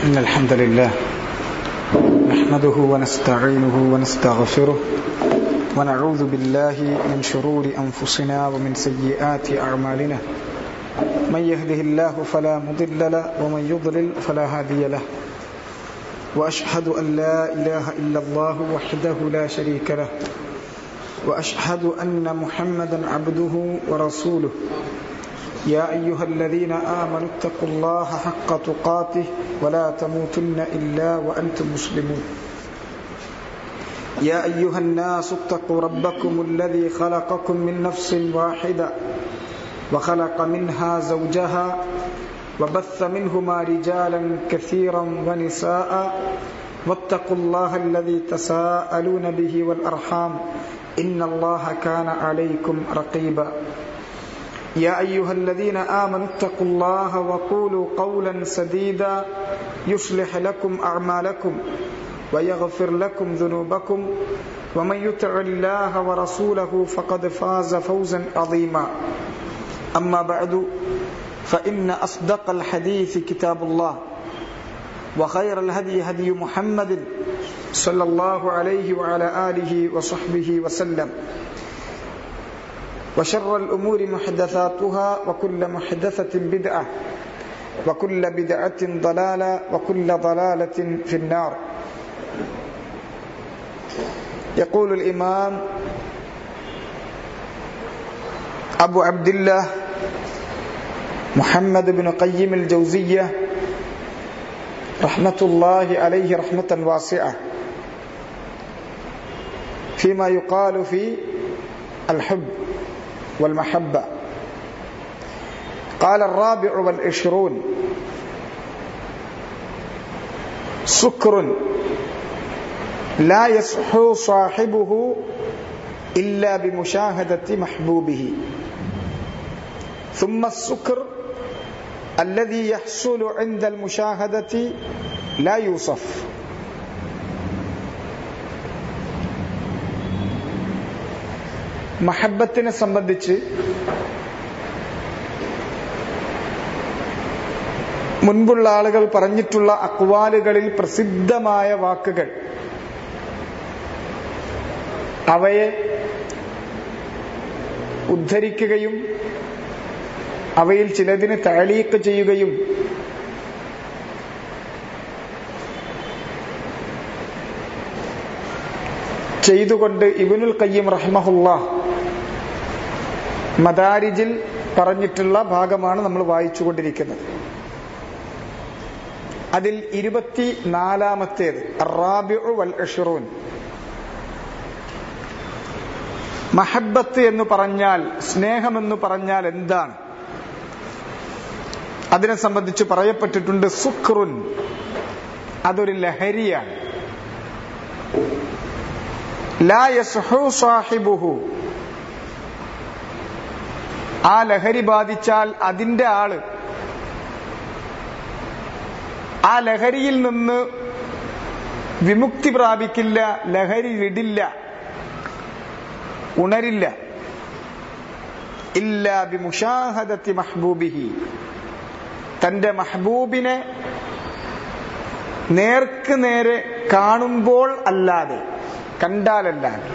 إن الحمد لله نحمده ونستعينه ونستغفره ونعوذ بالله من شرور أنفسنا ومن سيئات أعمالنا من يهده الله فلا مضل له ومن يضلل فلا هادي له وأشهد أن لا إله إلا الله وحده لا شريك له وأشهد أن محمدا عبده ورسوله يا أيها الذين آمنوا اتقوا الله حق تقاته ولا تموتن إلا وأنتم مسلمون يا أيها الناس اتقوا ربكم الذي خلقكم من نفس واحدة وخلق منها زوجها وبث منهما رجالا كثيرا ونساء واتقوا الله الذي تساءلون به والأرحام إن الله كان عليكم رقيبا يا أيها الذين آمنوا اتقوا الله وقولوا قولا سديدا يصلح لكم أعمالكم ويغفر لكم ذنوبكم ومن يطع الله ورسوله فقد فاز فوزا عظيما أما بعد فإن أصدق الحديث كتاب الله وخير الهدي هدي محمد صلى الله عليه وعلى آله وصحبه وسلم وشر الأمور محدثاتها وكل محدثة بدعة وكل بدعة ضلالة وكل ضلالة في النار يقول الإمام أبو عبد الله محمد بن قيم الجوزية رحمة الله عليه رحمة واسعة فيما يقال في الحب والمحبة قال الرابع والعشرون سكر لا يصحو صاحبه إلا بمشاهدة محبوبه ثم السكر الذي يحصل عند المشاهدة لا يوصف മഹബത്തിനെ സംബന്ധിച്ച് മുൻപുള്ള ആളുകൾ പറഞ്ഞിട്ടുള്ള അക്വാലുകളിൽ പ്രസിദ്ധമായ വാക്കുകൾ അവയെ ഉദ്ധരിക്കുകയും അവയിൽ ചിലതിന് താലീക്ക് ചെയ്യുകയും ചെയ്തുകൊണ്ട് ഇബിനുൽ കയ്യം റഹ്മഹുല്ല മദാരിജിൽ പറഞ്ഞിട്ടുള്ള ഭാഗമാണ് നമ്മൾ വായിച്ചുകൊണ്ടിരിക്കുന്നത് അതിൽ ഇരുപത്തി നാലാമത്തേത് വൽ അഷറൂൻ മഹബത്ത് എന്ന് പറഞ്ഞാൽ സ്നേഹമെന്ന് പറഞ്ഞാൽ എന്താണ് അതിനെ സംബന്ധിച്ച് പറയപ്പെട്ടിട്ടുണ്ട് സുഖ്റുൻ അതൊരു ലഹരിയാണ് ലാ യസ്ഹു സാഹിബുഹു ആ ലഹരി ബാധിച്ചാൽ അതിന്റെ ആള് ആ ലഹരിയിൽ നിന്ന് വിമുക്തി പ്രാപിക്കില്ല ലഹരി വിടില്ല ഉണരില്ല ഇല്ല ബിമുഷാഹദത്തി മഹ്ബൂബിഹി തന്റെ മഹബൂബിനെ നേർക്ക് നേരെ കാണുമ്പോൾ അല്ലാതെ കണ്ടാലല്ലാതെ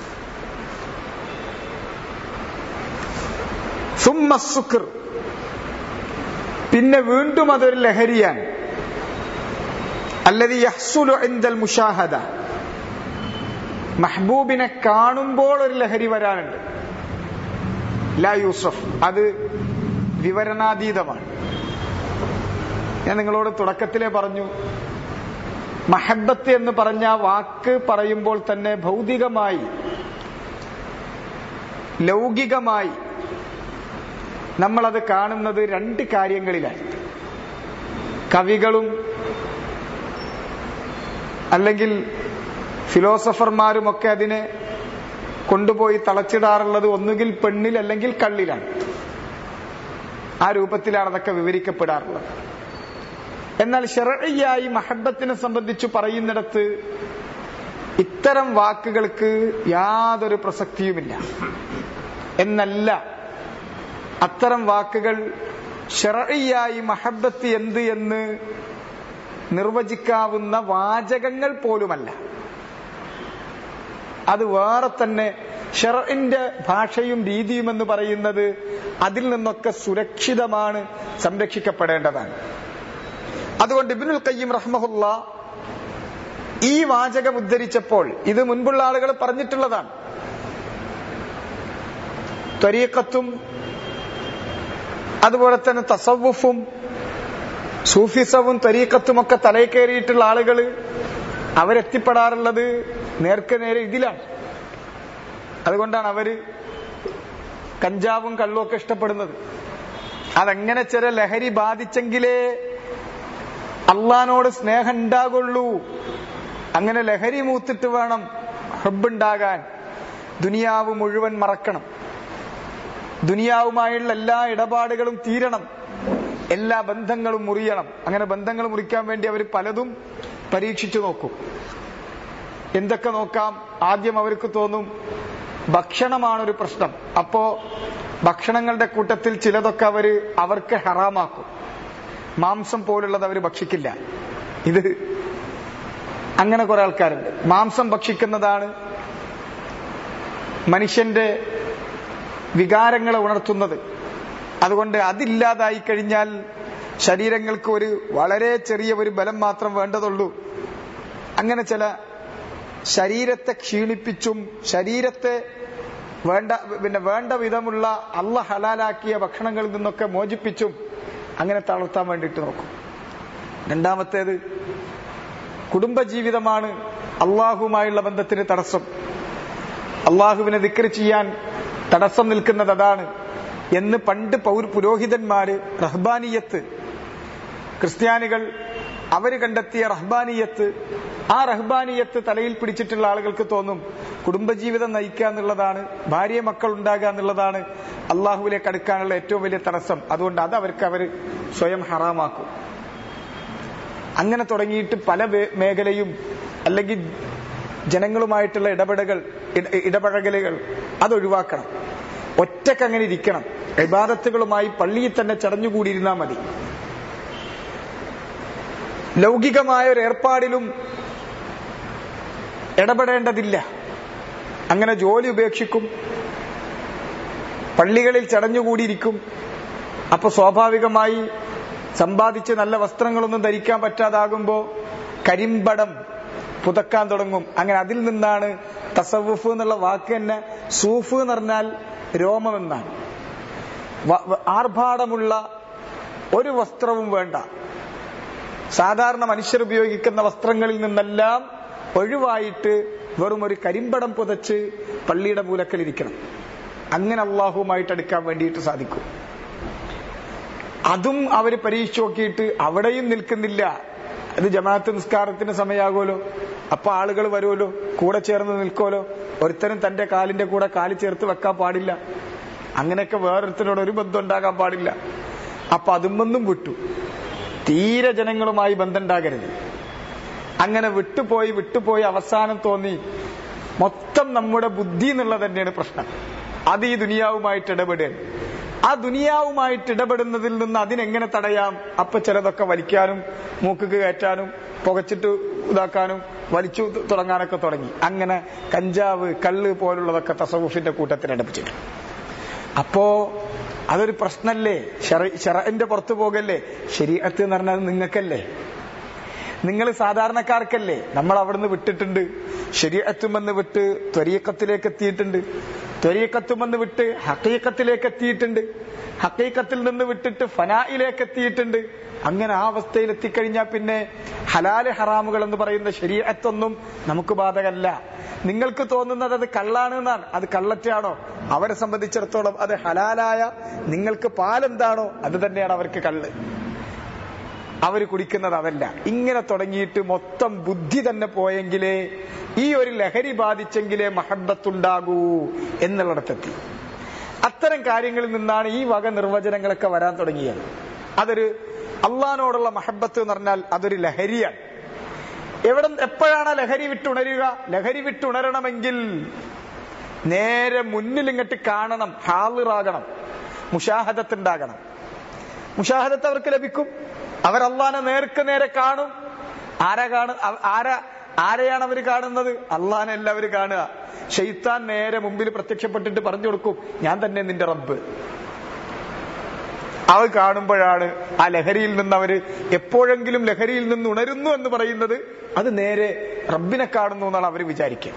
സുമ്മസുക്കർ പിന്നെ വീണ്ടും അതൊരു ലഹരിയാണ് അല്ലത് യഹ്സുലു ഇന്ദൽ മുഷാഹദ മഹബൂബിനെ കാണുമ്പോൾ ഒരു ലഹരി വരാനുണ്ട് ലാ യൂസഫ് അത് വിവരണാതീതമാണ് ഞാൻ നിങ്ങളോട് തുടക്കത്തിലെ പറഞ്ഞു മഹബത്ത് എന്ന് പറഞ്ഞ വാക്ക് പറയുമ്പോൾ തന്നെ ഭൗതികമായി ലൗകികമായി നമ്മളത് കാണുന്നത് രണ്ട് കാര്യങ്ങളിലായി കവികളും അല്ലെങ്കിൽ ഫിലോസഫർമാരുമൊക്കെ അതിനെ കൊണ്ടുപോയി തളച്ചിടാറുള്ളത് ഒന്നുകിൽ പെണ്ണിൽ അല്ലെങ്കിൽ കള്ളിലാണ് ആ രൂപത്തിലാണ് അതൊക്കെ വിവരിക്കപ്പെടാറുള്ളത് എന്നാൽ ഷെറയായി മഹബത്തിനെ സംബന്ധിച്ച് പറയുന്നിടത്ത് ഇത്തരം വാക്കുകൾക്ക് യാതൊരു പ്രസക്തിയുമില്ല എന്നല്ല അത്തരം വാക്കുകൾ ഷെറയായി മഹബത്ത് എന്ത് എന്ന് നിർവചിക്കാവുന്ന വാചകങ്ങൾ പോലുമല്ല അത് വേറെ തന്നെ ഷെറിന്റെ ഭാഷയും രീതിയും എന്ന് പറയുന്നത് അതിൽ നിന്നൊക്കെ സുരക്ഷിതമാണ് സംരക്ഷിക്കപ്പെടേണ്ടതാണ് അതുകൊണ്ട് ഇബിനുൽ കയ്യം റഹ്മഹുല്ല ഈ വാചകം ഉദ്ധരിച്ചപ്പോൾ ഇത് മുൻപുള്ള ആളുകൾ പറഞ്ഞിട്ടുള്ളതാണ് ത്വരീക്കത്തും അതുപോലെ തന്നെ തസവുഫും സൂഫിസവും ത്വരീക്കത്തും ഒക്കെ തലയിൽ കയറിയിട്ടുള്ള ആളുകൾ അവരെത്തിപ്പെടാറുള്ളത് നേർക്ക് നേരെ ഇതിലാണ് അതുകൊണ്ടാണ് അവര് കഞ്ചാവും കള്ളും ഒക്കെ ഇഷ്ടപ്പെടുന്നത് അതെങ്ങനെ ചില ലഹരി ബാധിച്ചെങ്കിലേ അള്ളഹാനോട് സ്നേഹം ഉണ്ടാകുള്ളൂ അങ്ങനെ ലഹരി മൂത്തിട്ട് വേണം ഹബ്ബുണ്ടാകാൻ ദുനിയാവ് മുഴുവൻ മറക്കണം ദുനിയാവുമായുള്ള എല്ലാ ഇടപാടുകളും തീരണം എല്ലാ ബന്ധങ്ങളും മുറിയണം അങ്ങനെ ബന്ധങ്ങൾ മുറിക്കാൻ വേണ്ടി അവർ പലതും പരീക്ഷിച്ചു നോക്കും എന്തൊക്കെ നോക്കാം ആദ്യം അവർക്ക് തോന്നും ഭക്ഷണമാണൊരു പ്രശ്നം അപ്പോ ഭക്ഷണങ്ങളുടെ കൂട്ടത്തിൽ ചിലതൊക്കെ അവര് അവർക്ക് ഹറാമാക്കും മാംസം പോലുള്ളത് അവർ ഭക്ഷിക്കില്ല ഇത് അങ്ങനെ കുറെ ആൾക്കാരുണ്ട് മാംസം ഭക്ഷിക്കുന്നതാണ് മനുഷ്യന്റെ വികാരങ്ങളെ ഉണർത്തുന്നത് അതുകൊണ്ട് അതില്ലാതായി കഴിഞ്ഞാൽ ശരീരങ്ങൾക്ക് ഒരു വളരെ ചെറിയ ഒരു ബലം മാത്രം വേണ്ടതുള്ളൂ അങ്ങനെ ചില ശരീരത്തെ ക്ഷീണിപ്പിച്ചും ശരീരത്തെ വേണ്ട പിന്നെ വേണ്ട വിധമുള്ള അള്ള ഹലാലാക്കിയ ഭക്ഷണങ്ങളിൽ നിന്നൊക്കെ മോചിപ്പിച്ചും അങ്ങനെ തളർത്താൻ വേണ്ടിയിട്ട് നോക്കും രണ്ടാമത്തേത് കുടുംബജീവിതമാണ് അള്ളാഹുമായുള്ള ബന്ധത്തിന് തടസ്സം അള്ളാഹുവിനെ ദിക്കറി ചെയ്യാൻ തടസ്സം നിൽക്കുന്നത് അതാണ് എന്ന് പണ്ട് പൗർ പുരോഹിതന്മാര് റഹ്ബാനിയത്ത് ക്രിസ്ത്യാനികൾ അവര് കണ്ടെത്തിയ റഹ്ബാനിയത്ത് ആ റഹ്ബാനിയത്ത് തലയിൽ പിടിച്ചിട്ടുള്ള ആളുകൾക്ക് തോന്നും കുടുംബജീവിതം നയിക്കുക എന്നുള്ളതാണ് ഭാര്യ മക്കൾ ഉണ്ടാകുക എന്നുള്ളതാണ് അള്ളാഹുവിലേക്ക് അടുക്കാനുള്ള ഏറ്റവും വലിയ തടസ്സം അതുകൊണ്ട് അത് അവർക്ക് അവർ സ്വയം ഹറാമാക്കും അങ്ങനെ തുടങ്ങിയിട്ട് പല മേഖലയും അല്ലെങ്കിൽ ജനങ്ങളുമായിട്ടുള്ള ഇടപെടകൾ ഇടപഴകലുകൾ അത് ഒഴിവാക്കണം ഒറ്റക്ക് അങ്ങനെ ഇരിക്കണം ഇബാദത്തുകളുമായി പള്ളിയിൽ തന്നെ ചടഞ്ഞുകൂടിയിരുന്നാൽ മതി ലൗകികമായ ഒരു ഏർപ്പാടിലും ഇടപെടേണ്ടതില്ല അങ്ങനെ ജോലി ഉപേക്ഷിക്കും പള്ളികളിൽ ചടഞ്ഞുകൂടിയിരിക്കും അപ്പൊ സ്വാഭാവികമായി സമ്പാദിച്ച് നല്ല വസ്ത്രങ്ങളൊന്നും ധരിക്കാൻ പറ്റാതാകുമ്പോ കരിമ്പടം പുതക്കാൻ തുടങ്ങും അങ്ങനെ അതിൽ നിന്നാണ് തസവുഫ് എന്നുള്ള വാക്ക് തന്നെ സൂഫ് എന്ന് പറഞ്ഞാൽ രോമം എന്നാണ് ആർഭാടമുള്ള ഒരു വസ്ത്രവും വേണ്ട സാധാരണ മനുഷ്യർ ഉപയോഗിക്കുന്ന വസ്ത്രങ്ങളിൽ നിന്നെല്ലാം ഒഴിവായിട്ട് വെറും ഒരു കരിമ്പടം പുതച്ച് പള്ളിയുടെ മൂലക്കലിരിക്കണം അങ്ങനെ അള്ളാഹുമായിട്ട് അടുക്കാൻ വേണ്ടിയിട്ട് സാധിക്കും അതും അവര് പരീക്ഷിച്ചു നോക്കിയിട്ട് അവിടെയും നിൽക്കുന്നില്ല അത് ജമാഅത്ത് നിസ്കാരത്തിന് സമയമാകുമല്ലോ അപ്പൊ ആളുകൾ വരുമല്ലോ കൂടെ ചേർന്ന് നിൽക്കുമല്ലോ ഒരുത്തനും തന്റെ കാലിന്റെ കൂടെ കാല് ചേർത്ത് വെക്കാൻ പാടില്ല അങ്ങനെയൊക്കെ വേറൊരുത്തനോട് ഒരു ബന്ധം ഉണ്ടാകാൻ പാടില്ല അപ്പൊ അതുമൊന്നും വിട്ടു തീരെ ജനങ്ങളുമായി ബന്ധം ഉണ്ടാകരുത് അങ്ങനെ വിട്ടുപോയി വിട്ടുപോയി അവസാനം തോന്നി മൊത്തം നമ്മുടെ ബുദ്ധി എന്നുള്ളത് തന്നെയാണ് പ്രശ്നം അത് ഈ ദുനിയാവുമായിട്ട് ഇടപെടുകയാണ് ആ ദുനിയാവുമായിട്ട് ഇടപെടുന്നതിൽ നിന്ന് അതിനെങ്ങനെ തടയാം അപ്പൊ ചിലതൊക്കെ വലിക്കാനും മൂക്കുക്ക് കയറ്റാനും പുകച്ചിട്ട് ഇതാക്കാനും വലിച്ചു തുടങ്ങാനൊക്കെ തുടങ്ങി അങ്ങനെ കഞ്ചാവ് കള്ള് പോലുള്ളതൊക്കെ തസവുഫിന്റെ കൂട്ടത്തിൽ അടുപ്പിച്ചിട്ട് അപ്പോ അതൊരു പ്രശ്നല്ലേ ഷെറന്റെ പുറത്തു പോകല്ലേ ശരീരത്ത് എന്ന് പറഞ്ഞാൽ നിങ്ങൾക്കല്ലേ നിങ്ങൾ സാധാരണക്കാർക്കല്ലേ നമ്മൾ അവിടുന്ന് വിട്ടിട്ടുണ്ട് ശരീരത്തുമെന്ന് വിട്ട് ത്വരീക്കത്തിലേക്ക് എത്തിയിട്ടുണ്ട് ത്വരീക്കത്തുമെന്ന് വിട്ട് ഹക്കീക്കത്തിലേക്ക് എത്തിയിട്ടുണ്ട് ഹക്കീക്കത്തിൽ നിന്ന് വിട്ടിട്ട് ഫനായിലേക്ക് എത്തിയിട്ടുണ്ട് അങ്ങനെ ആ അവസ്ഥയിൽ എത്തിക്കഴിഞ്ഞാൽ പിന്നെ ഹലാല് ഹറാമുകൾ എന്ന് പറയുന്ന ശരീരത്തൊന്നും നമുക്ക് ബാധകല്ല നിങ്ങൾക്ക് തോന്നുന്നത് അത് കള്ളാണ് എന്നാണ് അത് കള്ളറ്റാണോ അവരെ സംബന്ധിച്ചിടത്തോളം അത് ഹലാലായ നിങ്ങൾക്ക് പാലെന്താണോ അത് തന്നെയാണ് അവർക്ക് കള്ള് അവർ കുടിക്കുന്നത് അതല്ല ഇങ്ങനെ തുടങ്ങിയിട്ട് മൊത്തം ബുദ്ധി തന്നെ പോയെങ്കിലേ ഈ ഒരു ലഹരി ബാധിച്ചെങ്കിലേ മഹബത്തുണ്ടാകൂ എന്നുള്ളിടത്തെത്തി അത്തരം കാര്യങ്ങളിൽ നിന്നാണ് ഈ വക നിർവചനങ്ങളൊക്കെ വരാൻ തുടങ്ങിയത് അതൊരു അള്ളഹാനോടുള്ള മഹബത്ത് എന്ന് പറഞ്ഞാൽ അതൊരു ലഹരിയാണ് എവിടെ എപ്പോഴാണ് ലഹരി വിട്ടുണരുക ലഹരി വിട്ടുണരണമെങ്കിൽ നേരെ മുന്നിൽ ഇങ്ങോട്ട് കാണണം ഹാളിറാകണം മുഷാഹദത്ത് ഉണ്ടാകണം മുഷാഹദത്ത് അവർക്ക് ലഭിക്കും അവർ അള്ളാനെ നേർക്ക് നേരെ കാണും ആരാ കാണു അ- ആരാ ആരെയാണ് അവർ കാണുന്നത് അള്ളാഹാനെ എല്ലാവരും കാണുക ഷെയ്ത്താൻ നേരെ മുമ്പിൽ പ്രത്യക്ഷപ്പെട്ടിട്ട് പറഞ്ഞു കൊടുക്കും ഞാൻ തന്നെ നിന്റെ റബ്ബ് അത് കാണുമ്പോഴാണ് ആ ലഹരിയിൽ നിന്ന് അവര് എപ്പോഴെങ്കിലും ലഹരിയിൽ നിന്ന് ഉണരുന്നു എന്ന് പറയുന്നത് അത് നേരെ റബ്ബിനെ കാണുന്നു എന്നാണ് അവർ വിചാരിക്കുക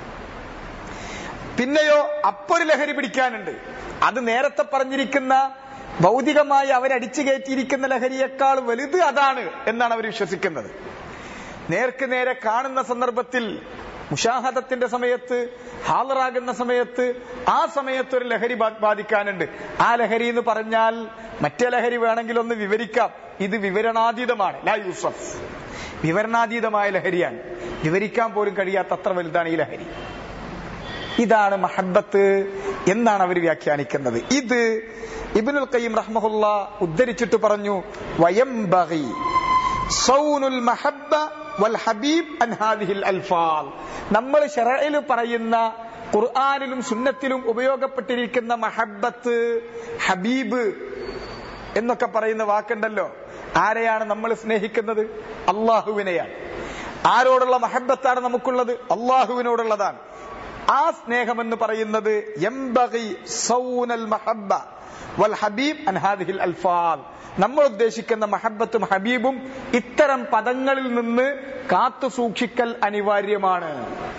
പിന്നെയോ അപ്പൊരു ലഹരി പിടിക്കാനുണ്ട് അത് നേരത്തെ പറഞ്ഞിരിക്കുന്ന ഭൗതികമായി അവരടിച്ചു കയറ്റിയിരിക്കുന്ന ലഹരിയേക്കാൾ വലുത് അതാണ് എന്നാണ് അവർ വിശ്വസിക്കുന്നത് നേർക്ക് നേരെ കാണുന്ന സന്ദർഭത്തിൽ മുഷാഹദത്തിന്റെ സമയത്ത് ഹാളറാകുന്ന സമയത്ത് ആ സമയത്ത് ഒരു ലഹരി ബാ- ബാധിക്കാനുണ്ട് ആ ലഹരി എന്ന് പറഞ്ഞാൽ മറ്റേ ലഹരി വേണമെങ്കിൽ ഒന്ന് വിവരിക്കാം ഇത് വിവരണാതീതമാണ് ലാ യൂസഫ് വിവരണാതീതമായ ലഹരിയാണ് വിവരിക്കാൻ പോലും കഴിയാത്ത അത്ര വലുതാണ് ഈ ലഹരി ഇതാണ് മഹബത്ത് എന്നാണ് അവർ വ്യാഖ്യാനിക്കുന്നത് ഇത് ഇബ്നുൽ ഖയ്യിം റഹ്മഹുല്ല ഉദ്ധരിച്ചിട്ട് പറഞ്ഞു വയംബഗി സൗനുൽ മഹബ്ബ വൽ ഹബീബ് അൻ ഹാദിഹിൽ അൽഫാൽ നമ്മൾ ശറയിൽ പറയുന്ന ഖുർആനിലും സുന്നത്തിലും ഉപയോഗപ്പെട്ടിരിക്കുന്ന മഹബത്ത് ഹബീബ് എന്നൊക്കെ പറയുന്ന വാക്കുണ്ടല്ലോ ആരെയാണ് നമ്മൾ സ്നേഹിക്കുന്നത് അള്ളാഹുവിനെയാണ് ആരോടുള്ള മഹബത്താണ് നമുക്കുള്ളത് അള്ളാഹുവിനോടുള്ളതാണ് ആ സ്നേഹം എന്ന് പറയുന്നത് യംബഗി സൗനൽ മഹബ്ബ വൽ ഹബീബ് അൻ ഹാദിഹിൽ അൽഫാൽ നമ്മൾ ഉദ്ദേശിക്കുന്ന മഹബത്തും ഹബീബും ഇത്തരം പദങ്ങളിൽ നിന്ന് കാത്തു സൂക്ഷിക്കൽ അനിവാര്യമാണ്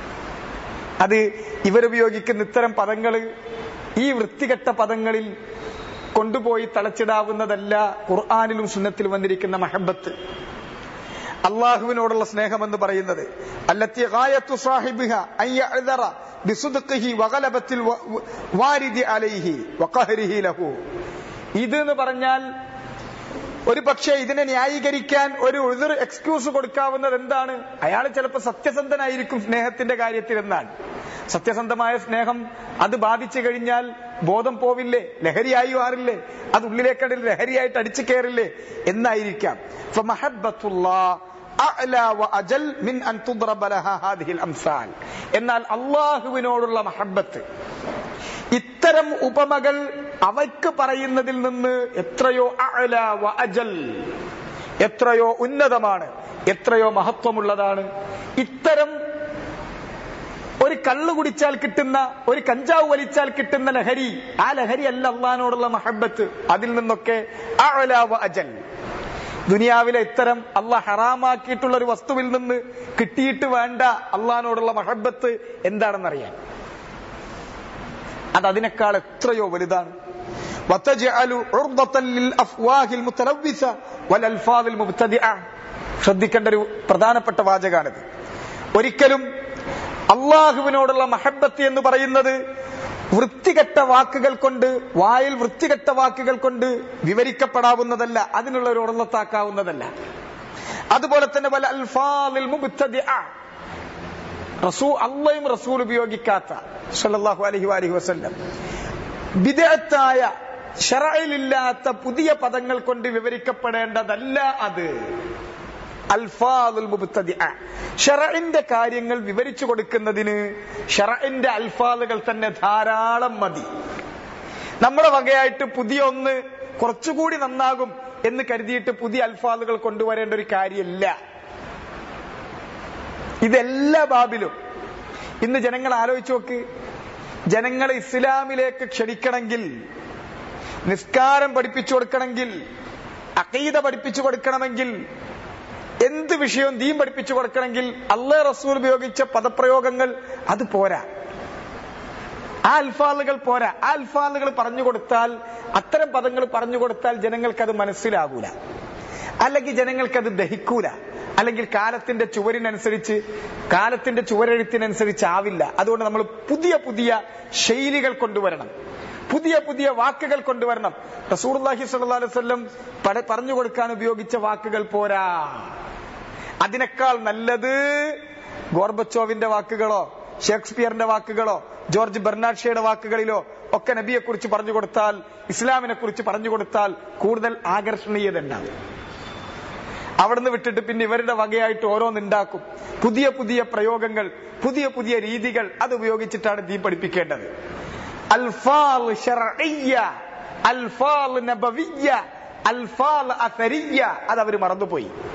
അത് ഇവരുപയോഗിക്കുന്ന ഇത്തരം പദങ്ങൾ ഈ വൃത്തികെട്ട പദങ്ങളിൽ കൊണ്ടുപോയി തളച്ചിടാവുന്നതല്ല ഖുർആാനിലും സുന്നത്തിലും വന്നിരിക്കുന്ന മഹബത്ത് അള്ളാഹുവിനോടുള്ള സ്നേഹം എന്ന് പറയുന്നത് അല്ലത്തി ഗായത്തു സാഹിബിഹ അൻ യഅ്ദറ ബിസുദ്ഖിഹി വഗലബത്തിൽ വ- വ- വാരിദി അലൈഹി വഖഹരിഹി ലഹു ഇത് എന്ന് പറഞ്ഞാൽ ഒരു പക്ഷേ ഇതിനെ ന്യായീകരിക്കാൻ ഒരു ഉതിർ എക്സ്ക്യൂസ് കൊടുക്കാവുന്നത് എന്താണ് അയാൾ ചിലപ്പോൾ സത്യസന്ധനായിരിക്കും സ്നേഹത്തിന്റെ കാര്യത്തിൽ എന്നാണ് സത്യസന്ധമായ സ്നേഹം അത് ബാധിച്ചു കഴിഞ്ഞാൽ ബോധം പോവില്ലേ ലഹരിയായി മാറില്ലേ അത് ഉള്ളിലേക്കടിൽ ലഹരിയായിട്ട് അടിച്ചു കയറില്ലേ എന്നായിരിക്കാം ഫമഹബ്ബത്തുല്ലാ അഅ്ലാ വഅജൽ മിൻ അൻ തുദ്റബ ലഹാ ഹാദിഹിൽ അംസാൽ എന്നാൽ അള്ളാഹുവിനോടുള്ള മഹബ്ബത്ത് ഇത്തരം ഉപമകൾ അവയ്ക്ക് പറയുന്നതിൽ നിന്ന് എത്രയോ അഅല വ അജൽ എത്രയോ ഉന്നതമാണ് എത്രയോ മഹത്വമുള്ളതാണ് ഇത്തരം ഒരു കള്ളു കുടിച്ചാൽ കിട്ടുന്ന ഒരു കഞ്ചാവ് വലിച്ചാൽ കിട്ടുന്ന ലഹരി ആ ലഹരി അല്ല അള്ളഹാനോടുള്ള മഹബത്ത് അതിൽ നിന്നൊക്കെ അഅല വ അജൽ ദുനിയാവിലെ ഇത്തരം അള്ളാഹ് ഹറാമാക്കിയിട്ടുള്ള ഒരു വസ്തുവിൽ നിന്ന് കിട്ടിയിട്ട് വേണ്ട അള്ളഹാനോടുള്ള മഹബത്ത് എന്താണെന്നറിയാൻ അത് അതിനേക്കാൾ എത്രയോ വലുതാണ് وتجعل عرضة للأفواه المتلوثة والألفاظ المبتدئة ശ്രദ്ധിക്കേണ്ട ഒരു പ്രധാനപ്പെട്ട വാചകാണിത് ഒരിക്കലും അള്ളാഹുവിനോടുള്ള മഹബത്ത് എന്ന് പറയുന്നത് വൃത്തികെട്ട വാക്കുകൾ കൊണ്ട് വായിൽ വൃത്തികെട്ട വാക്കുകൾ കൊണ്ട് വിവരിക്കപ്പെടാവുന്നതല്ല അതിനുള്ള ഒരു ഉറന്നത്താക്കാവുന്നതല്ല അതുപോലെ തന്നെ വല അൽഫാദിൽ മുബ്തദിഅ റസൂ അള്ളയും റസൂൽ ഉപയോഗിക്കാത്ത സല്ലല്ലാഹു അലൈഹി വഅലിഹി വസല്ലം ബിദഅത്തായ ഷറയിലില്ലാത്ത പുതിയ പദങ്ങൾ കൊണ്ട് വിവരിക്കപ്പെടേണ്ടതല്ല അത് അൽഫാദുൽ മുബ്തദിഅ ഷറഇന്റെ കാര്യങ്ങൾ വിവരിച്ചു കൊടുക്കുന്നതിന് ഷറഇന്റെ അൽഫാദുകൾ തന്നെ ധാരാളം മതി നമ്മുടെ വകയായിട്ട് പുതിയ ഒന്ന് കുറച്ചുകൂടി നന്നാകും എന്ന് കരുതിയിട്ട് പുതിയ അൽഫാദുകൾ കൊണ്ടുവരേണ്ട ഒരു കാര്യമില്ല ഇതെല്ലാ ബാബിലും ഇന്ന് ജനങ്ങൾ ആലോചിച്ചു നോക്ക് ജനങ്ങളെ ഇസ്ലാമിലേക്ക് ക്ഷണിക്കണമെങ്കിൽ നിസ്കാരം പഠിപ്പിച്ചു കൊടുക്കണമെങ്കിൽ അക്കീത പഠിപ്പിച്ചു കൊടുക്കണമെങ്കിൽ എന്ത് വിഷയവും ദീൻ പഠിപ്പിച്ചു കൊടുക്കണമെങ്കിൽ അള്ളാഹ് റസൂൽ ഉപയോഗിച്ച പദപ്രയോഗങ്ങൾ അത് പോരാ ആ അൽഫാലുകൾ പോരാ ആ അൽഫാലുകൾ പറഞ്ഞു കൊടുത്താൽ അത്തരം പദങ്ങൾ പറഞ്ഞു കൊടുത്താൽ ജനങ്ങൾക്ക് അത് മനസ്സിലാകൂല അല്ലെങ്കിൽ ജനങ്ങൾക്ക് അത് ദഹിക്കൂല അല്ലെങ്കിൽ കാലത്തിന്റെ ചുവരിനനുസരിച്ച് കാലത്തിന്റെ ചുവരെഴുത്തിനനുസരിച്ച് ആവില്ല അതുകൊണ്ട് നമ്മൾ പുതിയ പുതിയ ശൈലികൾ കൊണ്ടുവരണം പുതിയ പുതിയ വാക്കുകൾ കൊണ്ടുവരണം റസൂർലാഹി സല്ലല്ലാഹു അലൈഹി വസല്ലം പട- പറഞ്ഞു കൊടുക്കാൻ ഉപയോഗിച്ച വാക്കുകൾ പോരാ അതിനേക്കാൾ നല്ലത് ഗോർബച്ചോവിന്റെ വാക്കുകളോ ഷേക്സ്പിയറിന്റെ വാക്കുകളോ ജോർജ് ബെർണാഡ്ഷയുടെ വാക്കുകളിലോ ഒക്കെ നബിയെ കുറിച്ച് പറഞ്ഞു കൊടുത്താൽ ഇസ്ലാമിനെ കുറിച്ച് പറഞ്ഞു കൊടുത്താൽ കൂടുതൽ ആകർഷണീയത ഉണ്ടാകും അവിടുന്ന് വിട്ടിട്ട് പിന്നെ ഇവരുടെ വകയായിട്ട് ഓരോന്നുണ്ടാക്കും പുതിയ പുതിയ പ്രയോഗങ്ങൾ പുതിയ പുതിയ രീതികൾ അത് ഉപയോഗിച്ചിട്ടാണ് ദീൻ പഠിപ്പിക്കേണ്ടത് അൽഫാൽ ശർഇയ്യ അൽഫാൽ നബവിയ്യ അൽഫാൽ അസരിയ്യ അത് അവർ മറന്നുപോയി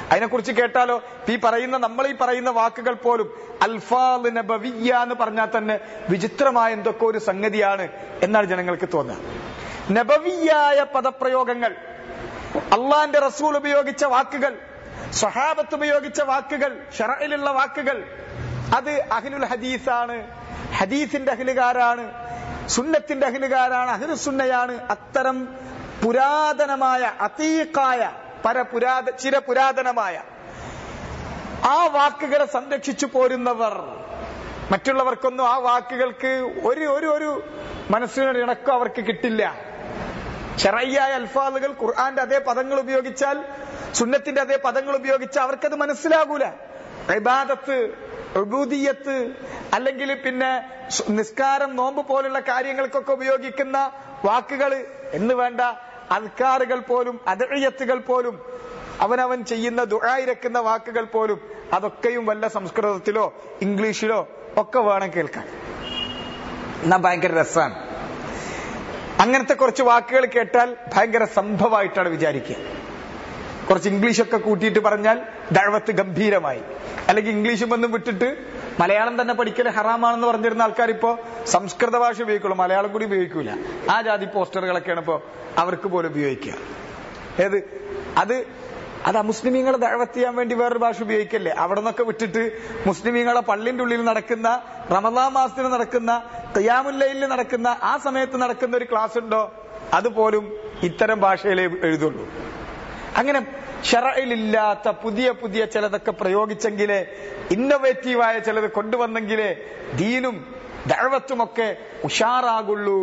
അതിനെക്കുറിച്ച് കേട്ടാലോ ഈ പറയുന്ന നമ്മൾ ഈ പറയുന്ന വാക്കുകൾ പോലും അൽഫാദ് നബവിയ എന്ന് പറഞ്ഞാൽ തന്നെ വിചിത്രമായ എന്തൊക്കെ ഒരു സംഗതിയാണ് എന്നാണ് ജനങ്ങൾക്ക് തോന്നുക നബവിയായ പദപ്രയോഗങ്ങൾ അള്ളാന്റെ റസൂൽ ഉപയോഗിച്ച വാക്കുകൾ സ്വഹാബത്ത് ഉപയോഗിച്ച വാക്കുകൾ ഷറയിലുള്ള വാക്കുകൾ അത് അഹ്ലുൽ ഹദീസാണ് ഹദീസിന്റെ അഖിലുകാരാണ് സുന്നത്തിന്റെ അഖിലുകാരാണ് അഹ്ലുസുന്നയാണ് അത്തരം പുരാതനമായ അതീക്കായ പരപുരാത ചിരപുരാതനമായ ആ വാക്കുകളെ സംരക്ഷിച്ചു പോരുന്നവർ മറ്റുള്ളവർക്കൊന്നും ആ വാക്കുകൾക്ക് ഒരു ഒരു ഒരു മനസ്സിനൊരു ഇണക്കം അവർക്ക് കിട്ടില്ല ചെറയ്യായ അൽഫാദുകൾ ഖുർആന്റെ അതേ പദങ്ങൾ ഉപയോഗിച്ചാൽ സുന്നത്തിന്റെ അതേ പദങ്ങൾ ഉപയോഗിച്ചാൽ അവർക്കത് മനസ്സിലാകൂല ഇബാദത്ത് ഉബൂദിയത്ത് അല്ലെങ്കിൽ പിന്നെ സു- നിസ്കാരം നോമ്പ് പോലുള്ള കാര്യങ്ങൾക്കൊക്കെ ഉപയോഗിക്കുന്ന വാക്കുകൾ എന്ന് വേണ്ട അൽക്കാറുകൾ പോലും അതഴിയത്തുകൾ പോലും അവനവൻ ചെയ്യുന്ന ദുആയിരക്കുന്ന വാക്കുകൾ പോലും അതൊക്കെയും വല്ല സംസ്കൃതത്തിലോ ഇംഗ്ലീഷിലോ ഒക്കെ വേണം കേൾക്കാൻ എന്നാ ഭയങ്കര രസമാണ് അങ്ങനത്തെ കുറച്ച് വാക്കുകൾ കേട്ടാൽ ഭയങ്കര സംഭവമായിട്ടാണ് വിചാരിക്കുക കുറച്ച് ഇംഗ്ലീഷൊക്കെ കൂട്ടിയിട്ട് പറഞ്ഞാൽ ദഴവത്ത് ഗംഭീരമായി അല്ലെങ്കിൽ ഇംഗ്ലീഷും ഒന്നും വിട്ടിട്ട് മലയാളം തന്നെ പഠിക്കൽ ഹറാമാണെന്ന് പറഞ്ഞിരുന്ന ആൾക്കാർ ഇപ്പോ സംസ്കൃത ഭാഷ ഉപയോഗിക്കുള്ളൂ മലയാളം കൂടി ഉപയോഗിക്കൂല ആ ജാതി പോസ്റ്ററുകളൊക്കെയാണ് ഇപ്പോ അവർക്ക് പോലും ഉപയോഗിക്കുക ഏത് അത് അത് അമുസ്ലിമീങ്ങളെ ദഴവത്ത് ചെയ്യാൻ വേണ്ടി വേറൊരു ഭാഷ ഉപയോഗിക്കല്ലേ അവിടെ നിന്നൊക്കെ വിട്ടിട്ട് മുസ്ലിമീങ്ങളെ പള്ളിന്റെ ഉള്ളിൽ നടക്കുന്ന റമദാ മാസത്തിന് നടക്കുന്ന ഖിയാമുല്ലയിൽ നടക്കുന്ന ആ സമയത്ത് നടക്കുന്ന ഒരു ക്ലാസ് ഉണ്ടോ അതുപോലും ഇത്തരം ഭാഷയിലേ എഴുതുള്ളൂ അങ്ങനെ ഷറയിലില്ലാത്ത പുതിയ പുതിയ ചിലതൊക്കെ പ്രയോഗിച്ചെങ്കിലേ ഇന്നോവേറ്റീവായ ചിലത് കൊണ്ടുവന്നെങ്കിലേ ദീനും ദഴവത്തുമൊക്കെ ഉഷാറാകുള്ളൂ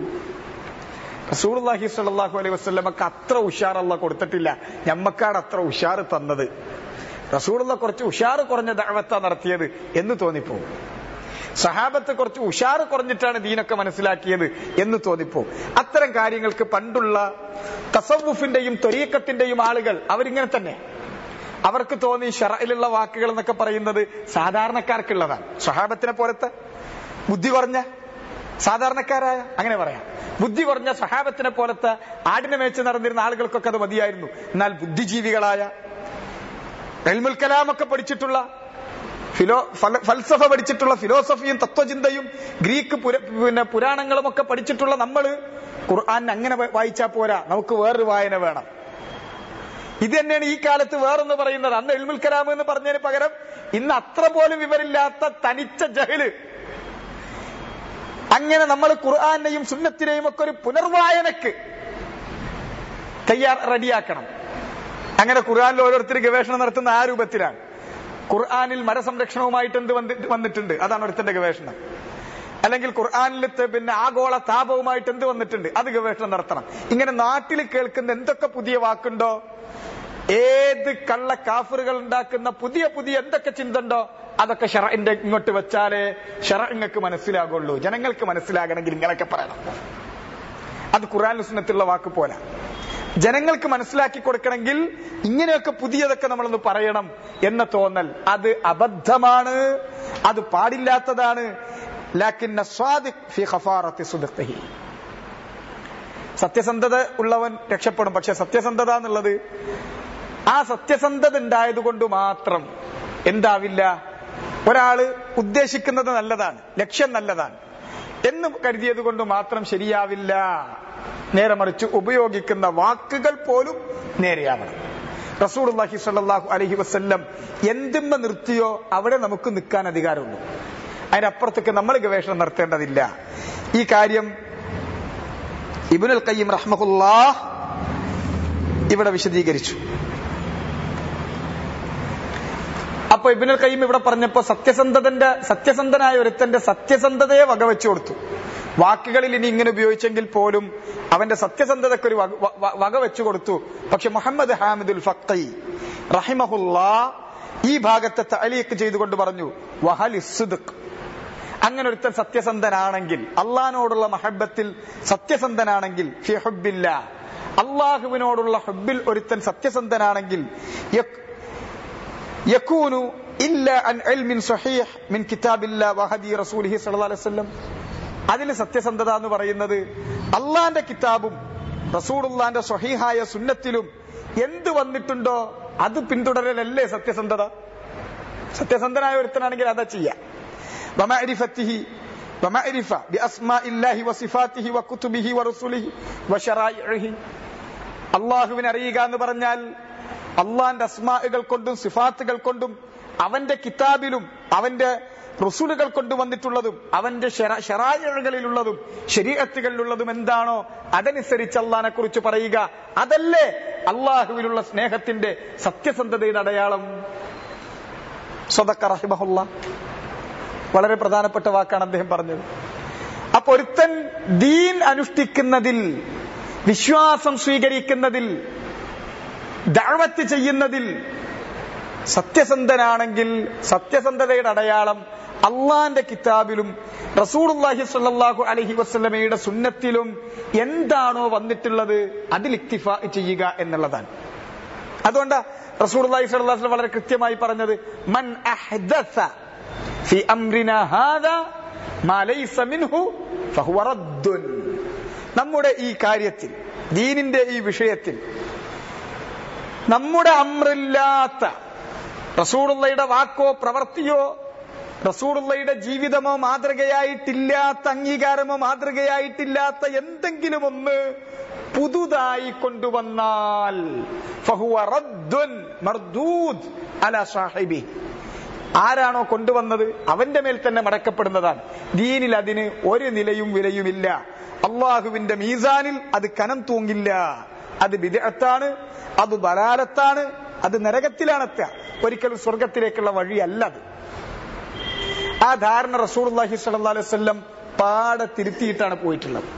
റസൂർഹി സല്ലാഹു അലൈഹി വസ്ലമക്ക് അത്ര ഉഷാറല്ല കൊടുത്തിട്ടില്ല ഞമ്മക്കാണ് അത്ര ഉഷാറ് തന്നത് റസൂറുള്ള കുറച്ച് ഉഷാറ് കുറഞ്ഞ ദഴവത്ത നടത്തിയത് എന്ന് തോന്നിപ്പോവും സഹാബത്ത് കുറച്ച് ഉഷാറ് കുറഞ്ഞിട്ടാണ് ദീനൊക്കെ മനസ്സിലാക്കിയത് എന്ന് തോന്നിപ്പോവും അത്തരം കാര്യങ്ങൾക്ക് പണ്ടുള്ള തസവുഫിന്റെയും ത്വരീക്കത്തിന്റെയും ആളുകൾ അവരിങ്ങനെ തന്നെ അവർക്ക് തോന്നി ഷറയിലുള്ള വാക്കുകൾ എന്നൊക്കെ പറയുന്നത് സാധാരണക്കാർക്കുള്ളതാണ് സഹാബത്തിനെ പോലത്തെ ബുദ്ധി കുറഞ്ഞ സാധാരണക്കാരായ അങ്ങനെ പറയാം ബുദ്ധി കുറഞ്ഞ സഹാബത്തിനെ പോലത്തെ ആടിനെ മേച്ച് നടന്നിരുന്ന ആളുകൾക്കൊക്കെ അത് മതിയായിരുന്നു എന്നാൽ ബുദ്ധിജീവികളായ എൽമുൽ കലാമൊക്കെ പഠിച്ചിട്ടുള്ള ഫിലോ ഫല- ഫൽസഫ പഠിച്ചിട്ടുള്ള ഫിലോസഫിയും തത്വചിന്തയും ഗ്രീക്ക് പുര- പിന്നെ പുരാണങ്ങളും ഒക്കെ പഠിച്ചിട്ടുള്ള നമ്മൾ ഖുർആൻ അങ്ങനെ വ- വായിച്ചാ പോരാ നമുക്ക് വേറൊരു വായന വേണം ഇത് തന്നെയാണ് ഈ കാലത്ത് വേറൊന്ന് പറയുന്നത് അന്ന് എൽമുൽ കലാം എന്ന് പറഞ്ഞതിന് പകരം ഇന്ന് അത്ര പോലും വിവരില്ലാത്ത തനിച്ച ജഹല് അങ്ങനെ നമ്മൾ ഖുർആാനെയും സുന്നത്തിനെയും ഒക്കെ ഒരു പുനർവായനക്ക് തയ്യാർ റെഡിയാക്കണം അങ്ങനെ ഖുർആാനിൽ ഓരോരുത്തർ ഗവേഷണം നടത്തുന്ന ആ രൂപത്തിലാണ് ഖുർആാനിൽ മരസംരക്ഷണവുമായിട്ട് എന്ത് വന്നിട്ട് വന്നിട്ടുണ്ട് അതാണ് ഒരുത്തന്റെ ഗവേഷണം അല്ലെങ്കിൽ ഖുർആാനിലത്തെ പിന്നെ ആഗോള താപവുമായിട്ട് എന്ത് വന്നിട്ടുണ്ട് അത് ഗവേഷണം നടത്തണം ഇങ്ങനെ നാട്ടിൽ കേൾക്കുന്ന എന്തൊക്കെ പുതിയ വാക്കുണ്ടോ ഏത് കള്ള കാഫറുകൾ ഉണ്ടാക്കുന്ന പുതിയ പുതിയ എന്തൊക്കെ ചിന്ത ഉണ്ടോ അതൊക്കെ ഷറഇന്റെ ഇങ്ങോട്ട് വെച്ചാലേ ഷറ ഇങ്ങക്ക് മനസ്സിലാകുള്ളൂ ജനങ്ങൾക്ക് മനസ്സിലാകണമെങ്കിൽ ഇങ്ങനെയൊക്കെ പറയണം അത് ഖുറാൻ സുന്നത്തുള്ള വാക്ക് പോലെ ജനങ്ങൾക്ക് മനസ്സിലാക്കി കൊടുക്കണമെങ്കിൽ ഇങ്ങനെയൊക്കെ പുതിയതൊക്കെ നമ്മളൊന്ന് പറയണം എന്ന തോന്നൽ അത് അബദ്ധമാണ് അത് പാടില്ലാത്തതാണ് ലാക്കിന്ന സ്വാദിഖ് ഫി ഖഫാറത്തി സുദഖിഹി സത്യസന്ധത ഉള്ളവൻ രക്ഷപ്പെടും പക്ഷെ സത്യസന്ധത എന്നുള്ളത് ആ സത്യസന്ധത ഉണ്ടായത് കൊണ്ട് മാത്രം എന്താവില്ല ഒരാള് ഉദ്ദേശിക്കുന്നത് നല്ലതാണ് ലക്ഷ്യം നല്ലതാണ് എന്ന് കരുതിയത് കൊണ്ട് മാത്രം ശരിയാവില്ല നേരെ മറിച്ച് ഉപയോഗിക്കുന്ന വാക്കുകൾ പോലും നേരെയാവണം റസൂർഹി സല്ലാഹു അലഹി വസ്ല്ലം എന്തുമ്മ നിർത്തിയോ അവിടെ നമുക്ക് നിൽക്കാൻ അധികാരമുള്ളൂ അതിനപ്പുറത്തേക്ക് നമ്മൾ ഗവേഷണം നടത്തേണ്ടതില്ല ഈ കാര്യം ഇബുൽ കയ്യം റഹ്മഹുല്ലാ ഇവിടെ വിശദീകരിച്ചു അപ്പൊ ഇബിനുൽ കയ്യം ഇവിടെ പറഞ്ഞപ്പോ സത്യസന്ധതന്റെ സത്യസന്ധനായ ഒരുത്തന്റെ സത്യസന്ധതയെ വകവെച്ചു കൊടുത്തു വാക്കുകളിൽ ഇനി ഇങ്ങനെ ഉപയോഗിച്ചെങ്കിൽ പോലും അവന്റെ സത്യസന്ധതയ്ക്ക് ഒരു വക- വ- വകവെച്ചു കൊടുത്തു പക്ഷെ മുഹമ്മദ് ഹാമിദുൽ ഫക്കൈ റഹിമഹുല്ലാ ഈ ഭാഗത്തെ തലീക്ക് ചെയ്തുകൊണ്ട് പറഞ്ഞു വഹലി സുദുഖ് അങ്ങനെ ഒരുത്തൻ സത്യസന്ധനാണെങ്കിൽ അള്ളഹാനോടുള്ള മഹബത്തിൽ സത്യസന്ധനാണെങ്കിൽ ഫി ഹുബ്ബില്ല അള്ളാഹുവിനോടുള്ള ഹുബിൽ ഒരുത്തൻ സത്യസന്ധനാണെങ്കിൽ യക്- യക്കൂനു ഇല്ല അൻ ഇൽമിൻ സഹീഹ് മിൻ കിതാബില്ല വഹദി റസൂലിഹി സല്ലല്ലാഹു അലൈഹി വസല്ലം അതിൽ സത്യസന്ധത എന്ന് പറയുന്നത് അള്ളാന്റെ കിതാബും റസൂലുള്ളാന്റെ സ്വഹീഹായ സുന്നത്തിലും എന്ത് വന്നിട്ടുണ്ടോ അത് പിന്തുടരലല്ലേ സത്യസന്ധത സത്യസന്ധനായ ഒരുത്തനാണെങ്കിൽ അതാ ചെയ്യാം ومعرفته ومعرفة بأسماء الله وصفاته وكتبه ورسله وشرائعه അള്ളാഹുവിനെ അറിയുക എന്ന് പറഞ്ഞാൽ അള്ളാന്റെ അസ്മാകൾ കൊണ്ടും സിഫാത്തുകൾ കൊണ്ടും അവന്റെ കിതാബിലും അവന്റെ റസൂലുകൾ കൊണ്ടുവന്നിട്ടുള്ളതും അവന്റെ ഷറായകളിലുള്ളതും ശരീരത്തുകളിലുള്ളതും എന്താണോ അതനുസരിച്ച് അള്ളഹാനെ കുറിച്ച് പറയുക അതല്ലേ അള്ളാഹുവിലുള്ള സ്നേഹത്തിന്റെ സത്യസന്ധതയുടെ അടയാളം സ്വതക്ക റഹിബഹുള്ള വളരെ പ്രധാനപ്പെട്ട വാക്കാണ് അദ്ദേഹം പറഞ്ഞത് അപ്പൊ ഒരുത്തൻ ദീൻ അനുഷ്ഠിക്കുന്നതിൽ വിശ്വാസം സ്വീകരിക്കുന്നതിൽ ദാവത്ത് ചെയ്യുന്നതിൽ സത്യസന്ധനാണെങ്കിൽ സത്യസന്ധതയുടെ അടയാളം അള്ളാന്റെ കിതാബിലും റസൂലുള്ളാഹി സ്വല്ലല്ലാഹു അലൈഹി വസല്ലമയുടെ സുന്നത്തിലും എന്താണോ വന്നിട്ടുള്ളത് അതിൽ ഇക്തിഫ ചെയ്യുക എന്നുള്ളതാണ് അതുകൊണ്ട് റസൂലുള്ളാഹി സ്വല്ലല്ലാഹു അലൈഹി വസല്ലം വളരെ കൃത്യമായി പറഞ്ഞത് മൻ അഹ്ദസ ഫി അംറിനാ ഹാദാ മാ ലൈസ മിൻഹു ഫഹുവ റദ്ദുൻ നമ്മുടെ ഈ കാര്യത്തിൽ ദീനിന്റെ ഈ വിഷയത്തിൽ നമ്മുടെ അമ്രില്ലാത്ത റസൂറുള്ളയുടെ വാക്കോ പ്രവർത്തിയോ റസൂറുള്ളയുടെ ജീവിതമോ മാതൃകയായിട്ടില്ലാത്ത അംഗീകാരമോ മാതൃകയായിട്ടില്ലാത്ത എന്തെങ്കിലും ഒന്ന് പുതുതായി കൊണ്ടുവന്നാൽ ഫഹുവ റദ്ദുൻ മർദൂദ് അല സാഹിബി ആരാണോ കൊണ്ടുവന്നത് അവന്റെ മേൽ തന്നെ മടക്കപ്പെടുന്നതാണ് ദീനിൽ അതിന് ഒരു നിലയും വിലയുമില്ല അള്ളാഹുവിന്റെ മീസാനിൽ അത് കനം തൂങ്ങില്ല അത് വിദഗ്ധാണ് അത് ബലാലത്താണ് അത് നരകത്തിലാണെത്തുക ഒരിക്കലും സ്വർഗത്തിലേക്കുള്ള വഴിയല്ല അത് ആ ധാരണ റസൂർഹി സല്ലാ അലൈഹി വല്ലം പാടെ തിരുത്തിയിട്ടാണ് പോയിട്ടുള്ളത്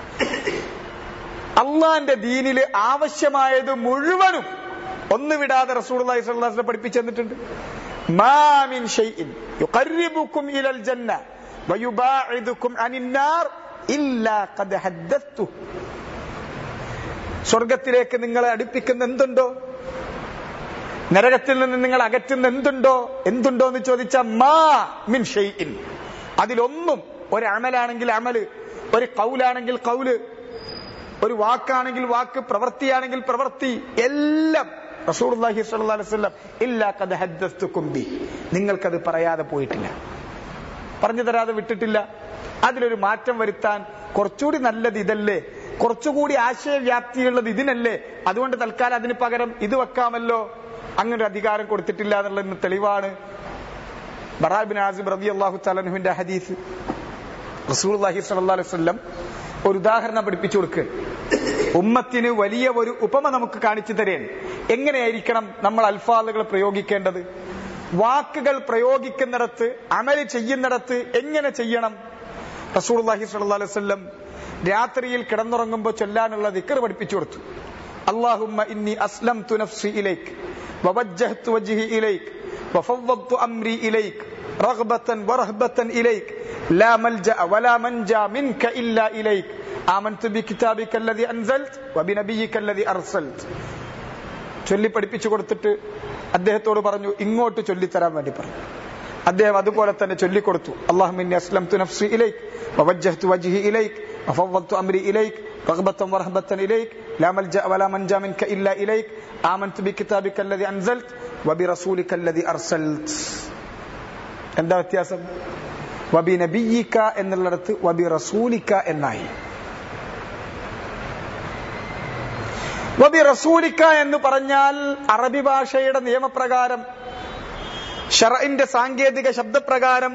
അള്ളാന്റെ ദീനില് ആവശ്യമായത് മുഴുവനും ഒന്ന് വിടാതെ റസൂർ അള്ളാഹി സ്വല്ലാസ്ലെ പഠിപ്പിച്ചു തന്നിട്ടുണ്ട് മാമിൻ ഷൈഇൻ യുഖർരിബുക്കും ഇലൽ ജന്ന വയുബാഇദുക്കും അനിൻ നാർ ഇല്ലാ ഖദ് ഹദ്ദത്തു സ്വർഗത്തിലേക്ക് നിങ്ങളെ അടുപ്പിക്കുന്ന എന്തുണ്ടോ നരകത്തിൽ നിന്ന് നിങ്ങൾ അകറ്റുന്ന എന്തുണ്ടോ എന്തുണ്ടോ എന്ന് ചോദിച്ച മാ മിൻ ഷെയ്ഇൻ അതിലൊന്നും ഒരു അമലാണെങ്കിൽ അമല് ഒരു കൗലാണെങ്കിൽ കൗല് ഒരു വാക്കാണെങ്കിൽ വാക്ക് പ്രവൃത്തിയാണെങ്കിൽ പ്രവൃത്തി എല്ലാം റസൂർഹി സ്വല്ലം ഇല്ലാ കഥ ഹദ്ദസ്തുക്കും ബി നിങ്ങൾക്കത് പറയാതെ പോയിട്ടില്ല പറഞ്ഞു തരാതെ വിട്ടിട്ടില്ല അതിലൊരു മാറ്റം വരുത്താൻ കുറച്ചുകൂടി നല്ലത് ഇതല്ലേ കുറച്ചുകൂടി ആശയവ്യാപ്തിയുള്ളത് ഇതിനല്ലേ അതുകൊണ്ട് തൽക്കാലം അതിന് പകരം ഇത് വെക്കാമല്ലോ അങ്ങനെ ഒരു അധികാരം കൊടുത്തിട്ടില്ല എന്നുള്ളതിന് തെളിവാണ് ബറാബിൻ ആസിബ് റബി അള്ളാഹു തലനുവിന്റെ ഹദീസ് റസൂൽ അലൈഹി വസല്ലം ഒരു ഉദാഹരണം പഠിപ്പിച്ചു കൊടുക്കുക ഉമ്മത്തിന് വലിയ ഒരു ഉപമ നമുക്ക് കാണിച്ചു തരേൻ എങ്ങനെയായിരിക്കണം നമ്മൾ അൽഫാദുകൾ പ്രയോഗിക്കേണ്ടത് വാക്കുകൾ പ്രയോഗിക്കുന്നിടത്ത് അമല് ചെയ്യുന്നിടത്ത് എങ്ങനെ ചെയ്യണം റസൂൽ അലൈഹി സ്വല്ലി വല്ലം രാത്രിയിൽ കിടന്നുറങ്ങുമ്പോൾ ചൊല്ലാനുള്ള ദിക്കർ പഠിപ്പിച്ചു കൊടുത്തു അള്ളാഹുമ്മ ഇന്നി അസ്ലം തു നഫ്സി ഇലൈക് വവജ്ജഹ്തു വജ്ഹി ഇലൈക് വഫവ്വദ്തു അംരി ഇലൈക് رغبة ورهبة إليك لا ملجأ ولا منجا منك إلا إليك آمنت بكتابك الذي أنزلت وبنبيك الذي أرسلت ചൊല്ലി പഠിപ്പിച്ചു കൊടുത്തിട്ട് അദ്ദേഹത്തോട് പറഞ്ഞു ഇങ്ങോട്ട് ചൊല്ലിത്തരാൻ വേണ്ടി പറഞ്ഞു അദ്ദേഹം അതുപോലെ തന്നെ ചൊല്ലിക്കൊടുത്തു അള്ളാഹുമിന്നി അസ്ലം തു നഫ്സി ഇലൈക് വവജ്ജഹ്തു വജ്ഹി ഇലൈക് وفوضت أمري إليك رغبة ورهبة إليك لا ملجأ ولا منجا منك إلا إليك آمنت بكتابك الذي أنزلت وبرسولك الذي أرسلت എന്താ വ്യത്യാസം വബി നബിയിക്ക എന്നുള്ളിടത്ത് വബി റസൂലിക്ക എന്നായി വബി റസൂലിക്ക എന്ന് പറഞ്ഞാൽ അറബി ഭാഷയുടെ നിയമപ്രകാരം ഷറഇന്റെ സാങ്കേതിക ശബ്ദപ്രകാരം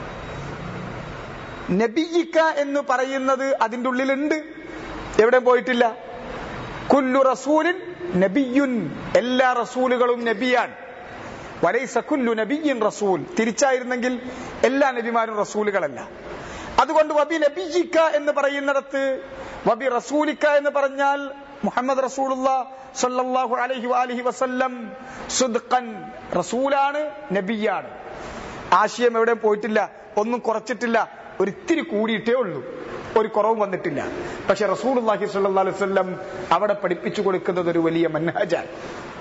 നബിയിക്ക എന്ന് പറയുന്നത് അതിന്റെ ഉള്ളിലുണ്ട് എവിടെ പോയിട്ടില്ല കുല്ലു റസൂലിൻ നബിയുൻ എല്ലാ റസൂലുകളും നബിയാണ് വലൈസ കുല്ലു നബിയിൻ റസൂൽ തിരിച്ചായിരുന്നെങ്കിൽ എല്ലാ നബിമാരും റസൂലുകളല്ല അതുകൊണ്ട് വബി നബിയിക്ക എന്ന് പറയുന്നിടത്ത് വബി റസൂലിക്ക എന്ന് പറഞ്ഞാൽ മുഹമ്മദ് റസൂലുള്ള സല്ലല്ലാഹു അലൈഹി വാലിഹി വസല്ലം സുദ്ഖൻ റസൂലാണ് നബിയാണ് ആശയം എവിടെ പോയിട്ടില്ല ഒന്നും കുറച്ചിട്ടില്ല ഒരിത്തിരി കൂടിയിട്ടേ ഉള്ളൂ ഒരു കുറവും വന്നിട്ടില്ല പക്ഷെ റസൂൽ അള്ളാഹി സല്ലല്ലാഹു അലൈഹി വസല്ലം അവിടെ പഠിപ്പിച്ചു കൊടുക്കുന്നത് ഒരു വലിയ മൻഹജാണ്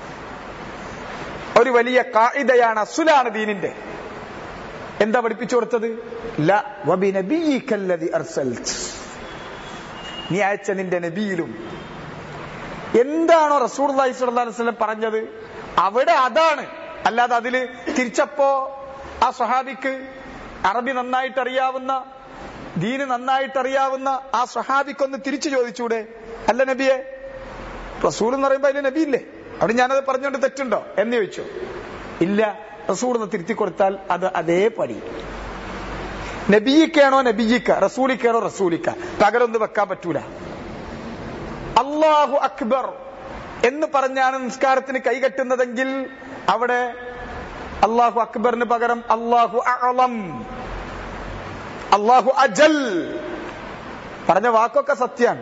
ഒരു വലിയ കായിദയാണ് അസുലാണ് ദീനിന്റെ എന്താ പഠിപ്പിച്ചു കൊടുത്തത് ല വബി നബിയിക്കല്ലതി അർസൽത്ത് നീ അയച്ച നിന്റെ നബിയിലും എന്താണോ റസൂൽ അലൈഹി സ്വല്ലം പറഞ്ഞത് അവിടെ അതാണ് അല്ലാതെ അതില് തിരിച്ചപ്പോ ആ സ്വഹാബിക്ക് അറബി നന്നായിട്ട് അറിയാവുന്ന ദീന് നന്നായിട്ട് അറിയാവുന്ന ആ സ്വഹാബിക്കൊന്ന് തിരിച്ചു ചോദിച്ചൂടെ അല്ല നബിയെ റസൂൽ എന്ന് പറയുമ്പോ അതിന് നബി ഇല്ലേ അവിടെ ഞാനത് പറഞ്ഞുകൊണ്ട് തെറ്റുണ്ടോ എന്ന് ചോദിച്ചു ഇല്ല റസൂൾ എന്ന് തിരുത്തി കൊടുത്താൽ അത് അതേപടി നബിയിക്കാണോ നബിയിക്ക റസൂലിക്കാണോ റസൂലിക്ക പകരൊന്നും വെക്കാൻ പറ്റൂല അള്ളാഹു അക്ബർ എന്ന് പറഞ്ഞാണ് നിസ്കാരത്തിന് കൈകെട്ടുന്നതെങ്കിൽ അവിടെ അള്ളാഹു അക്ബറിന് പകരം അള്ളാഹു അളം അള്ളാഹു അജൽ പറഞ്ഞ വാക്കൊക്കെ സത്യാണ്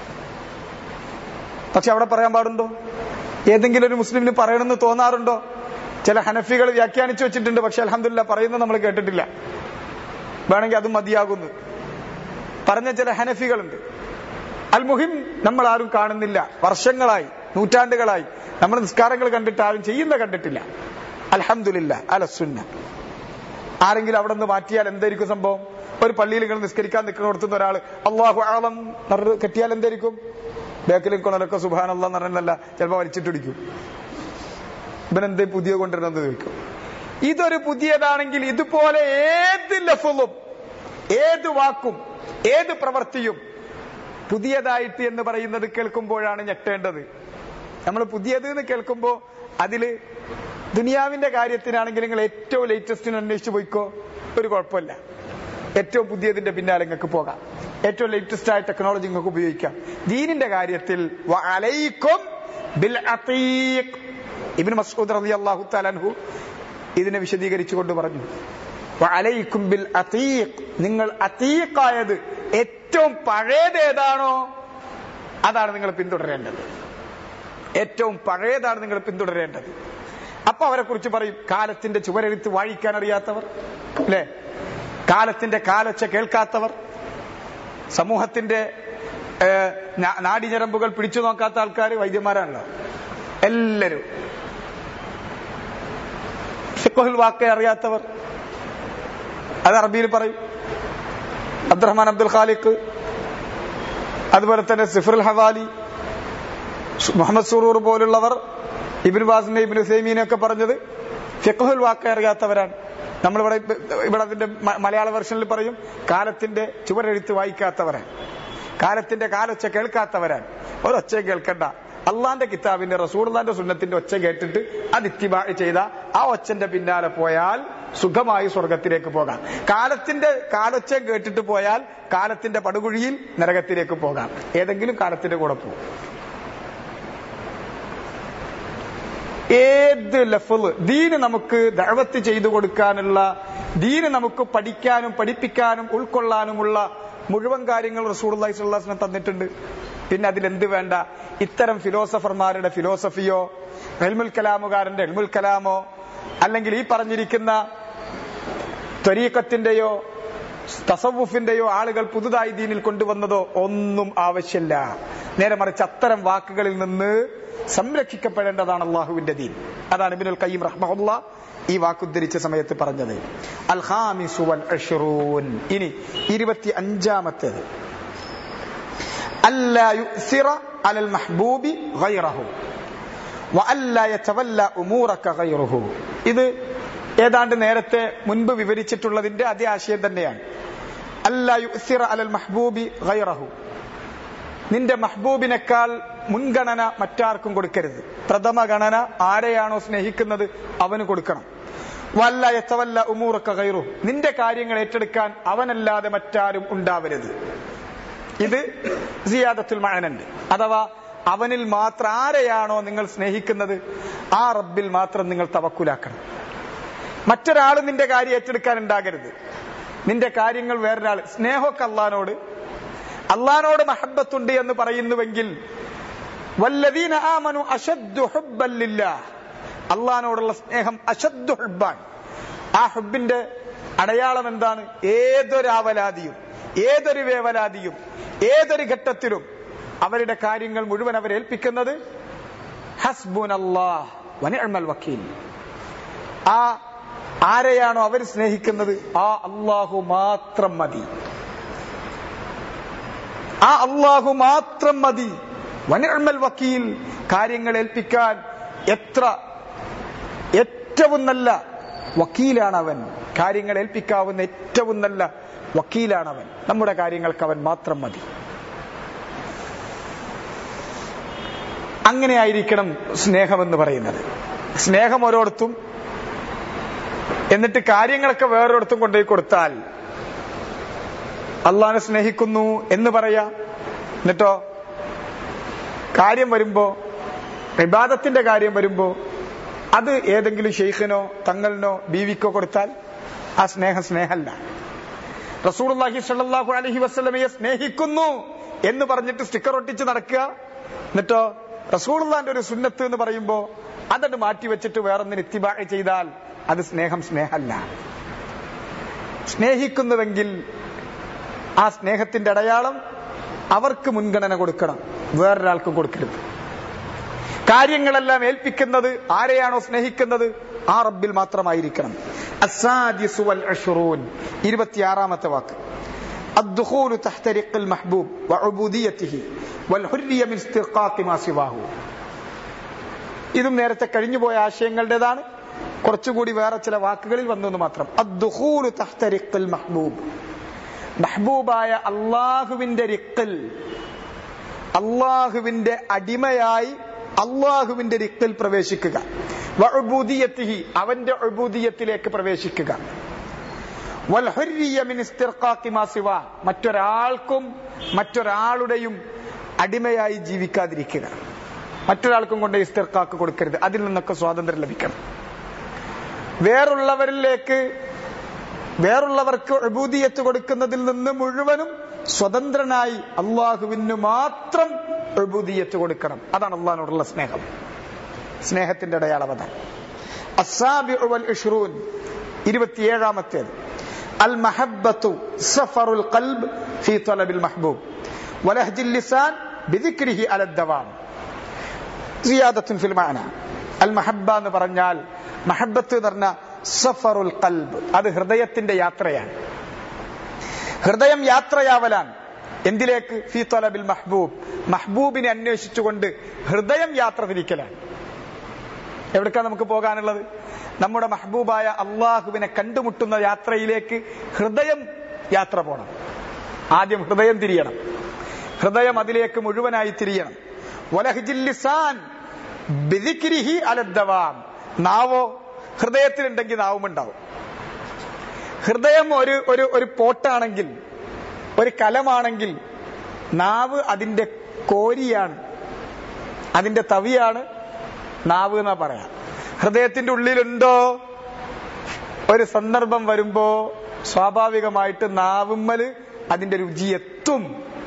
പക്ഷെ അവിടെ പറയാൻ പാടുണ്ടോ ഏതെങ്കിലും ഒരു മുസ്ലിമിന് പറയണമെന്ന് തോന്നാറുണ്ടോ ചില ഹനഫികൾ വ്യാഖ്യാനിച്ചു വെച്ചിട്ടുണ്ട് പക്ഷെ അലഹമില്ല പറയുന്നത് നമ്മൾ കേട്ടിട്ടില്ല വേണമെങ്കിൽ അതും മതിയാകുന്നു പറഞ്ഞ ചില ഹനഫികളുണ്ട് അൽ മുഹിം നമ്മൾ ആരും കാണുന്നില്ല വർഷങ്ങളായി നൂറ്റാണ്ടുകളായി നമ്മൾ നിസ്കാരങ്ങൾ കണ്ടിട്ട് ആരും ചെയ്യുന്ന കണ്ടിട്ടില്ല അലഹമില്ല അലസുന്ന ആരെങ്കിലും അവിടെ നിന്ന് മാറ്റിയാൽ എന്തായിരിക്കും സംഭവം ഒരു പള്ളിയിൽ നിങ്ങൾ നിസ്കരിക്കാൻ നിൽക്കുന്നിടത്തുന്ന ഒരാൾ അള്ളാഹു ആളം നടു കെട്ടിയാൽ എന്തായിരിക്കും ബേക്കിൽ കൊണലൊക്കെ സുബാൻ അല്ല പറഞ്ഞല്ല ചിലപ്പോ വലിച്ചിട്ടിടിക്കും ഇവനെന്തേ പുതിയ കൊണ്ടുവരണമെന്ന് ചോദിക്കും ഇതൊരു പുതിയതാണെങ്കിൽ ഇതുപോലെ ഏത് ലഫും ഏത് വാക്കും ഏത് പ്രവൃത്തിയും പുതിയതായിട്ട് എന്ന് പറയുന്നത് കേൾക്കുമ്പോഴാണ് ഞെട്ടേണ്ടത് നമ്മൾ പുതിയത് എന്ന് കേൾക്കുമ്പോ അതില് ദുനിയാവിന്റെ കാര്യത്തിനാണെങ്കിൽ നിങ്ങൾ ഏറ്റവും ലേറ്റസ്റ്റിന് അന്വേഷിച്ചു പോയിക്കോ ഒരു കുഴപ്പമില്ല ഏറ്റവും പുതിയതിന്റെ പിന്നാലെ നിങ്ങൾക്ക് പോകാം ഏറ്റവും ലേറ്റസ്റ്റ് ആയ ടെക്നോളജി നിങ്ങൾക്ക് ഉപയോഗിക്കാം ദീനിന്റെ കാര്യത്തിൽ വഅലൈക്കും ബിൽ അതീഖ് ഇബ്നു മസ്ഊദ് റളിയല്ലാഹു തആല അൻഹു ഇതിനെ വിശദീകരിച്ചുകൊണ്ട് പറഞ്ഞു വഅലൈക്കും ബിൽ അതീഖ് നിങ്ങൾ അതീഖായത് ഏറ്റവും പഴയത് ഏതാണോ അതാണ് നിങ്ങൾ പിന്തുടരേണ്ടത് ഏറ്റവും പഴയതാണ് നിങ്ങൾ പിന്തുടരേണ്ടത് അപ്പൊ അവരെ കുറിച്ച് പറയും കാലത്തിന്റെ ചുവരെഴുത്ത് വായിക്കാൻ അറിയാത്തവർ അല്ലെ കാലത്തിന്റെ കാലൊച്ച കേൾക്കാത്തവർ സമൂഹത്തിന്റെ ഏഹ്, നാ- നാഡിഞരമ്പുകൾ പിടിച്ചു നോക്കാത്ത ആൾക്കാർ വൈദ്യന്മാരാണല്ലോ എല്ലാരും ഫിഖുൽ വാക്ക അറിയാത്തവർ അത് അറബിയിൽ പറയും അബ്ദുറഹ്മാൻ അബ്ദുൽ ഖാലിഖ് അതുപോലെ തന്നെ സിഫറുൽ ഹവാലി മുഹമ്മദ് സുറൂർ പോലുള്ളവർ ഇബിൻ ബാസിന്റെ ഇബിൻ ഹുസൈമീനെ ഒക്കെ പറഞ്ഞത് ഫിഖുൽ വാക്ക അറിയാത്തവരാണ് നമ്മളിവിടെ ഇവിടെ അതിന്റെ മ- മലയാള വെർഷനിൽ പറയും കാലത്തിന്റെ ചുവരെഴുത്ത് വായിക്കാത്തവരാണ് കാലത്തിന്റെ കാലൊച്ച കേൾക്കാത്തവരാണ് ഒരൊച്ച കേൾക്കണ്ട അള്ളാന്റെ കിതാബിന്റെ റസൂർലാന്റെ സുന്നത്തിന്റെ ഒച്ച കേട്ടിട്ട് അത് ഇത്തിബാ ചെയ്ത ആ ഒച്ചന്റെ പിന്നാലെ പോയാൽ സുഖമായി സ്വർഗത്തിലേക്ക് പോകാം കാലത്തിന്റെ കാലൊച്ച കേട്ടിട്ട് പോയാൽ കാലത്തിന്റെ പടുകുഴിയിൽ നരകത്തിലേക്ക് പോകാം ഏതെങ്കിലും കാലത്തിന്റെ കൂടെ പോകും ഏത് ലഫല് ദീന് നമുക്ക് ദഴവത്ത് ചെയ്തു കൊടുക്കാനുള്ള ദീന് നമുക്ക് പഠിക്കാനും പഠിപ്പിക്കാനും ഉൾക്കൊള്ളാനുമുള്ള മുഴുവൻ കാര്യങ്ങൾ റസൂർല്ലാഹി സ്വല്ലാസിനെ തന്നിട്ടുണ്ട് പിന്നെ അതിലെന്ത് വേണ്ട ഇത്തരം ഫിലോസഫർമാരുടെ ഫിലോസഫിയോ എൽമുൽ കലാമുകാരന്റെ എൽമുൽ കലാമോ അല്ലെങ്കിൽ ഈ പറഞ്ഞിരിക്കുന്ന ത്വരീക്കത്തിന്റെയോ തസവുഫിന്റെയോ ആളുകൾ പുതുതായി ദീനിൽ കൊണ്ടുവന്നതോ ഒന്നും ആവശ്യമില്ല നേരെ മറിച്ച് അത്തരം വാക്കുകളിൽ നിന്ന് സംരക്ഷിക്കപ്പെടേണ്ടതാണ് അള്ളാഹുവിന്റെ ദീൻ അതാണ് ഇബിനുൽ കയ്യം റഹ്മുല്ല ഈ വാക്കുദ്ധരിച്ച സമയത്ത് പറഞ്ഞത് അൽ ഹാമിസു വൽ അഷ്റൂൻ ഇനി ഇരുപത്തി അഞ്ചാമത്തേത് അല്ലാ യുസിറ അലൽ മഹ്ബൂബി ഗൈറഹു വഅല്ലാ യതവല്ല ഉമൂറക ഗൈറുഹു ഇത് ഏതാണ്ട് നേരത്തെ മുൻപ് വിവരിച്ചിട്ടുള്ളതിന്റെ അതേ ആശയം തന്നെയാണ് അല്ലാ യുസിറ അലൽ മഹ്ബൂബി ഗൈറഹു നിന്റെ മഹ്ബൂബിനേക്കാൾ മുൻഗണന മറ്റാർക്കും കൊടുക്കരുത് പ്രഥമ ഗണന ആരെയാണോ സ്നേഹിക്കുന്നത് അവന് കൊടുക്കണം വല്ല യത്തവല്ല ഉമൂറക്ക കയറു നിന്റെ കാര്യങ്ങൾ ഏറ്റെടുക്കാൻ അവനല്ലാതെ മറ്റാരും ഉണ്ടാവരുത് ഇത് സിയാദത്തുൽ മഴനുണ്ട് അഥവാ അവനിൽ മാത്രം ആരെയാണോ നിങ്ങൾ സ്നേഹിക്കുന്നത് ആ റബ്ബിൽ മാത്രം നിങ്ങൾ തവക്കുലാക്കണം മറ്റൊരാൾ നിന്റെ കാര്യം ഏറ്റെടുക്കാൻ ഉണ്ടാകരുത് നിന്റെ കാര്യങ്ങൾ വേറൊരാൾ സ്നേഹമൊക്കെ അള്ളഹാനോട് അള്ളഹാനോട് മഹബത്തുണ്ട് എന്ന് പറയുന്നുവെങ്കിൽ വല്ലദീന ആമനു അശദ്ദു ഹുബ്ബൻ ലില്ലാഹ് അള്ളഹാനോടുള്ള സ്നേഹം അശദ്ദു ഹുബ്ബാൻ ആ ഹുബിന്റെ അടയാളം എന്താണ് ഏതൊരു ആവലാതിയും ഏതൊരു വേവലാതിയും ഏതൊരു ഘട്ടത്തിലും അവരുടെ കാര്യങ്ങൾ മുഴുവൻ അവരെ ഏൽപ്പിക്കുന്നത് ഹസ്ബുൻ അള്ളാഹ് വനിഅമൽ വക്കീൽ ആ ആരെയാണോ അവർ സ്നേഹിക്കുന്നത് ആ അള്ളാഹു മാത്രം മതി ആ അള്ളാഹു മാത്രം മതി വനിഅമൽ വക്കീൽ കാര്യങ്ങൾ ഏൽപ്പിക്കാൻ എത്ര ഏറ്റവും നല്ല വക്കീലാണ് അവൻ കാര്യങ്ങൾ ഏൽപ്പിക്കാവുന്ന ഏറ്റവും നല്ല വക്കീലാണ് അവൻ നമ്മുടെ കാര്യങ്ങൾക്ക് അവൻ മാത്രം മതി അങ്ങനെ ആയിരിക്കണം സ്നേഹമെന്ന് പറയുന്നത് സ്നേഹം ഓരോടത്തും എന്നിട്ട് കാര്യങ്ങളൊക്കെ വേറൊരിടത്തും കൊണ്ടുപോയി കൊടുത്താൽ അള്ളാനെ സ്നേഹിക്കുന്നു എന്ന് പറയാം എന്നിട്ടോ കാര്യം വരുമ്പോ വിവാദത്തിന്റെ കാര്യം വരുമ്പോ അത് ഏതെങ്കിലും ഷെയ്ഖിനോ തങ്ങളിനോ ബീവിക്കോ കൊടുത്താൽ ആ സ്നേഹം സ്നേഹമല്ല റസൂർഹി സല്ലാഹു അലഹി വസ്ലമയെ സ്നേഹിക്കുന്നു എന്ന് പറഞ്ഞിട്ട് സ്റ്റിക്കർ ഒട്ടിച്ച് നടക്കുക എന്നിട്ടോ റസൂള്ളാന്റെ ഒരു സുന്നത്ത് എന്ന് പറയുമ്പോ അതത് മാറ്റിവെച്ചിട്ട് വേറൊന്നിന് ഇത്തിബാ ചെയ്താൽ അത് സ്നേഹം സ്നേഹമല്ല സ്നേഹിക്കുന്നുവെങ്കിൽ ആ സ്നേഹത്തിന്റെ അടയാളം അവർക്ക് മുൻഗണന കൊടുക്കണം വേറൊരാൾക്കും കൊടുക്കരുത് കാര്യങ്ങളെല്ലാം ഏൽപ്പിക്കുന്നത് ആരെയാണോ സ്നേഹിക്കുന്നത് ആ റബ്ബിൽ മാത്രമായിരിക്കണം ഇരുപത്തിയാറാമത്തെ വാക്ക് الدخول تحت رق المحبوب وعبوديته والحرية من استرقاق ما سواه ഇതും നേരത്തെ കഴിഞ്ഞുപോയ ആശയങ്ങളുടേതാണ് കുറച്ചുകൂടി വേറെ ചില വാക്കുകളിൽ വന്നു മാത്രം അദ്ദുഖൂലു തഹ്ത റിഖിൽ മഹ്ബൂബ് മഹ്ബൂബായ അള്ളാഹുവിന്റെ റിക്കിൽ അള്ളാഹുവിന്റെ അടിമയായി അള്ളാഹുവിന്റെ റിക്കിൽ പ്രവേശിക്കുക വഅബൂദിയത്തിഹി അവന്റെ അബൂദിയത്തിലേക്ക് പ്രവേശിക്കുക വൽഹുരിയ മിൻ ഇസ്തിർഖാഖി മാ സിവ മറ്റൊരാൾക്കും മറ്റൊരാളുടെയും അടിമയായി ജീവിക്കാതിരിക്കുക മറ്റൊരാൾക്കും കൊണ്ട് ഇസ്തിർക്കാക്ക് കൊടുക്കരുത് അതിൽ നിന്നൊക്കെ സ്വാതന്ത്ര്യം ലഭിക്കണം വേറുള്ളവരിലേക്ക് വേറുള്ളവർക്ക് അബൂദിയത്ത് കൊടുക്കുന്നതിൽ നിന്ന് മുഴുവനും സ്വതന്ത്രനായി അള്ളാഹുവിന് മാത്രം അബൂദിയത്ത് കൊടുക്കണം അതാണ് അള്ളാഹിനോടുള്ള സ്നേഹം സ്നേഹത്തിന്റെ അടയാളം അതാണ് അസാബിഉൽ ഇഷ്റൂൻ ഇരുപത്തിയേഴാമത്തേത് അൽ മഹബ്ബത്തു സഫറുൽ ഖൽബ് ഫീ തലബിൽ മഹ്ബൂബ് വലഹ്ജിൽ ലിസാൻ ബിദിക്രിഹി അലദ്ദവാം സിയാദത്തുൻ ഫിൽ മഅന അൽ മഹബ്ബ എന്ന് പറഞ്ഞാൽ മഹബ്ബത്ത് എന്ന് പറഞ്ഞ സഫറുൽ ഖൽബ് അത് ഹൃദയത്തിന്റെ യാത്രയാണ് ഹൃദയം യാത്രയാവലാണ് എന്തിലേക്ക് ഫി തലബിൽ മഹ്ബൂബ് മഹ്ബൂബിനെ അന്വേഷിച്ചുകൊണ്ട് ഹൃദയം യാത്ര തിരിക്കലാണ് എവിടേക്കാ നമുക്ക് പോകാനുള്ളത് നമ്മുടെ മഹബൂബായ അള്ളാഹുവിനെ കണ്ടുമുട്ടുന്ന യാത്രയിലേക്ക് ഹൃദയം യാത്ര പോണം ആദ്യം ഹൃദയം തിരിയണം ഹൃദയം അതിലേക്ക് മുഴുവനായി തിരിയണം വലഹ്ജില്ലിസാൻ ബിദിക്രിഹി അലദ്ദവാം നാവോ ഹൃദയത്തിലുണ്ടെങ്കിൽ നാവും ഉണ്ടാവും ഹൃദയം ഒരു ഒരു ഒരു പോട്ടാണെങ്കിൽ ഒരു കലമാണെങ്കിൽ നാവ് അതിന്റെ കോരിയാണ് അതിന്റെ തവിയാണ് നാവ് എന്നാ പറയാം ഹൃദയത്തിന്റെ ഉള്ളിലുണ്ടോ ഒരു സന്ദർഭം വരുമ്പോ സ്വാഭാവികമായിട്ട് നാവുമ്മല് അതിന്റെ രുചി എത്തും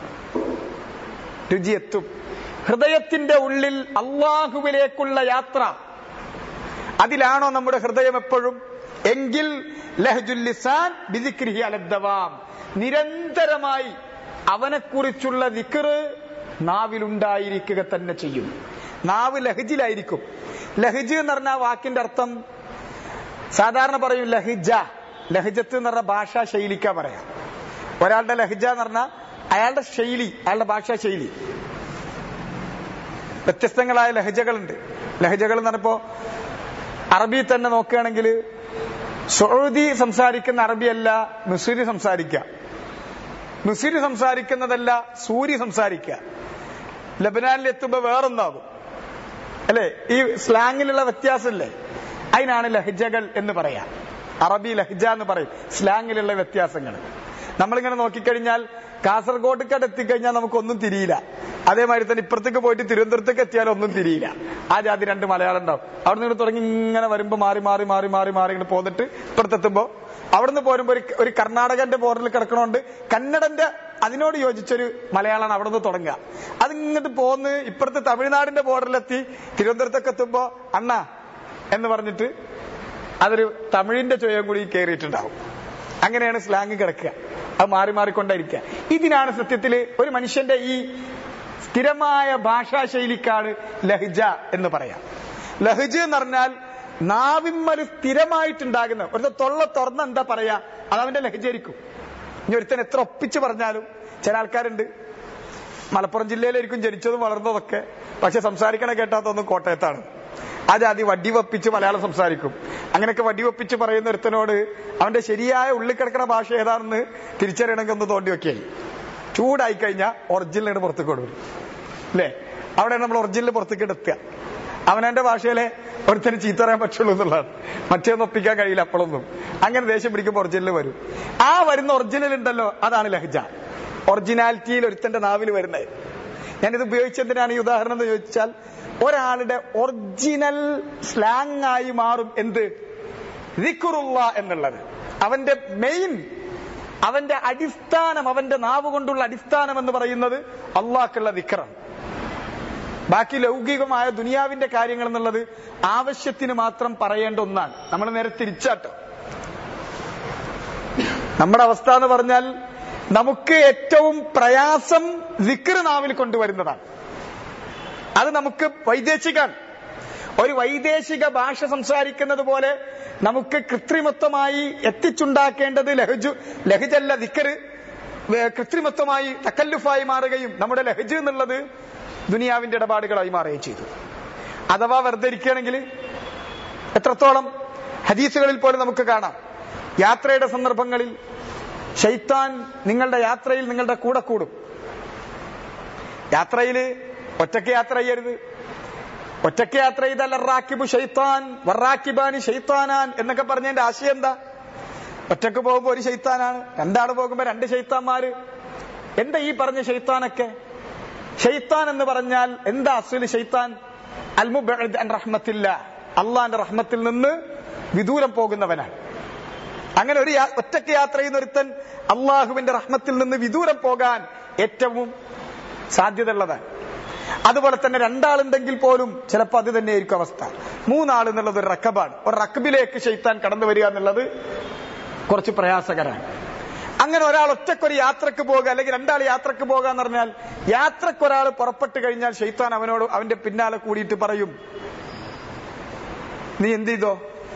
രുചി എത്തും ഹൃദയത്തിന്റെ ഉള്ളിൽ അള്ളാഹുവിലേക്കുള്ള യാത്ര അതിലാണോ നമ്മുടെ ഹൃദയം എപ്പോഴും എങ്കിൽ ലഹജുല്ലിസാൻ ബിദിക്രിഹി അലദ്ദവാം നിരന്തരമായി അവനെക്കുറിച്ചുള്ള ദിക്റ് നാവിലുണ്ടായിരിക്കുക തന്നെ ചെയ്യും നാവ് ലഹജിലായിരിക്കും ലഹജ് എന്ന് പറഞ്ഞ വാക്കിന്റെ അർത്ഥം സാധാരണ പറയും ലഹിജ ലഹജത്ത് എന്ന് പറഞ്ഞ ഭാഷാ ശൈലിക്ക പറയാം ഒരാളുടെ ലഹജ എന്ന് പറഞ്ഞാൽ അയാളുടെ ശൈലി അയാളുടെ ഭാഷാ ശൈലി വ്യത്യസ്തങ്ങളായ ലഹജകളുണ്ട് ലഹജകൾ എന്ന് പറഞ്ഞപ്പോ അറബി തന്നെ നോക്കുകയാണെങ്കിൽ സൗദി സംസാരിക്കുന്ന അറബിയല്ല മുസ്ലിം സംസാരിക്കുക മുസ്ലിം സംസാരിക്കുന്നതല്ല സൂര്യ സംസാരിക്കുക ലബനാനിൽ എത്തുമ്പോ വേറൊന്നാകും അല്ലെ ഈ സ്ലാങ്ങിലുള്ള വ്യത്യാസമില്ലേ അതിനാണ് ലഹജകൾ എന്ന് പറയാം അറബി ലഹജ എന്ന് പറയും സ്ലാങ്ങിലുള്ള വ്യത്യാസങ്ങൾ നമ്മളിങ്ങനെ നോക്കിക്കഴിഞ്ഞാൽ കാസർഗോഡ്ക്കാട് എത്തിക്കഴിഞ്ഞാൽ നമുക്കൊന്നും തിരിയില്ല അതേമാതിരി തന്നെ ഇപ്പുറത്തേക്ക് പോയിട്ട് തിരുവനന്തപുരത്തേക്ക് എത്തിയാലും ഒന്നും തിരിയില്ല ആ ജാതി രണ്ട് മലയാളം ഉണ്ടാവും അവിടെ നിന്ന് തുടങ്ങി ഇങ്ങനെ വരുമ്പോ മാറി മാറി മാറി മാറി മാറി ഇങ്ങനെ പോന്നിട്ട് ഇപ്പുറത്തെത്തുമ്പോ അവിടുന്ന് പോരുമ്പോ ഒരു ഒരു കർണാടകന്റെ ബോർഡറിൽ കിടക്കണോണ്ട് കന്നഡന്റെ അതിനോട് യോജിച്ചൊരു മലയാളമാണ് അവിടെ നിന്ന് തുടങ്ങുക അതിങ്ങോട്ട് പോന്ന് ഇപ്പുറത്തെ തമിഴ്നാടിന്റെ ബോർഡറിലെത്തി തിരുവനന്തപുരത്തൊക്കെ എത്തുമ്പോ അണ്ണ എന്ന് പറഞ്ഞിട്ട് അതൊരു തമിഴിന്റെ ചുയം കൂടി കയറിയിട്ടുണ്ടാവും അങ്ങനെയാണ് സ്ലാങ് കിടക്കുക അത് മാറി മാറിക്കൊണ്ടിരിക്കുക ഇതിനാണ് സത്യത്തിൽ ഒരു മനുഷ്യന്റെ ഈ സ്ഥിരമായ ഭാഷാ ശൈലിക്കാണ് ലഹജ എന്ന് പറയാം ലഹജ് എന്ന് പറഞ്ഞാൽ നാവിമ്മല് സ്ഥിരമായിട്ടുണ്ടാകുന്ന ഒരു തൊള്ള തുറന്ന എന്താ പറയാ അത് അവന്റെ ലഹജായിരിക്കും ഇനി ഒരുത്തൻ എത്ര ഒപ്പിച്ച് പറഞ്ഞാലും ചില ആൾക്കാരുണ്ട് മലപ്പുറം ജില്ലയിലായിരിക്കും ജനിച്ചതും വളർന്നതൊക്കെ പക്ഷെ സംസാരിക്കണ കേട്ടാത്തൊന്നും കോട്ടയത്താണ് അത് ആദ്യം വടി വപ്പിച്ച് മലയാളം സംസാരിക്കും അങ്ങനെയൊക്കെ വടിവെപ്പിച്ച് പറയുന്ന ഒരുത്തനോട് അവന്റെ ശരിയായ ഉള്ളിൽ കിടക്കുന്ന ഭാഷ ഏതാണെന്ന് തിരിച്ചറിയണമെങ്കിൽ ഒന്ന് തോണ്ടി വെക്കിയായി ചൂടായി കഴിഞ്ഞാൽ ഒറിജിനലാണ് പുറത്തേക്ക് കൊടുക്കും അല്ലേ അവിടെ നമ്മൾ ഒറിജിനൽ പുറത്തേക്ക് എടുക്കുക അവനവന്റെ ഭാഷയിലെ ഒരുത്തന് ചീത്ത പറയാൻ പറ്റുള്ളൂ എന്നുള്ളതാണ് മറ്റേന്ന് ഒപ്പിക്കാൻ കഴിയില്ല അപ്പോഴൊന്നും അങ്ങനെ ദേഷ്യം പിടിക്കുമ്പോൾ ഒറിജിനൽ വരും ആ വരുന്ന ഒറിജിനൽ ഉണ്ടല്ലോ അതാണ് ലഹജ ഒറിജിനാലിറ്റിയിൽ ഒരുത്തന്റെ നാവിൽ വരുന്നത് ഞാനിത് ഉപയോഗിച്ചെന്തിനാണ് ഈ ഉദാഹരണം എന്ന് ചോദിച്ചാൽ ഒരാളുടെ ഒറിജിനൽ സ്ലാങ് ആയി മാറും എന്ത് ദിക്കുറുള്ള എന്നുള്ളത് അവന്റെ മെയിൻ അവന്റെ അടിസ്ഥാനം അവന്റെ നാവ് കൊണ്ടുള്ള അടിസ്ഥാനം എന്ന് പറയുന്നത് അള്ളാഹ്ക്കുള്ള ദിക്കറാണ് ബാക്കി ലൗകികമായ ദുനിയാവിന്റെ കാര്യങ്ങൾ എന്നുള്ളത് ആവശ്യത്തിന് മാത്രം പറയേണ്ട ഒന്നാണ് നമ്മൾ നേരെ തിരിച്ചാട്ടോ നമ്മുടെ അവസ്ഥ എന്ന് പറഞ്ഞാൽ നമുക്ക് ഏറ്റവും പ്രയാസം വിക്ര നാവിൽ കൊണ്ടുവരുന്നതാണ് അത് നമുക്ക് വൈദേശികാണ് ഒരു വൈദേശിക ഭാഷ സംസാരിക്കുന്നത് പോലെ നമുക്ക് കൃത്രിമത്വമായി എത്തിച്ചുണ്ടാക്കേണ്ടത് ലഹജു ലഹജല്ല വിക്കറ് കൃത്രിമത്വമായി തക്കല്ലുഫായി മാറുകയും നമ്മുടെ ലഹജ് എന്നുള്ളത് ദുനിയാവിന്റെ ഇടപാടുകളായി മാറുകയും ചെയ്തു അഥവാ വെറുതെ ഇരിക്കുകയാണെങ്കിൽ എത്രത്തോളം ഹദീസുകളിൽ പോലും നമുക്ക് കാണാം യാത്രയുടെ സന്ദർഭങ്ങളിൽ ഷെയ്ത്താൻ നിങ്ങളുടെ യാത്രയിൽ നിങ്ങളുടെ കൂടെ കൂടും യാത്രയിൽ ഒറ്റയ്ക്ക് യാത്ര ചെയ്യരുത് ഒറ്റയ്ക്ക് യാത്ര ചെയ്താൽ അറാക്കിബു ഷെയ്ത്താൻ വറാക്കിബാനി ഷെയ്ത്താനാൻ എന്നൊക്കെ പറഞ്ഞതിന്റെ ആശയം എന്താ ഒറ്റക്ക് പോകുമ്പോ ഒരു ഷെയ്ത്താനാണ് രണ്ടാള് പോകുമ്പോ രണ്ട് ഷെയ്ത്താന്മാര് എന്താ ഈ പറഞ്ഞ ഷെയ്ത്താനൊക്കെ ഷെയ്ത്താൻ എന്ന് പറഞ്ഞാൽ എന്താ അസുല് ഷെയ്ത്താൻ അൽമുബ് റഹ്മത്തില്ല അള്ളാന്റെ റഹ്മത്തിൽ നിന്ന് വിദൂരം പോകുന്നവനാണ് അങ്ങനെ ഒരു ഒറ്റയ്ക്ക് യാത്ര ചെയ്യുന്ന ഒരുത്തൻ അള്ളാഹുവിന്റെ റഹ്മത്തിൽ നിന്ന് വിദൂരം പോകാൻ ഏറ്റവും സാധ്യതയുള്ളതാണ് അതുപോലെ തന്നെ രണ്ടാളുണ്ടെങ്കിൽ പോലും ചിലപ്പോൾ അത് തന്നെയായിരിക്കും അവസ്ഥ മൂന്നാൾ എന്നുള്ളത് ഒരു റക്കബാണ് ഒരു റക്കബിലേക്ക് ഷെയ്ത്താൻ കടന്നു വരിക എന്നുള്ളത് കുറച്ച് പ്രയാസകരാണ് അങ്ങനെ ഒരാൾ ഒറ്റക്കൊരു യാത്രക്ക് പോകുക അല്ലെങ്കിൽ രണ്ടാൾ യാത്രക്ക് പോകുക എന്ന് പറഞ്ഞാൽ യാത്രക്ക് ഒരാൾ പുറപ്പെട്ടു കഴിഞ്ഞാൽ ഷെയ്ത്താൻ അവനോട് അവന്റെ പിന്നാലെ കൂടിയിട്ട് പറയും നീ എന്ത് ചെയ്തോ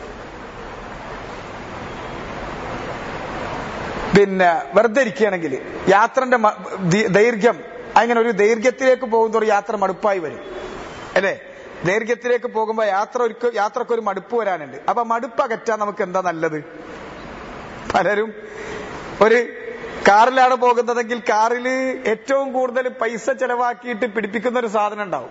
പിന്നെ വെറുതെ ഇരിക്കുകയാണെങ്കിൽ യാത്രന്റെ ദൈർഘ്യം അങ്ങനെ ഒരു ദൈർഘ്യത്തിലേക്ക് പോകുന്ന ഒരു യാത്ര മടുപ്പായി വരും അല്ലേ ദൈർഘ്യത്തിലേക്ക് പോകുമ്പോൾ യാത്ര ഒരു യാത്രക്ക് ഒരു മടുപ്പ് വരാനുണ്ട് അപ്പൊ മടുപ്പ് അകറ്റാൻ നമുക്ക് എന്താ നല്ലത് പലരും ഒരു കാറിലാണ് പോകുന്നതെങ്കിൽ കാറിൽ ഏറ്റവും കൂടുതൽ പൈസ ചെലവാക്കിയിട്ട് പിടിപ്പിക്കുന്ന ഒരു സാധനം ഉണ്ടാവും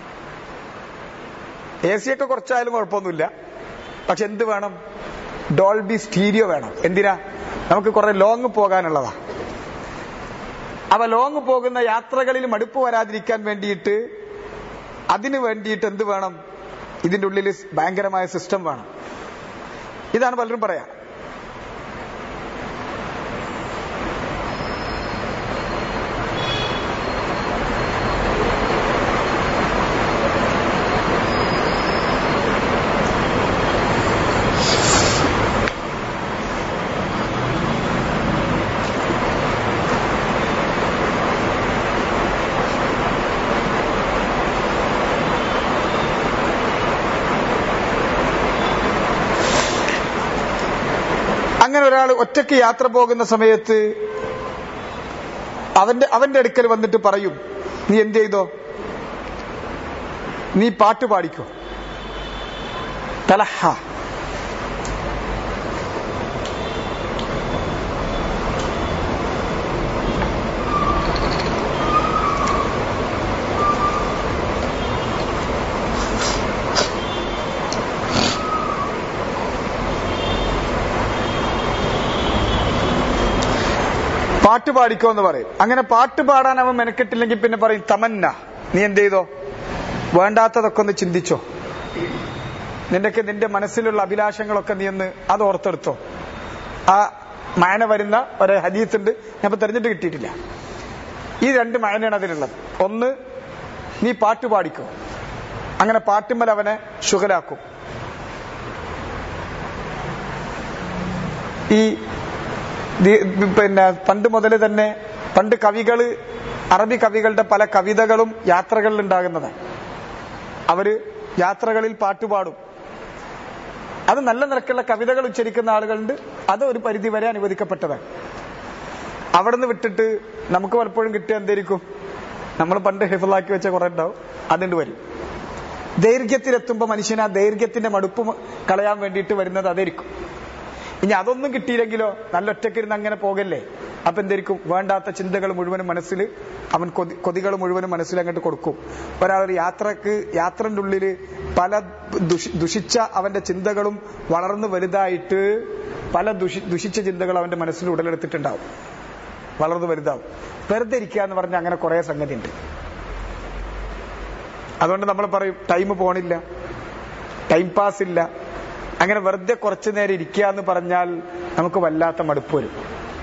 എ സി ഒക്കെ കുറച്ചായാലും കുഴപ്പമൊന്നുമില്ല പക്ഷെ എന്ത് വേണം ഡോൾബി സ്റ്റീരിയോ വേണം എന്തിനാ നമുക്ക് കുറെ ലോങ് പോകാനുള്ളതാ അവ ലോങ് പോകുന്ന യാത്രകളിൽ മടുപ്പ് വരാതിരിക്കാൻ വേണ്ടിയിട്ട് അതിനു വേണ്ടിയിട്ട് എന്ത് വേണം ഇതിന്റെ ഉള്ളിൽ ഭയങ്കരമായ സിസ്റ്റം വേണം ഇതാണ് പലരും പറയാ അങ്ങനെ ഒരാൾ ഒറ്റയ്ക്ക് യാത്ര പോകുന്ന സമയത്ത് അവന്റെ അവന്റെ അടുക്കൽ വന്നിട്ട് പറയും നീ എന്ത് ചെയ്തോ നീ പാട്ട് പാടിക്കോ തലഹ പാട്ട് പാടിക്കോ എന്ന് പറയും അങ്ങനെ പാട്ട് പാടാൻ അവൻ മെനക്കെട്ടില്ലെങ്കിൽ പിന്നെ പറയും തമന്ന നീ എന്ത് ചെയ്തോ വേണ്ടാത്തതൊക്കെ ഒന്ന് ചിന്തിച്ചോ നിന്റെക്ക് നിന്റെ മനസ്സിലുള്ള അഭിലാഷങ്ങളൊക്കെ നീ ഒന്ന് അത് ഓർത്തെടുത്തോ ആ മായന വരുന്ന ഒരു ഹദീസ് ഉണ്ട് ഞാൻ ഇപ്പൊ തെരഞ്ഞിട്ട് കിട്ടിയിട്ടില്ല ഈ രണ്ട് മായനയാണ് അതിലുള്ളത് ഒന്ന് നീ പാട്ട് പാടിക്കോ അങ്ങനെ പാട്ടുമ്മൽ അവനെ ശുഗലാക്കും ഈ പിന്നെ പണ്ട് മുതൽ തന്നെ പണ്ട് കവികള് അറബി കവികളുടെ പല കവിതകളും യാത്രകളിൽ ഉണ്ടാകുന്നതാണ് അവര് യാത്രകളിൽ പാട്ടുപാടും അത് നല്ല നിരക്കുള്ള കവിതകൾ ഉച്ചരിക്കുന്ന ആളുകളുണ്ട് അത് ഒരു പരിധി വരെ അനുവദിക്കപ്പെട്ടതാണ് അവിടെ നിന്ന് വിട്ടിട്ട് നമുക്ക് പലപ്പോഴും കിട്ടിയ എന്തായിരിക്കും നമ്മൾ പണ്ട് ഹിഫലാക്കി വെച്ച കുറെ ഉണ്ടാവും അതുകൊണ്ട് വരും ദൈർഘ്യത്തിലെത്തുമ്പോൾ മനുഷ്യന് ആ ദൈർഘ്യത്തിന്റെ മടുപ്പ് കളയാൻ വേണ്ടിയിട്ട് വരുന്നത് അതായിരിക്കും ഇനി അതൊന്നും കിട്ടിയില്ലെങ്കിലോ നല്ല ഒറ്റക്കിരുന്ന് അങ്ങനെ പോകല്ലേ അപ്പൊ എന്തായിരിക്കും വേണ്ടാത്ത ചിന്തകൾ മുഴുവനും മനസ്സിൽ അവൻ കൊതി കൊതികൾ മുഴുവനും മനസ്സിൽ അങ്ങോട്ട് കൊടുക്കും ഒരാളൊരു യാത്രക്ക് യാത്രന്റെ ഉള്ളില് പല ദുഷി- ദുഷിച്ച അവന്റെ ചിന്തകളും വളർന്നു വലുതായിട്ട് പല ദുഷി ദുഷിച്ച ചിന്തകൾ അവന്റെ മനസ്സിൽ ഉടലെടുത്തിട്ടുണ്ടാവും വളർന്നു വലുതാവും വെറുതെ ഇരിക്കുക എന്ന് പറഞ്ഞാൽ അങ്ങനെ കുറെ സംഗതി ഉണ്ട് അതുകൊണ്ട് നമ്മൾ പറയും ടൈം പോണില്ല ടൈം പാസ് ഇല്ല അങ്ങനെ വെറുതെ കുറച്ചു നേരം ഇരിക്കുക എന്ന് പറഞ്ഞാൽ നമുക്ക് വല്ലാത്ത മടുപ്പ് വരും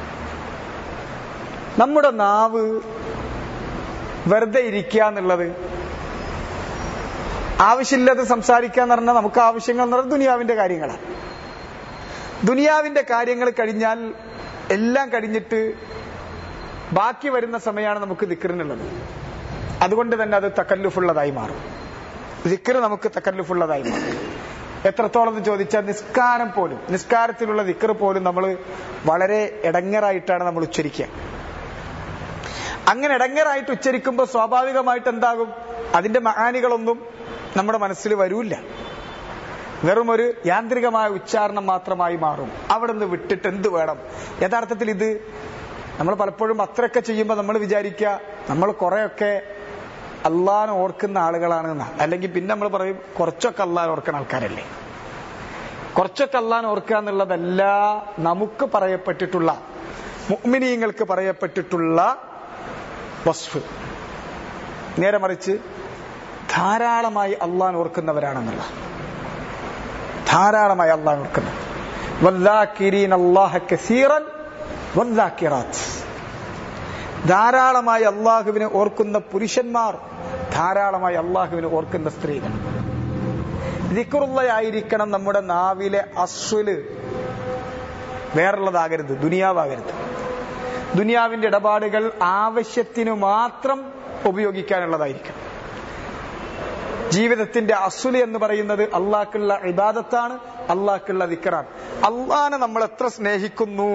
നമ്മുടെ നാവ് വെറുതെ ഇരിക്കുക എന്നുള്ളത് ആവശ്യമില്ലാതെ സംസാരിക്കുക എന്ന് പറഞ്ഞാൽ നമുക്ക് ആവശ്യങ്ങൾ എന്ന് പറഞ്ഞാൽ ദുനിയാവിന്റെ കാര്യങ്ങളാണ് ദുനിയാവിന്റെ കാര്യങ്ങൾ കഴിഞ്ഞാൽ എല്ലാം കഴിഞ്ഞിട്ട് ബാക്കി വരുന്ന സമയമാണ് നമുക്ക് ദിക്കറിനുള്ളത് അതുകൊണ്ട് തന്നെ അത് തക്കല്ലുഫുള്ളതായി മാറും ദിക്കറ് നമുക്ക് തക്കല്ലുഫുള്ളതായി മാറും എത്രത്തോളം എന്ന് ചോദിച്ചാൽ നിസ്കാരം പോലും നിസ്കാരത്തിലുള്ള ദിക്കറ് പോലും നമ്മൾ വളരെ ഇടങ്ങറായിട്ടാണ് നമ്മൾ ഉച്ചരിക്കുക അങ്ങനെ ഇടങ്ങറായിട്ട് ഉച്ചരിക്കുമ്പോൾ സ്വാഭാവികമായിട്ട് എന്താകും അതിന്റെ മഹാനികളൊന്നും നമ്മുടെ മനസ്സിൽ വരൂല്ല വെറും ഒരു യാന്ത്രികമായ ഉച്ചാരണം മാത്രമായി മാറും അവിടെ നിന്ന് വിട്ടിട്ട് എന്ത് വേണം യഥാർത്ഥത്തിൽ ഇത് നമ്മൾ പലപ്പോഴും അത്രയൊക്കെ ചെയ്യുമ്പോൾ നമ്മൾ വിചാരിക്കുക നമ്മൾ കുറെയൊക്കെ അള്ളാൻ ഓർക്കുന്ന ആളുകളാണ് എന്നാ അല്ലെങ്കിൽ പിന്നെ നമ്മൾ പറയും കുറച്ചൊക്കെ അള്ളാൻ ഓർക്കുന്ന ആൾക്കാരല്ലേ കുറച്ചൊക്കെ അള്ളാൻ ഓർക്കുക എന്നുള്ളതല്ല നമുക്ക് പറയപ്പെട്ടിട്ടുള്ള മുഅ്മിനീങ്ങൾക്ക് പറയപ്പെട്ടിട്ടുള്ള വസ്ഫ് നേരെ മറിച്ച് ധാരാളമായി അള്ളാൻ ഓർക്കുന്നവരാണെന്നുള്ള ധാരാളമായി അള്ളാൻ ഓർക്കുന്നത് വല്ലാക്കിരീൻ അല്ലാഹ കസീറൻ വല്ലാക്കിറാത്ത് ധാരാളമായി അള്ളാഹുവിനെ ഓർക്കുന്ന പുരുഷന്മാർ ധാരാളമായി അള്ളാഹുവിനെ ഓർക്കുന്ന സ്ത്രീകൾ ദിക്കുറുള്ളയായിരിക്കണം നമ്മുടെ നാവിലെ അസ്വല് വേറുള്ളതാകരുത് ദുനിയാവാകരുത് ദുനിയാവിന്റെ ഇടപാടുകൾ ആവശ്യത്തിനു മാത്രം ഉപയോഗിക്കാനുള്ളതായിരിക്കണം ജീവിതത്തിന്റെ അസുല് എന്ന് പറയുന്നത് അള്ളാഹ്ക്കുള്ള ഇബാദത്താണ് അള്ളാഹ്ക്കുള്ള ദിക്കറാണ് അള്ളാഹിനെ നമ്മൾ എത്ര സ്നേഹിക്കുന്നു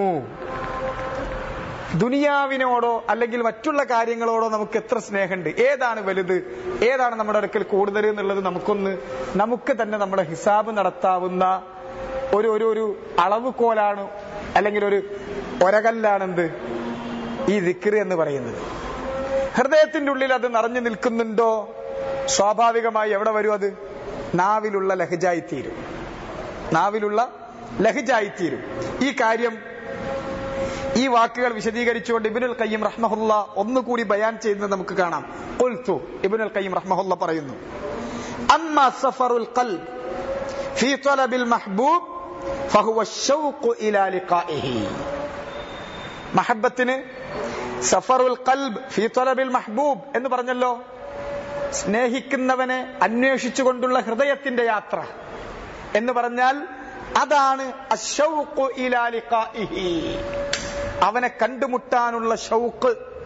ദുനിയാവിനോടോ അല്ലെങ്കിൽ മറ്റുള്ള കാര്യങ്ങളോടോ നമുക്ക് എത്ര സ്നേഹമുണ്ട് ഏതാണ് വലുത് ഏതാണ് നമ്മുടെ അടുക്കൽ കൂടുതൽ എന്നുള്ളത് നമുക്കൊന്ന് നമുക്ക് തന്നെ നമ്മുടെ ഹിസാബ് നടത്താവുന്ന ഒരു ഒരു ഒരു അളവുകോലാണ് അല്ലെങ്കിൽ ഒരു ഒരകല്ലാണെന്ത് ഈ ദിക്ർ എന്ന് പറയുന്നത് ഹൃദയത്തിന്റെ ഉള്ളിൽ അത് നിറഞ്ഞു നിൽക്കുന്നുണ്ടോ സ്വാഭാവികമായി എവിടെ വരും അത് നാവിലുള്ള ലഹജായിത്തീരും നാവിലുള്ള ലഹജായിത്തീരും ഈ കാര്യം ഈ വാക്കുകൾ വിശദീകരിച്ചുകൊണ്ട് ഇബിനുൽ കയ്യം റഹ്മഹുല്ല ഒന്നുകൂടി ബയാൻ ചെയ്യുന്നത് നമുക്ക് കാണാം കൊൽത്തു ഇബിനുൽ കയ്യം റഹ്മഹുല്ല പറയുന്നു അമ്മ സഫറുൽ ഖൽബ് ഫീ ത്വലബിൽ മഹ്ബൂബ് ഫഹുവ الشوق ഇലാ ലിഖാഇഹി മഹബത്തിന് സഫറുൽ ഖൽബ് ഫീ ത്വലബിൽ മഹ്ബൂബ് എന്ന് പറഞ്ഞല്ലോ സ്നേഹിക്കുന്നവനെ അന്വേഷിച്ചുകൊണ്ടുള്ള ഹൃദയത്തിന്റെ യാത്ര എന്ന് പറഞ്ഞാൽ അതാണ് അശൗഖു ഇലാ ലിഖാഇഹി അവനെ കണ്ടുമുട്ടാനുള്ള ഷൗക്ക്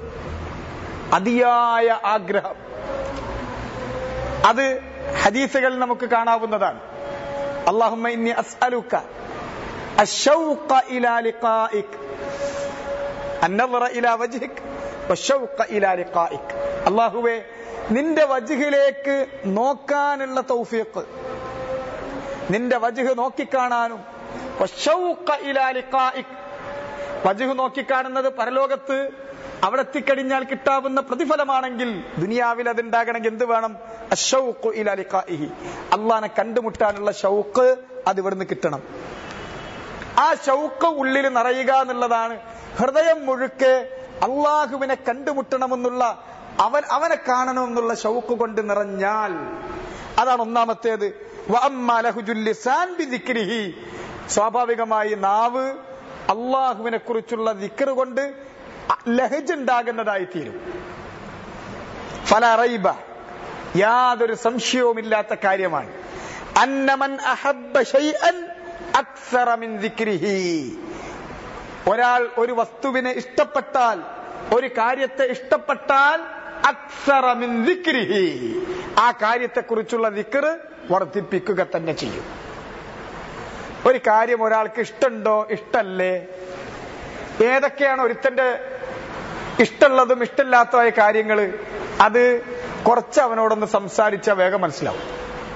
അതിയായ ആഗ്രഹം അത് ഹദീസുകൾ നമുക്ക് കാണാവുന്നതാണ് അള്ളാഹുമ്മ ഇന്നി അസ്അലുക الشوق إلى لقائك النظر إلى وجهك والشوق إلى لقائك അള്ളാഹുവേ നിന്റെ വജുഹിലേക്ക് നോക്കാനുള്ള തൗഫീഖ് നിന്റെ വജുഹ് നോക്കിക്കാണാനും വശൗഖ ഇലാ ലിഖായിക് വജുഹ് നോക്കിക്കാണുന്നത് പരലോകത്ത് അവിടെ എത്തിക്കഴിഞ്ഞാൽ കിട്ടാവുന്ന പ്രതിഫലമാണെങ്കിൽ ദുനിയാവിൽ അതുണ്ടാകണമെങ്കിൽ എന്ത് വേണം അഷൗഖു ഇലാ ലിഖായിഹി അള്ളാനെ കണ്ടുമുട്ടാനുള്ള ഷൗക്ക് അത് ഇവിടുന്ന് കിട്ടണം ആ ഷൗക്ക് ഉള്ളിൽ നിറയുക എന്നുള്ളതാണ് ഹൃദയം മുഴുക്കെ അള്ളാഹുവിനെ കണ്ടുമുട്ടണമെന്നുള്ള അവൻ അവനെ കാണണമെന്നുള്ള ഷൗക്ക് കൊണ്ട് നിറഞ്ഞാൽ അതാണ് ഒന്നാമത്തേത് വഅമ്മാ ലഹുജുൽ ലിസാൻ ബിദിക്രിഹി സ്വാഭാവികമായി നാവ് അള്ളാഹുവിനെ കുറിച്ചുള്ള ദിക്കറ് കൊണ്ട് ലഹജ് ഉണ്ടാകുന്നതായി തീരും ഫല റൈബ യാതൊരു സംശയവുമില്ലാത്ത കാര്യമാണ് അന്നമൻ അഹബ്ബ ഷൈഅൻ അക്സറ മിൻ ദിക്രിഹി ഒരാൾ ഒരു വസ്തുവിനെ ഇഷ്ടപ്പെട്ടാൽ ഒരു കാര്യത്തെ ഇഷ്ടപ്പെട്ടാൽ അക്സറ മിൻ ദിക്രിഹി ആ കാര്യത്തെക്കുറിച്ചുള്ള ദിക്റ് വർദ്ധിപ്പിക്കുക തന്നെ ചെയ്യും ഒരു കാര്യം ഒരാൾക്ക് ഇഷ്ടമുണ്ടോ ഇഷ്ടല്ലേ ഏതൊക്കെയാണ് ഒരുത്തന്റെ ഇഷ്ടമുള്ളതും ഇഷ്ടമില്ലാത്തതായ കാര്യങ്ങൾ അത് കുറച്ച് അവനോടൊന്ന് സംസാരിച്ചാൽ വേഗം മനസ്സിലാവും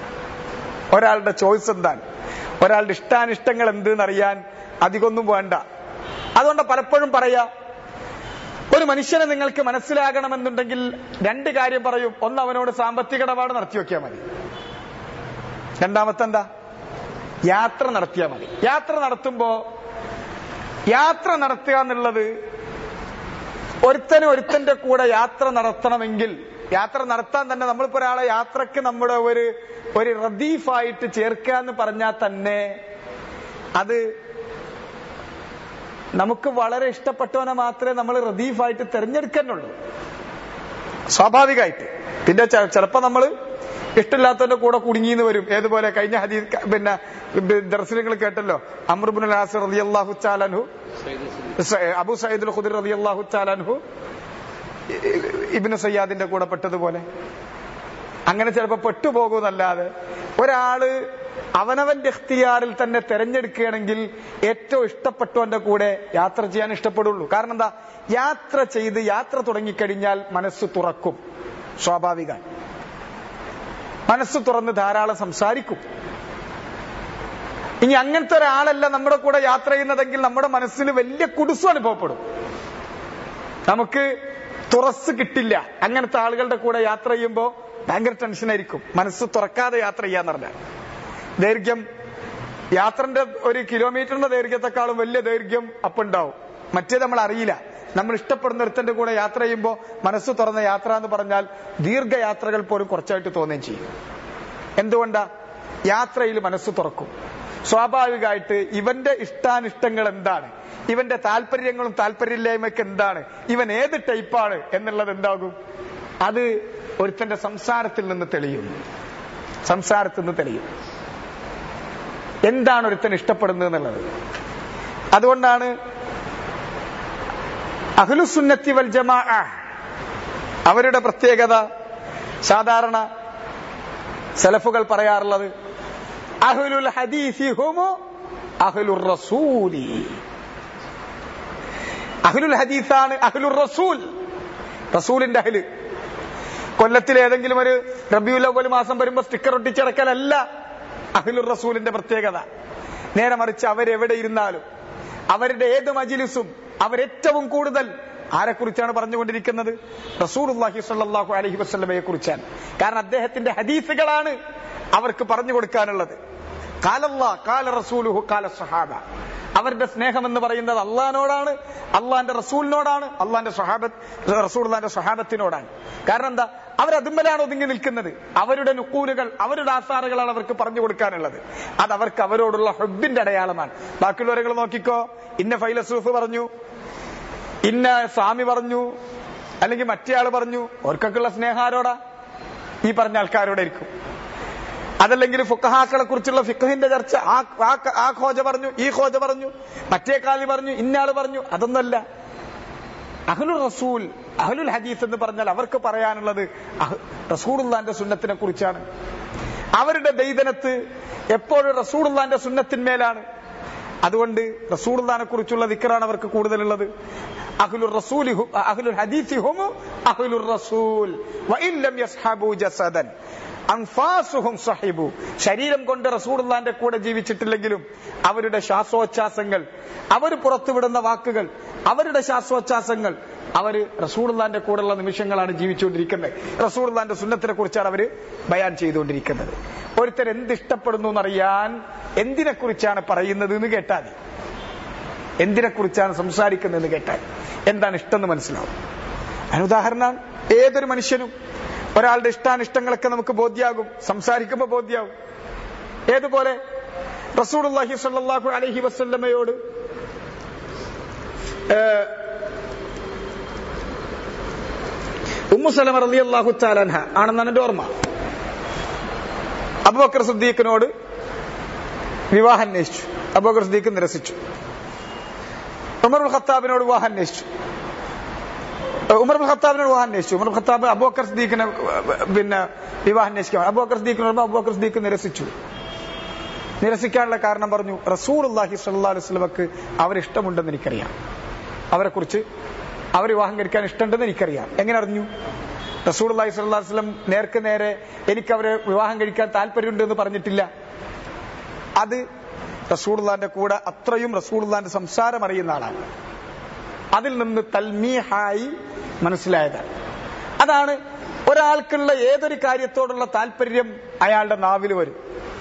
ഒരാളുടെ ചോയ്സ് എന്താണ് ഒരാളുടെ ഇഷ്ടാനിഷ്ടങ്ങൾ എന്തെന്നറിയാൻ അധികമൊന്നും വേണ്ട അതുകൊണ്ട് പലപ്പോഴും പറയാ ഒരു മനുഷ്യനെ നിങ്ങൾക്ക് മനസ്സിലാകണമെന്നുണ്ടെങ്കിൽ രണ്ട് കാര്യം പറയും ഒന്ന് അവനോട് സാമ്പത്തിക ഇടപാട് നടത്തി വെക്കിയാൽ മതി രണ്ടാമത്തെ എന്താ യാത്ര നടത്തിയാൽ മതി യാത്ര നടത്തുമ്പോ യാത്ര നടത്തുക എന്നുള്ളത് ഒരുത്തന് ഒരുത്തന്റെ കൂടെ യാത്ര നടത്തണമെങ്കിൽ യാത്ര നടത്താൻ തന്നെ നമ്മളിപ്പോ ഒരാളെ യാത്രക്ക് നമ്മുടെ ഒരു ഒരു റദീഫായിട്ട് ചേർക്കുക എന്ന് പറഞ്ഞാൽ തന്നെ അത് നമുക്ക് വളരെ ഇഷ്ടപ്പെട്ടവനെ മാത്രമേ നമ്മൾ റദീഫായിട്ട് തിരഞ്ഞെടുക്കാനുള്ളൂ സ്വാഭാവികമായിട്ട് പിന്നെ ചിലപ്പോ നമ്മൾ ഇഷ്ടമില്ലാത്തവന്റെ കൂടെ കുടുങ്ങിന്ന് വരും ഏതുപോലെ കഴിഞ്ഞ ഹദീസ് പിന്നെ ദർശനങ്ങൾ കേട്ടല്ലോ അമർബുൻ ഹാസ് റതി അള്ളാഹു ചാലൻഹു അബു സയ്യിദുൽ ഖുദർ റതി അള്ളാഹു ചാലൻഹു ഇബിന് സയ്യാദിന്റെ കൂടെ പെട്ടതുപോലെ അങ്ങനെ ചിലപ്പോ പെട്ടുപോകുന്നല്ലാതെ ഒരാള് അവനവന്റെ ഇഖ്തിയാറിൽ തന്നെ തെരഞ്ഞെടുക്കുകയാണെങ്കിൽ ഏറ്റവും ഇഷ്ടപ്പെട്ടവന്റെ കൂടെ യാത്ര ചെയ്യാൻ ഇഷ്ടപ്പെടുള്ളൂ കാരണം എന്താ യാത്ര ചെയ്ത് യാത്ര തുടങ്ങിക്കഴിഞ്ഞാൽ മനസ്സ് തുറക്കും സ്വാഭാവിക മനസ്സ് തുറന്ന് ധാരാളം സംസാരിക്കും ഇനി അങ്ങനത്തെ ഒരാളല്ല നമ്മുടെ കൂടെ യാത്ര ചെയ്യുന്നതെങ്കിൽ നമ്മുടെ മനസ്സിന് വലിയ കുടുസം അനുഭവപ്പെടും നമുക്ക് തുറസ് കിട്ടില്ല അങ്ങനത്തെ ആളുകളുടെ കൂടെ യാത്ര ചെയ്യുമ്പോൾ ഭയങ്കര ടെൻഷനായിരിക്കും മനസ്സ് തുറക്കാതെ യാത്ര ചെയ്യാന്ന് പറഞ്ഞാൽ ദൈർഘ്യം യാത്രന്റെ ഒരു കിലോമീറ്ററിന്റെ ദൈർഘ്യത്തെക്കാളും വലിയ ദൈർഘ്യം അപ്പുണ്ടാവും മറ്റേത് നമ്മൾ അറിയില്ല നമ്മൾ ഇഷ്ടപ്പെടുന്ന ഒരുത്തന്റെ കൂടെ യാത്ര ചെയ്യുമ്പോൾ മനസ്സ് തുറന്ന യാത്ര എന്ന് പറഞ്ഞാൽ ദീർഘയാത്രകൾ പോലും കുറച്ചായിട്ട് തോന്നുകയും ചെയ്യും എന്തുകൊണ്ടാ യാത്രയിൽ മനസ്സ് തുറക്കും സ്വാഭാവികമായിട്ട് ഇവന്റെ ഇഷ്ടാനിഷ്ടങ്ങൾ എന്താണ് ഇവന്റെ താല്പര്യങ്ങളും താല്പര്യമില്ലായ്മയ്ക്ക് എന്താണ് ഇവൻ ഏത് ടൈപ്പാണ് എന്നുള്ളത് എന്താകും അത് ഒരുത്തന്റെ സംസാരത്തിൽ നിന്ന് തെളിയും സംസാരത്തിൽ നിന്ന് തെളിയും എന്താണ് ഒരുത്തൻ ഇഷ്ടപ്പെടുന്നത് എന്നുള്ളത് അതുകൊണ്ടാണ് അഹ്ലുസുന്നത്തി വൽ ജമാ അവരുടെ പ്രത്യേകത സാധാരണ സലഫുകൾ പറയാറുള്ളത് അഹ്ലുൽ ഹദീസി ഹുമു അഹ്ലുർ റസൂലി അഹ്ലുൽ ഹദീസാണ് അഹ്ലുർ റസൂൽ റസൂലിന്റെ അഹ്ല് കൊല്ലത്തിൽ ഏതെങ്കിലും ഒരു റബിയുൽ അവൽ മാസം വരുമ്പോ സ്റ്റിക്കർ ഒട്ടിച്ചിടക്കലല്ല അഹ്ലുർ റസൂലിന്റെ പ്രത്യേകത നേരെ മറിച്ച് അവരെവിടെ ഇരുന്നാലും അവരുടെ ഏത് മജിലിസും അവരേറ്റവും കൂടുതൽ ആരെക്കുറിച്ചാണ് പറഞ്ഞുകൊണ്ടിരിക്കുന്നത് റസൂലുള്ളാഹി സ്വല്ലല്ലാഹു അലൈഹി വസല്ലമയെ കുറിച്ചാണ് കാരണം അദ്ദേഹത്തിന്റെ ഹദീസുകളാണ് അവർക്ക് പറഞ്ഞു കൊടുക്കാനുള്ളത് കാലല്ലാ കാല റസൂലുഹു കാല സഹാബ അവരുടെ സ്നേഹം എന്ന് പറയുന്നത് അള്ളഹാനോടാണ് അള്ളാന്റെ റസൂലിനോടാണ് അള്ളാന്റെ സ്വഹാബത്ത് റസൂലിന്റെ സ്വഹാബത്തിനോടാണ് കാരണം എന്താ അവരതുമ്മലാണ് ഒതുങ്ങി നിൽക്കുന്നത് അവരുടെ നുക്കൂലുകൾ അവരുടെ ആസാറുകളാണ് അവർക്ക് പറഞ്ഞു കൊടുക്കാനുള്ളത് അത് അവർക്ക് അവരോടുള്ള ഹുബിന്റെ അടയാളമാണ് ബാക്കിയുള്ളവരെ നോക്കിക്കോ ഇന്ന ഫൈലസൂഫ് പറഞ്ഞു ഇന്ന സ്വാമി പറഞ്ഞു അല്ലെങ്കിൽ മറ്റേ ആള് പറഞ്ഞു അവർക്കൊക്കെയുള്ള സ്നേഹാരോടാ ഈ പറഞ്ഞ ആൾക്കാരോടായിരിക്കും അതല്ലെങ്കിൽ ഫുക്കഹാക്കളെ കുറിച്ചുള്ള ഫിഖഹിന്റെ ചർച്ച ആ ആ- ആ ഖോജ പറഞ്ഞു ഈ ഖോജ പറഞ്ഞു മറ്റേ കാലി പറഞ്ഞു ഇന്നയാള് പറഞ്ഞു അതൊന്നല്ല അഹ്ലുൽ റസൂൽ അഹ്ലുൽ ഹദീസ് എന്ന് പറഞ്ഞാൽ അവർക്ക് പറയാനുള്ളത് അഹ് റസൂലുള്ളാന്റെ സുന്നത്തിനെ കുറിച്ചാണ് അവരുടെ ദൈതനത്ത് എപ്പോഴും റസൂലുള്ളാന്റെ സുന്നത്തിന്മേലാണ് അതുകൊണ്ട് റസൂലുള്ളാനെ കുറിച്ചുള്ള ദിക്കറാണ് അവർക്ക് കൂടുതലുള്ളത് അഹ്ലുർ റസൂലി ഹും അഹ്ലുൽ ഹദീസി ഹും അഹ്ലുർ റസൂൽ വഇൻ ലം യസ്ഹബു ജസദൻ അൻഫാസുഹും സഹിബു ശരീരം കൊണ്ട് റസൂലുള്ളാന്റെ കൂടെ ജീവിച്ചിട്ടില്ലെങ്കിലും അവരുടെ ശ്വാസോച്ഛ്വാസങ്ങൾ അവർ പുറത്തുവിടുന്ന വാക്കുകൾ അവരുടെ ശ്വാസോച്ഛ്വാസങ്ങൾ അവര് റസൂലുള്ളാന്റെ കൂടെയുള്ള നിമിഷങ്ങളാണ് ജീവിച്ചുകൊണ്ടിരിക്കുന്നത് റസൂലുള്ളാന്റെ സുന്നത്തിനെ കുറിച്ചാണ് അവര് ബയാൻ ചെയ്തുകൊണ്ടിരിക്കുന്നത് ഒരുത്തർ എന്ത് ഇഷ്ടപ്പെടുന്നു എന്നറിയാൻ എന്തിനെ കുറിച്ചാണ് പറയുന്നത് എന്ന് കേട്ടാൽ മതി. എന്തിനെ കുറിച്ചാണ് സംസാരിക്കുന്നതെന്ന് കേട്ടാൽ എന്താണ് ഇഷ്ടം എന്ന് മനസ്സിലാവും അതിനുദാഹരണം ഏതൊരു മനുഷ്യനും ഒരാളുടെ ഇഷ്ടാനിഷ്ടങ്ങളൊക്കെ നമുക്ക് ബോധ്യാകും സംസാരിക്കുമ്പോൾ ബോധ്യാകും ഏതുപോലെ റസൂലുള്ളാഹി സ്വല്ലല്ലാഹു അലൈഹി വസല്ലമയോട് ഏഹ്, ഉമ്മു സലമ റളിയല്ലാഹു തആലൻഹ ആണെന്നാണ് എന്റെ ഓർമ്മ അബൂബക്കർ സിദ്ദീഖിനോട് വിവാഹം അന്വേഷിച്ചു അബൂബക്കർ സിദ്ദീഖ് നിരസിച്ചു ഉമറുൽ ഖത്താബിനോട് വിവാഹം അന്വേഷിച്ചു ഉമർ ബിൻ ഖത്താബിനോട് വിവാഹം അന്വേഷിച്ചു ഉമർ ബിൻ ഖത്താബ് അബൂബക്കർ സിദ്ദീഖിനെ പിന്നെ വിവാഹം അന്വേഷിക്കാൻ അബൂബക്കർ സിദ്ദീഖിനോട് അബൂബക്കർ സിദ്ദീഖ് നിരസിച്ചു നിരസിക്കാനുള്ള കാരണം പറഞ്ഞു റസൂൽ അള്ളാഹി സല്ലാ അലൈഹി സ്വലമക്ക് അവരിഷ്ടമുണ്ടെന്ന് എനിക്കറിയാം അവരെ കുറിച്ച് അവർ വിവാഹം കഴിക്കാൻ ഇഷ്ടമുണ്ടെന്ന് എനിക്കറിയാം എങ്ങനെ അറിഞ്ഞു റസൂൽ അള്ളാഹി സ്വല്ലല്ലാഹു അലൈഹി വസല്ലം നേർക്ക് നേരെ എനിക്ക് അവരെ വിവാഹം കഴിക്കാൻ താല്പര്യമുണ്ട് എന്ന് പറഞ്ഞിട്ടില്ല അത് റസൂർലാന്റെ കൂടെ അത്രയും റസൂർലാന്റെ സംസാരം അറിയുന്ന ആളാണ് അതിൽ നിന്ന് തൽമീഹായി മനസ്സിലായതാണ് അതാണ് ഒരാൾക്കുള്ള ഏതൊരു കാര്യത്തോടുള്ള താല്പര്യം അയാളുടെ നാവിൽ വരും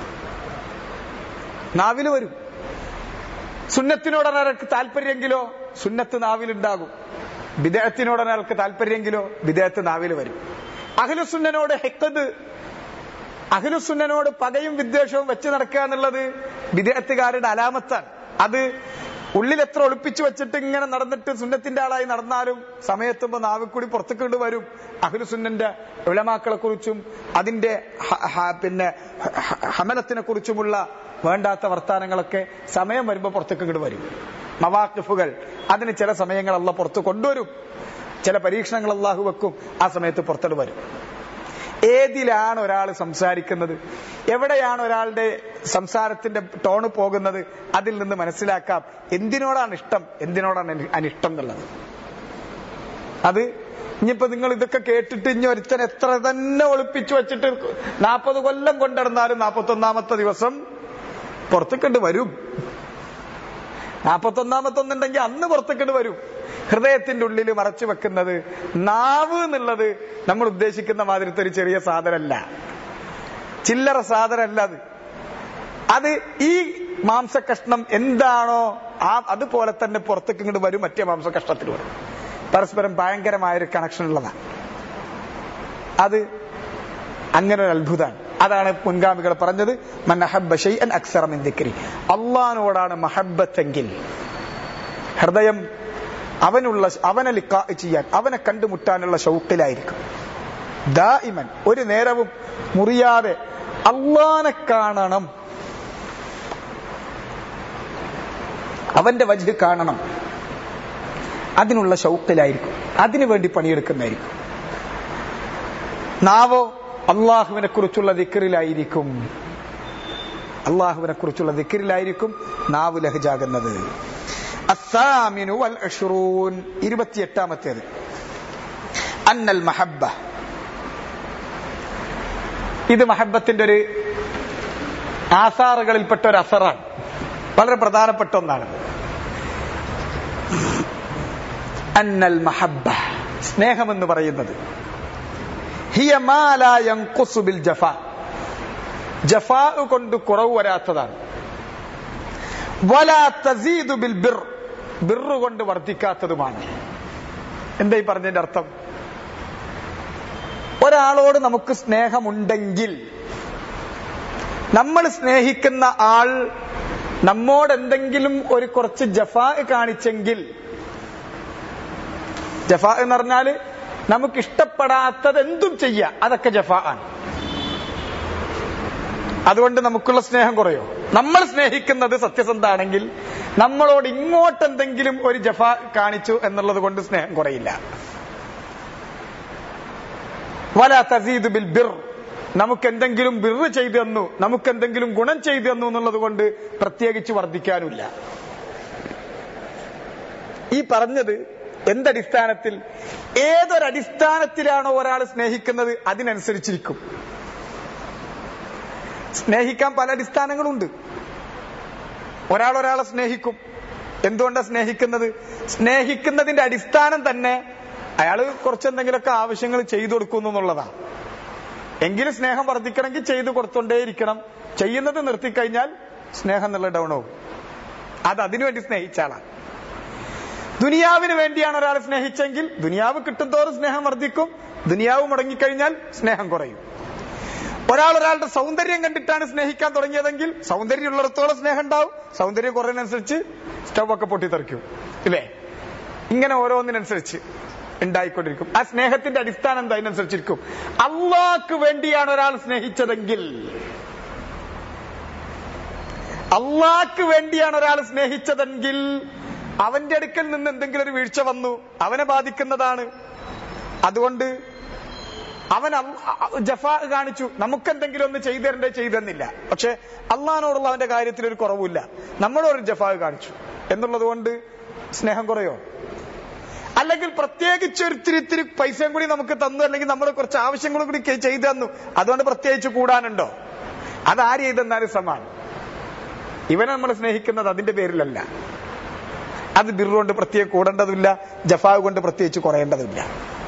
നാവിൽ വരും സുന്നത്തിനോട് ഒരാൾക്ക് താല്പര്യമെങ്കിലോ സുന്നത്ത് നാവിലുണ്ടാകും വിദേഹത്തിനോട് ഒരാൾക്ക് താല്പര്യമെങ്കിലോ വിദേഹത്ത് നാവിൽ വരും അഖിലുസുന്നനോട് ഹെക്കത് അഖിലുസുന്നനോട് പകയും വിദ്വേഷവും വെച്ച് നടക്കുക എന്നുള്ളത് വിദേഹത്തുകാരുടെ അലാമത്താണ് അത് ഉള്ളിൽ എത്ര ഒളിപ്പിച്ചു വെച്ചിട്ട് ഇങ്ങനെ നടന്നിട്ട് സുന്നത്തിന്റെ ആളായി നടന്നാലും സമയത്തുമ്പോ നാവിക്കൂടി പുറത്തേക്കൊണ്ട് വരും അഖിലുസുന്നന്റെ ഉലമാക്കളെ കുറിച്ചും അതിന്റെ ഹ- ഹ- പിന്നെ ഹ- ഹമലത്തിനെ കുറിച്ചുമുള്ള വേണ്ടാത്ത വർത്താനങ്ങളൊക്കെ സമയം വരുമ്പോ പുറത്തേക്ക് ഇങ്ങോട്ട് വരും മവാക്കിഫുകൾ അതിന് ചില സമയങ്ങൾ അല്ല പുറത്ത് കൊണ്ടുവരും ചില പരീക്ഷണങ്ങൾ അള്ളാഹു വെക്കും ആ സമയത്ത് പുറത്തോട്ട് വരും ഏതിലാണ് ഒരാൾ സംസാരിക്കുന്നത് എവിടെയാണ് ഒരാളുടെ സംസാരത്തിന്റെ ടോണ് പോകുന്നത് അതിൽ നിന്ന് മനസ്സിലാക്കാം എന്തിനോടാണ് ഇഷ്ടം എന്തിനോടാണ് അനി- അനിഷ്ടം എന്നുള്ളത് അത് ഇനിയിപ്പോ നിങ്ങൾ ഇതൊക്കെ കേട്ടിട്ട് ഇനി ഒരുത്തൻ എത്ര തന്നെ ഒളിപ്പിച്ചു വെച്ചിട്ട് നാൽപ്പത് കൊല്ലം കൊണ്ടിടന്നാലും നാൽപ്പത്തി ഒന്നാമത്തെ ദിവസം പുറത്തേക്കൊണ്ട് വരും നാൽപ്പത്തൊന്നാമത്തെ ഒന്നുണ്ടെങ്കിൽ അന്ന് പുറത്തേക്കൊണ്ട് വരും ഹൃദയത്തിന്റെ ഉള്ളിൽ മറച്ചു വെക്കുന്നത് നാവ് എന്നുള്ളത് നമ്മൾ ഉദ്ദേശിക്കുന്ന മാതിരത്തെ ഒരു ചെറിയ സാധനമല്ല ചില്ലറ സാധനമല്ല അത് അത് ഈ മാംസകഷ്ണം എന്താണോ ആ അതുപോലെ തന്നെ പുറത്തേക്ക് ഇങ്ങോട്ട് വരും മറ്റേ മാംസകഷ്ണത്തിൽ വരും പരസ്പരം ഭയങ്കരമായ ഒരു കണക്ഷൻ ഉള്ളതാണ് അത് അങ്ങനെ ഒരു അത്ഭുതമാണ് അതാണ് മുൻഗാമികൾ പറഞ്ഞത് മനഹബ്ബ ഷൈഅൻ അക്സറ മിൻ ദിക്രി അള്ളഹാനോടാണ് മഹബത്തെങ്കിൽ ഹൃദയം അവനുള്ള അവനെ ലിക്കാ ചെയ്യാൻ അവനെ കണ്ടുമുട്ടാനുള്ള ഷൗക്കിലായിരിക്കും ദായിമൻ ഒരു നേരവും മുറിയാതെ അള്ളാനെ കാണണം അവന്റെ വജ് കാണണം അതിനുള്ള ഷൗക്കിലായിരിക്കും അതിനു വേണ്ടി പണിയെടുക്കുന്നതായിരിക്കും നാവോ അള്ളാഹുവിനെ കുറിച്ചുള്ള ദിക്കറിലായിരിക്കും അള്ളാഹുവിനെ കുറിച്ചുള്ള ദിക്കറിലായിരിക്കും നാവ് ലഹജാകുന്നത് അസാമിനു വൽ അഷ്റൂൻ ഇരുപത്തിയെട്ടാമത്തേത് അന്നൽ മഹബ്ബ ഇത് മഹബത്തിന്റെ ഒരു ആസാറുകളിൽപ്പെട്ട ഒരു അസറാണ് വളരെ പ്രധാനപ്പെട്ട ഒന്നാണ് അന്നൽ മഹബ്ബ സ്നേഹമെന്ന് പറയുന്നത് ഹിയ മാ ലാ യൻഖുസു ബിൽ ജഫാ ജഫാ കൊണ്ട് കുറവ് വരാത്തതാണ് വലാ തസീദു ബിൽ ബിർ ബിർ കൊണ്ട് വർദ്ധിക്കാത്തതുമാണ് എന്താ ഈ പറഞ്ഞതിന്റെ അർത്ഥം ഒരാളോട് നമുക്ക് സ്നേഹമുണ്ടെങ്കിൽ നമ്മൾ സ്നേഹിക്കുന്ന ആൾ നമ്മോട് എന്തെങ്കിലും ഒരു കുറച്ച് ജഫാ കാണിച്ചെങ്കിൽ ജഫാ എന്ന് പറഞ്ഞാല് നമുക്ക് ഇഷ്ടപ്പെടാത്തത് എന്തും ചെയ്യാം അതൊക്കെ ജഫാ ആണ് അതുകൊണ്ട് നമുക്കുള്ള സ്നേഹം കുറയോ നമ്മൾ സ്നേഹിക്കുന്നത് സത്യസന്ധാണെങ്കിൽ നമ്മളോട് ഇങ്ങോട്ട് എന്തെങ്കിലും ഒരു ജഫ കാണിച്ചു എന്നുള്ളത് കൊണ്ട് സ്നേഹം കുറയില്ല വല തസീദ് ബിൽ ബിർ നമുക്ക് എന്തെങ്കിലും ബിർ ചെയ്തു തന്നു നമുക്ക് എന്തെങ്കിലും ഗുണം ചെയ്തു തന്നു എന്നുള്ളത് കൊണ്ട് പ്രത്യേകിച്ച് വർദ്ധിക്കാനില്ല ഈ പറഞ്ഞത് എന്തടിസ്ഥാനത്തിൽ ഏതൊരടിസ്ഥാനത്തിലാണോ ഒരാൾ സ്നേഹിക്കുന്നത് അതിനനുസരിച്ചിരിക്കും സ്നേഹിക്കാൻ പല അടിസ്ഥാനങ്ങളുണ്ട് ഒരാൾ ഒരാളെ സ്നേഹിക്കും എന്തുകൊണ്ടാണ് സ്നേഹിക്കുന്നത് സ്നേഹിക്കുന്നതിന്റെ അടിസ്ഥാനം തന്നെ അയാൾ കുറച്ചെന്തെങ്കിലുമൊക്കെ ആവശ്യങ്ങൾ ചെയ്തു കൊടുക്കുന്നു എന്നുള്ളതാണ് എങ്കിലും സ്നേഹം വർദ്ധിക്കണമെങ്കിൽ ചെയ്തു കൊടുത്തോണ്ടേയിരിക്കണം ചെയ്യുന്നത് നിർത്തിക്കഴിഞ്ഞാൽ സ്നേഹം എന്നുള്ള ഡൗൺ ആവും അത് അതിനുവേണ്ടി സ്നേഹിച്ച ആളാണ് ദുനിയാവിന് വേണ്ടിയാണ് ഒരാൾ സ്നേഹിച്ചെങ്കിൽ ദുനിയാവ് കിട്ടുന്തോറും സ്നേഹം വർദ്ധിക്കും ദുനിയാവ് മുടങ്ങിക്കഴിഞ്ഞാൽ സ്നേഹം കുറയും ഒരാൾ ഒരാളുടെ സൗന്ദര്യം കണ്ടിട്ടാണ് സ്നേഹിക്കാൻ തുടങ്ങിയതെങ്കിൽ സൗന്ദര്യം ഉള്ളിടത്തോളം സ്നേഹം ഉണ്ടാവും സൗന്ദര്യം കുറയുന്നതനുസരിച്ച് സ്റ്റവ് ഒക്കെ പൊട്ടിത്തെറിക്കും ഇല്ലേ ഇങ്ങനെ ഓരോന്നിനനുസരിച്ച് ഉണ്ടായിക്കൊണ്ടിരിക്കും ആ സ്നേഹത്തിന്റെ അടിസ്ഥാനം എന്താ അതിനനുസരിച്ചിരിക്കും അള്ളാഹ്ക്ക് വേണ്ടിയാണ് ഒരാൾ സ്നേഹിച്ചതെങ്കിൽ അള്ളാഹ്ക്ക് വേണ്ടിയാണ് ഒരാൾ സ്നേഹിച്ചതെങ്കിൽ അവന്റെ അടുക്കൽ നിന്ന് എന്തെങ്കിലും ഒരു വീഴ്ച വന്നു അവനെ ബാധിക്കുന്നതാണ് അതുകൊണ്ട് അവൻ ജഫാ കാണിച്ചു നമുക്ക് എന്തെങ്കിലും ഒന്ന് ചെയ്തു തരണ്ടേ ചെയ്തു തന്നില്ല പക്ഷെ അള്ളഹാനോടുള്ള അവന്റെ കാര്യത്തിൽ ഒരു കുറവില്ല നമ്മളോട് ജഫാ കാണിച്ചു എന്നുള്ളത് കൊണ്ട് സ്നേഹം കുറയോ അല്ലെങ്കിൽ പ്രത്യേകിച്ച് ഒരു ഇത്തിരി ഇത്തിരി പൈസയും കൂടി നമുക്ക് തന്നു അല്ലെങ്കിൽ നമ്മൾ കുറച്ച് ആവശ്യങ്ങളും കൂടി കെ- ചെയ്തു തന്നു അതുകൊണ്ട് പ്രത്യേകിച്ച് കൂടാനുണ്ടോ അത് ആര് ചെയ്തെന്നാലും സമാണ് ഇവനെ നമ്മൾ സ്നേഹിക്കുന്നത് അതിന്റെ പേരിലല്ല അത് ബിറുകൊണ്ട് പ്രത്യേകം കൂടേണ്ടതില്ല ജഫാവ് കൊണ്ട് പ്രത്യേകിച്ച് കുറയേണ്ടതില്ല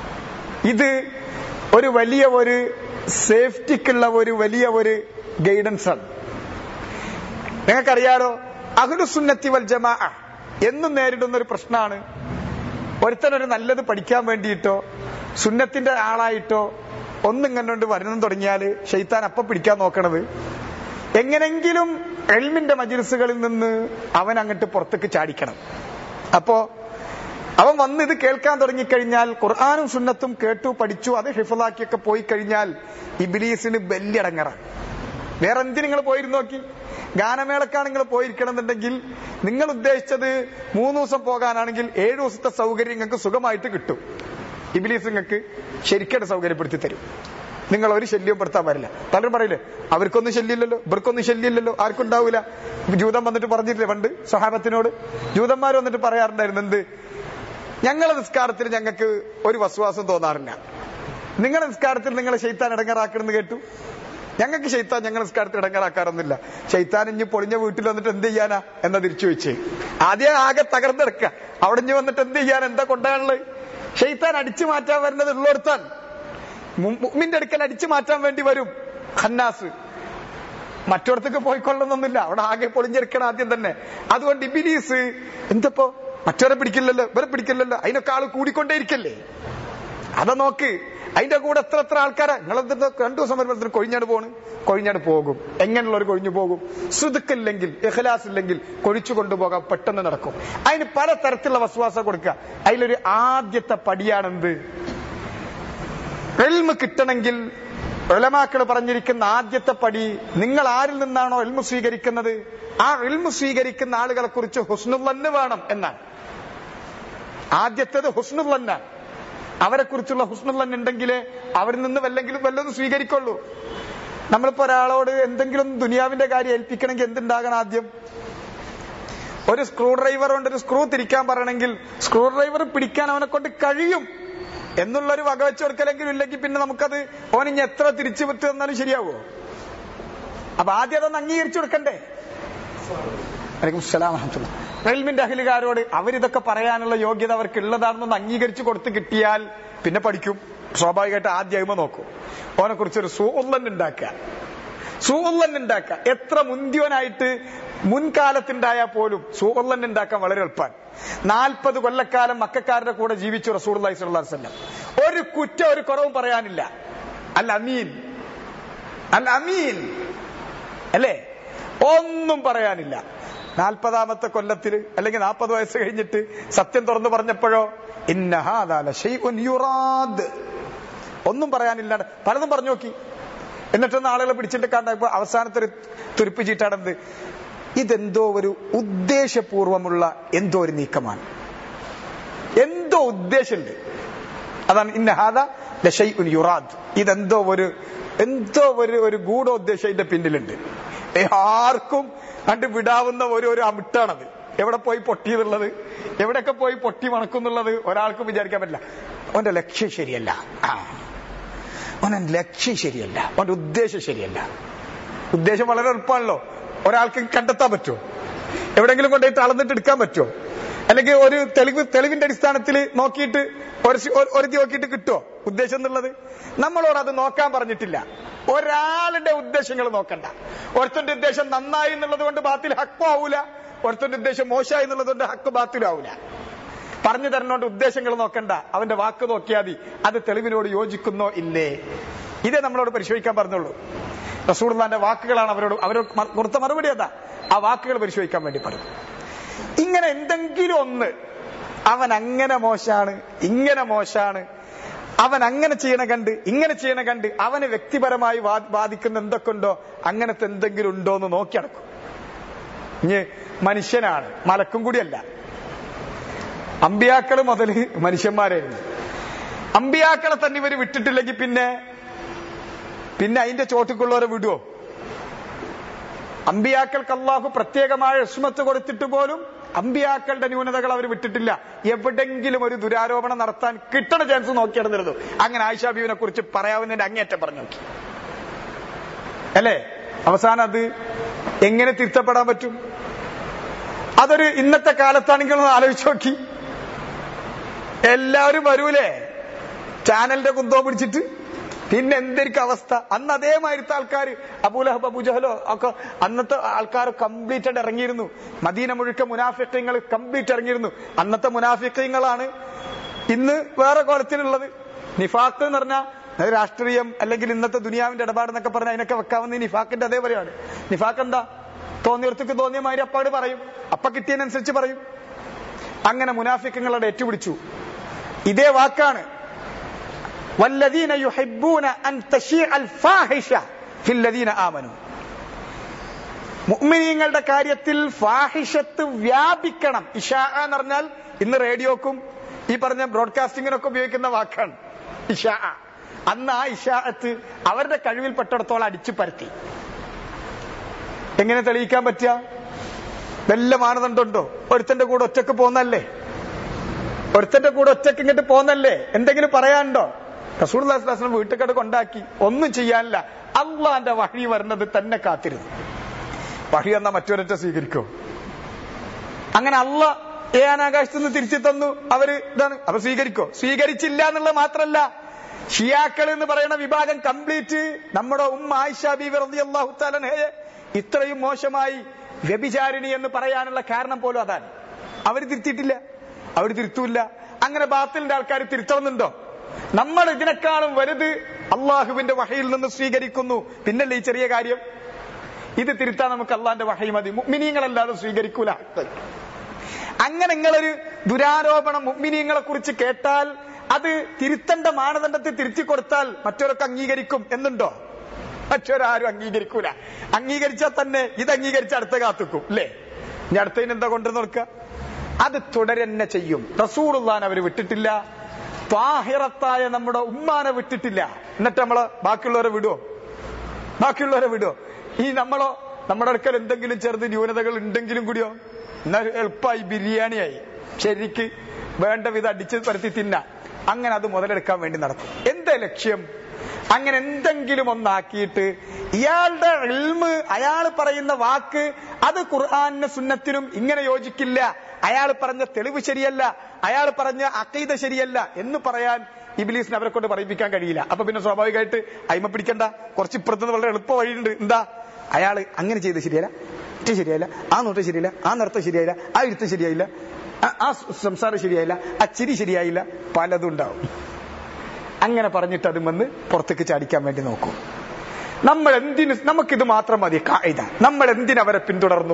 ഇത് ഒരു വലിയ ഒരു സേഫ്റ്റിക്കുള്ള ഒരു വലിയ ഒരു ഗൈഡൻസ് ആണ് നിങ്ങൾക്കറിയാലോ അഹ്ലുസുന്നത്തി വൽ ജമാ എന്നും നേരിടുന്ന ഒരു പ്രശ്നമാണ് ഒരുത്തനൊരു നല്ലത് പഠിക്കാൻ വേണ്ടിയിട്ടോ സുന്നത്തിന്റെ ആളായിട്ടോ ഒന്നും കണ്ടുകൊണ്ട് വരണം തുടങ്ങിയാൽ ഷെയ്ത്താൻ അപ്പം പിടിക്കാൻ നോക്കണത് എങ്ങനെങ്കിലും എൽമിന്റെ മജിൽസുകളിൽ നിന്ന് അവൻ അങ്ങോട്ട് പുറത്തേക്ക് ചാടിക്കണം അപ്പോ അവൻ വന്ന് ഇത് കേൾക്കാൻ തുടങ്ങിക്കഴിഞ്ഞാൽ ഖുർആാനും സുന്നത്തും കേട്ടു പഠിച്ചു അത് ഹിഫലാക്കിയൊക്കെ പോയി കഴിഞ്ഞാൽ ഇബിലീസിന് ബല്യടങ്ങറ വേറെ എന്തിനു നിങ്ങൾ പോയിരുന്നു നോക്കി ഗാനമേളക്കാണ് നിങ്ങൾ പോയിരിക്കണമെന്നുണ്ടെങ്കിൽ നിങ്ങൾ ഉദ്ദേശിച്ചത് മൂന്ന് ദിവസം പോകാനാണെങ്കിൽ ഏഴു ദിവസത്തെ സൗകര്യം നിങ്ങൾക്ക് സുഖമായിട്ട് കിട്ടും ഇബിലീസ് നിങ്ങൾക്ക് ശരിക്കും സൗകര്യപ്പെടുത്തി തരും നിങ്ങൾ ഒരു ശല്യവും പെടുത്താൻ പാടില്ല പലരും പറയില്ലേ അവർക്കൊന്നും ശല്യമില്ലല്ലോ ഇവർക്കൊന്നും ശല്യമില്ലല്ലോ ആർക്കും ഉണ്ടാവില്ല ജൂതം വന്നിട്ട് പറഞ്ഞിട്ടില്ലേ പണ്ട് സഹാബത്തിനോട് ജൂതന്മാർ വന്നിട്ട് പറയാറുണ്ടായിരുന്നു എന്ത് ഞങ്ങളെ നിസ്കാരത്തിൽ ഞങ്ങൾക്ക് ഒരു വസ്വാസം തോന്നാറില്ല നിങ്ങളുടെ നിസ്കാരത്തിൽ നിങ്ങളെ ശൈത്താൻ ഇടങ്ങറാക്കണമെന്ന് കേട്ടു ഞങ്ങൾക്ക് ശൈത്താൻ ഞങ്ങൾ നിസ്കാരത്തിൽ ഇടങ്ങറാക്കാറൊന്നുമില്ല ശൈത്താൻ ഇഞ്ഞ് പൊളിഞ്ഞ വീട്ടിൽ വന്നിട്ട് എന്ത് ചെയ്യാനാ എന്നാ തിരിച്ചു വെച്ച് ആദ്യം ആകെ തകർന്നെടുക്ക അവിടെ ഇഞ്ഞ് വന്നിട്ട് എന്ത് ചെയ്യാൻ എന്താ കൊണ്ടാണുള്ളത് ഷെയ്ത്താൻ അടിച്ചു മാറ്റാൻ വരുന്നത് ഉള്ളോടത്താൻ മുമ്മിന്റെ അടുക്കൽ അടിച്ചു മാറ്റാൻ വേണ്ടി വരും ഖന്നാസ് മറ്റോടത്തേക്ക് പോയിക്കൊള്ളുന്നൊന്നുമില്ല അവിടെ ആകെ പൊളിഞ്ഞെടുക്കണം ആദ്യം തന്നെ അതുകൊണ്ട് ഇബിലീസ് എന്തപ്പോ മറ്റവരെ പിടിക്കില്ലല്ലോ ഇവരെ പിടിക്കില്ലല്ലോ അതിനൊക്കെ ആള് കൂടിക്കൊണ്ടേയിരിക്കല്ലേ അതാ നോക്ക് അതിന്റെ കൂടെ എത്ര എത്ര ആൾക്കാരാ നിങ്ങളെന്താ രണ്ടു ദിവസം വരുമ്പോഴത്തേക്ക് കൊഴിഞ്ഞാട് പോണ് കൊഴിഞ്ഞാട് പോകും എങ്ങനെയുള്ളവർ കൊഴിഞ്ഞു പോകും സുതുക്കില്ലെങ്കിൽ ഇഖലാസ് ഇല്ലെങ്കിൽ കൊഴിച്ചു കൊണ്ടുപോകാൻ പെട്ടെന്ന് നടക്കും അതിന് പല തരത്തിലുള്ള വസ്വാസം കൊടുക്കുക അതിലൊരു ആദ്യത്തെ പടിയാണെന്ത് എൽമ് കിട്ടണമെങ്കിൽ ഒലമാക്കൾ പറഞ്ഞിരിക്കുന്ന ആദ്യത്തെ പടി നിങ്ങൾ ആരിൽ നിന്നാണോ എൽമു സ്വീകരിക്കുന്നത് ആ എൽമു സ്വീകരിക്കുന്ന ആളുകളെ കുറിച്ച് ഹുസ്നുല്ലന്ന് വേണം എന്നാണ് ആദ്യത്തേത് ഹുസ്നുല്ലന്നാണ് അവരെ കുറിച്ചുള്ള ഹുസ്നുല്ലൻ ഉണ്ടെങ്കിലേ അവരിൽ നിന്ന് വല്ലെങ്കിലും വല്ലതും സ്വീകരിക്കുള്ളൂ നമ്മളിപ്പോ ഒരാളോട് എന്തെങ്കിലും ദുനിയാവിന്റെ കാര്യം ഏൽപ്പിക്കണമെങ്കിൽ എന്തുണ്ടാകണം ആദ്യം ഒരു സ്ക്രൂ ഡ്രൈവർ കൊണ്ട് ഒരു സ്ക്രൂ തിരിക്കാൻ പറയണമെങ്കിൽ സ്ക്രൂ ഡ്രൈവർ പിടിക്കാൻ അവനെ കൊണ്ട് കഴിയും എന്നുള്ളൊരു വക വെച്ച് കൊടുക്കലെങ്കിലും ഇല്ലെങ്കിൽ പിന്നെ നമുക്കത് ഓൻ ഇനി എത്ര തിരിച്ചു വിട്ട് തന്നാലും ശരിയാവോ അപ്പൊ ആദ്യം അതൊന്ന് അംഗീകരിച്ചു കൊടുക്കണ്ടേ വലൈക്കും സ്സലാം വറഹ്മത്തുള്ളാഹി. റെയിൽമിന്റെ അഖിലുകാരോട് അവരിതൊക്കെ പറയാനുള്ള യോഗ്യത അവർക്ക് ഉള്ളതാണെന്നൊന്ന് അംഗീകരിച്ചു കൊടുത്ത് കിട്ടിയാൽ പിന്നെ പഠിക്കും സ്വാഭാവികമായിട്ട് ആദ്യം നോക്കും ഓനെ കുറിച്ചൊരു സൂള്ളൻ ഉണ്ടാക്കുക സൂള്ളൻ ഉണ്ടാക്കുക എത്ര മുന്തിയോനായിട്ട് മുൻകാലത്തുണ്ടായാൽ പോലും സൂള്ളൻ ഉണ്ടാക്കാൻ വളരെ എളുപ്പമാണ് നാൽപ്പത് കൊല്ലക്കാലം മക്കാരുടെ കൂടെ ജീവിച്ചു റസൂർ വസല്ലം ഒരു കുറ്റം ഒരു കുറവും പറയാനില്ല അൽ അമീൻ അൽ അമീൻ അല്ലേ ഒന്നും പറയാനില്ല നാൽപ്പതാമത്തെ കൊല്ലത്തിൽ അല്ലെങ്കിൽ നാൽപ്പത് വയസ്സ് കഴിഞ്ഞിട്ട് സത്യം തുറന്നു പറഞ്ഞപ്പോഴോ ഇന്നഹാദാല ഷൈഉൻ യുറാദ് ഒന്നും പറയാനില്ലാണ്ട് പലതും പറഞ്ഞു നോക്കി എന്നിട്ടൊന്ന് ആളുകളെ പിടിച്ചിട്ട് കണ്ടപ്പോ അവസാനത്തെ ഒരു തുരുപ്പ് ചീട്ടാടെന്ത് ഇതെന്തോ ഒരു ഉദ്ദേശപൂർവമുള്ള എന്തോ ഒരു നീക്കമാണ് എന്തോ ഉദ്ദേശമുണ്ട് അതാണ് ഇന്നഹാദ ലഷൈഉൻ യുറാദ് ഇതെന്തോ ഒരു എന്തോ ഒരു ഒരു ഗൂഢോദ്ദേശം ഇതിന്റെ പിന്നിലുണ്ട് ഏ, ആർക്കും കണ്ട് വിടാവുന്ന ഒരു ഒരു അമിട്ടാണത് എവിടെ പോയി പൊട്ടിയെന്നുള്ളത് എവിടെയൊക്കെ പോയി പൊട്ടി മണക്കുന്നുള്ളത് ഒരാൾക്കും വിചാരിക്കാൻ പറ്റില്ല അവന്റെ ലക്ഷ്യം ശരിയല്ല ആ അവന്റെ ലക്ഷ്യം ശരിയല്ല അവന്റെ ഉദ്ദേശം ശരിയല്ല ഉദ്ദേശം വളരെ എളുപ്പമാണല്ലോ ഒരാൾക്ക് കണ്ടെത്താൻ പറ്റുമോ എവിടെങ്കിലും കൊണ്ടുപോയിട്ട് അളന്നിട്ട് എടുക്കാൻ പറ്റുമോ അല്ലെങ്കിൽ ഒരു തെളിവ് തെളിവിന്റെ അടിസ്ഥാനത്തിൽ നോക്കിയിട്ട് ഒരു ഒരുത്തി നോക്കിയിട്ട് കിട്ടുമോ ഉദ്ദേശം എന്നുള്ളത് നമ്മളോട് അത് നോക്കാൻ പറഞ്ഞിട്ടില്ല ഒരാളുടെ ഉദ്ദേശങ്ങൾ നോക്കണ്ട ഒരുത്തന്റെ ഉദ്ദേശം നന്നായി എന്നുള്ളത് കൊണ്ട് ബാത്തിൽ ഹക്കും ആവൂല ഒരുത്തന്റെ ഉദ്ദേശം മോശമായി എന്നുള്ളത് കൊണ്ട് ഹക്ക് ബാത്തിലാവൂല പറഞ്ഞു തരണോണ്ട് ഉദ്ദേശങ്ങൾ നോക്കണ്ട അവന്റെ വാക്ക് നോക്കിയാൽ മതി അത് തെളിവിനോട് യോജിക്കുന്നോ ഇല്ലേ ഇതേ നമ്മളോട് പരിശോധിക്കാൻ പറഞ്ഞുള്ളൂ റസൂർമാന്റെ വാക്കുകളാണ് അവരോട് അവരോട് മ- കൊടുത്ത മറുപടി അതാ ആ വാക്കുകൾ പരിശോധിക്കാൻ വേണ്ടി പറഞ്ഞു ഇങ്ങനെ എന്തെങ്കിലും ഒന്ന് അവൻ അങ്ങനെ മോശാണ് ഇങ്ങനെ മോശാണ് അവൻ അങ്ങനെ ചെയ്യണ കണ്ട് ഇങ്ങനെ ചെയ്യണ കണ്ട് അവന് വ്യക്തിപരമായി വാ- ബാധിക്കുന്ന എന്തൊക്കെ ഉണ്ടോ അങ്ങനത്തെ എന്തെങ്കിലും ഉണ്ടോ എന്ന് നോക്കി നടക്കും ഇനി മനുഷ്യനാണ് മലക്കും കൂടിയല്ല അമ്പിയാക്കള് മുതൽ മനുഷ്യന്മാരായിരുന്നു അമ്പിയാക്കളെ തന്നെ ഇവര് വിട്ടിട്ടില്ലെങ്കിൽ പിന്നെ പിന്നെ അതിന്റെ ചോട്ടിക്കുള്ളവരെ വിടുവോ അമ്പിയാക്കൾക്ക് അള്ളാഹു പ്രത്യേകമായ ഉസ്മത്ത് കൊടുത്തിട്ട് പോലും അമ്പിയാക്കളുടെ ന്യൂനതകൾ അവർ വിട്ടിട്ടില്ല എവിടെങ്കിലും ഒരു ദുരാരോപണം നടത്താൻ കിട്ടണ ചാൻസ് നോക്കിയിടുന്നിരുന്നു അങ്ങനെ ആയിഷ ബീവിനെ കുറിച്ച് പറയാവുന്നതിന്റെ അങ്ങേറ്റം പറഞ്ഞു നോക്കി അല്ലേ അവസാനം അത് എങ്ങനെ തിരുത്തപ്പെടാൻ പറ്റും അതൊരു ഇന്നത്തെ കാലത്താണെങ്കിൽ ഒന്ന് ആലോചിച്ച് നോക്കി എല്ലാവരും വരൂലേ ചാനലിന്റെ കുന്തോ പിടിച്ചിട്ട് പിന്നെ എന്തൊരിക്കും അവസ്ഥ അന്ന് അതേമാതിരത്തെ ആൾക്കാർ അബൂലഹബ് അബുജഹലോ ഒക്കെ അന്നത്തെ ആൾക്കാർ കംപ്ലീറ്റ് ആയിട്ട് ഇറങ്ങിയിരുന്നു മദീന മുഴുക്ക മുനാഫിക്കങ്ങൾ കംപ്ലീറ്റ് ഇറങ്ങിയിരുന്നു അന്നത്തെ മുനാഫിക്കങ്ങളാണ് ഇന്ന് വേറെ കോലത്തിലുള്ളത് നിഫാക്ക് എന്ന് പറഞ്ഞാൽ അത് രാഷ്ട്രീയം അല്ലെങ്കിൽ ഇന്നത്തെ ദുനിയാവിന്റെ ഇടപാടെന്നൊക്കെ പറഞ്ഞാൽ അതിനൊക്കെ വെക്കാവുന്ന ഈ നിഫാക്കിന്റെ അതേപോലെയാണ് നിഫാക്ക് എന്താ തോന്നിയടത്തേക്ക് തോന്നിയ മാതിരി അപ്പാട് പറയും അപ്പ കിട്ടിയതിനനുസരിച്ച് പറയും അങ്ങനെ മുനാഫിക്കങ്ങളുടെ ഏറ്റുപിടിച്ചു ഇതേ വാക്കാണ് والذين يحبون أن تشيع الفاحشة في الذين آمنوا മുഅ്മിനീങ്ങളുടെ കാര്യത്തിൽ ഫാഹിഷത്ത് വ്യാപിക്കണം ഇഷാ എന്ന് പറഞ്ഞാൽ ഇന്ന് റേഡിയോക്കും ഈ പറഞ്ഞ ബ്രോഡ്കാസ്റ്റിങ്ങിനൊക്കെ ഉപയോഗിക്കുന്ന വാക്കാണ് ഇഷാ അന്ന് ആ ഇഷാഅത്ത് അവരുടെ കഴിവിൽപ്പെട്ടിടത്തോളം അടിച്ചു പരത്തി എങ്ങനെ തെളിയിക്കാൻ പറ്റുക വല്ല മാനദണ്ഡമുണ്ടോ ഒരുത്തന്റെ കൂടെ ഒറ്റക്ക് പോന്നല്ലേ ഒരുത്തന്റെ കൂടെ ഒറ്റക്ക് ഇങ്ങോട്ട് പോന്നല്ലേ എന്തെങ്കിലും പറയാനുണ്ടോ റസൂൽ ദാസ്ലാസിനെ വീട്ടുകട കൊണ്ടാക്കി ഒന്നും ചെയ്യാനില്ല അള്ളാന്റെ വഴി വരുന്നത് തന്നെ കാത്തിരുന്നു വഴി എന്നാ മറ്റൊരൊറ്റ സ്വീകരിക്കോ അങ്ങനെ അള്ള ഏനാകാശത്ത് നിന്ന് തിരിച്ചു തന്നു അവര് ഇതാണ് അപ്പൊ സ്വീകരിക്കോ സ്വീകരിച്ചില്ല എന്നുള്ളത് മാത്രല്ല ഷിയാക്കൾ എന്ന് പറയുന്ന വിഭാഗം കംപ്ലീറ്റ് നമ്മുടെ ഉമ്മ ആയിഷ ബീവി റളിയല്ലാഹു തആലയെ ഇത്രയും മോശമായി വ്യഭിചാരിണി എന്ന് പറയാനുള്ള കാരണം പോലും അതാണ് അവർ തിരുത്തിയിട്ടില്ല അവർ തിരുത്തൂല്ല അങ്ങനെ ബാത്തിലിന്റെ ആൾക്കാർ തിരുത്തണമെന്നുണ്ടോ നമ്മൾ ഇതിനേക്കാളും വലുത് അള്ളാഹുവിന്റെ വഹയിൽ നിന്ന് സ്വീകരിക്കുന്നു പിന്നല്ലേ ഈ ചെറിയ കാര്യം ഇത് തിരുത്താൻ നമുക്ക് അള്ളാന്റെ വഹി മതി മുഗ്മിനീങ്ങളല്ലാതെ സ്വീകരിക്കൂല അങ്ങനെ നിങ്ങളൊരു ദുരാരോപണം മുഗ്മിനീങ്ങളെ കുറിച്ച് കേട്ടാൽ അത് തിരുത്തേണ്ട മാനദണ്ഡത്തെ തിരുത്തി കൊടുത്താൽ മറ്റവരൊക്കെ അംഗീകരിക്കും എന്നുണ്ടോ മറ്റൊരാരും അംഗീകരിക്കൂല അംഗീകരിച്ചാൽ തന്നെ ഇത് അംഗീകരിച്ച് അടുത്ത കാത്തുക്കും അല്ലേ ഇനി അടുത്തതിന് എന്താ കൊണ്ടുവന്ന് നോക്കുക അത് തുടരന്നെ ചെയ്യും റസൂറുല്ലാൻ അവർ വിട്ടിട്ടില്ല താഹിറത്തായ നമ്മുടെ ഉമ്മാനെ വിട്ടിട്ടില്ല എന്നിട്ട് നമ്മള് ബാക്കിയുള്ളവരെ വിടുവോ ബാക്കിയുള്ളവരെ വിടുവോ ഈ നമ്മളോ നമ്മുടെ അടുക്കൽ എന്തെങ്കിലും ചെറുത് ന്യൂനതകൾ ഉണ്ടെങ്കിലും കൂടിയോ എന്നാൽ എളുപ്പമായി ബിരിയാണിയായി ശരിക്ക് വേണ്ട വിധം അടിച്ച് പരത്തി തിന്ന അങ്ങനെ അത് മുതലെടുക്കാൻ വേണ്ടി നടക്കും എന്താ ലക്ഷ്യം അങ്ങനെ എന്തെങ്കിലും ഒന്നാക്കിയിട്ട് ഇയാളുടെ ഇൽമ് അയാൾ പറയുന്ന വാക്ക് അത് ഖുർആാനിന് സുന്നത്തിനും ഇങ്ങനെ യോജിക്കില്ല അയാൾ പറഞ്ഞ തെളിവ് ശരിയല്ല അയാൾ പറഞ്ഞ അക്കീത ശരിയല്ല എന്ന് പറയാൻ ഇബിലീസിനെ അവരെ കൊണ്ട് പറയിപ്പിക്കാൻ കഴിയില്ല അപ്പൊ പിന്നെ സ്വാഭാവികമായിട്ട് അയിമ പിടിക്കണ്ട കുറച്ച് ഇപ്പുറത്ത് വളരെ എളുപ്പ വഴിയുണ്ട് എന്താ അയാള് അങ്ങനെ ചെയ്ത് ശരിയല്ല ഇത് ശരിയായില്ല ആ നോട്ട് ശരിയല്ല ആ നൃത്തം ശരിയായില്ല ആ ഇരുത്തം ശരിയായില്ല ആ- ആ സംസാരം ശരിയായില്ല ആ ചിരി ശരിയായില്ല പലതും ഉണ്ടാവും അങ്ങനെ പറഞ്ഞിട്ട് അത് വന്ന് പുറത്തേക്ക് ചാടിക്കാൻ വേണ്ടി നോക്കൂ നമ്മൾ എന്തിന് നമുക്കിത് മാത്രം മതി കായിക നമ്മൾ എന്തിനവരെ പിന്തുടർന്നു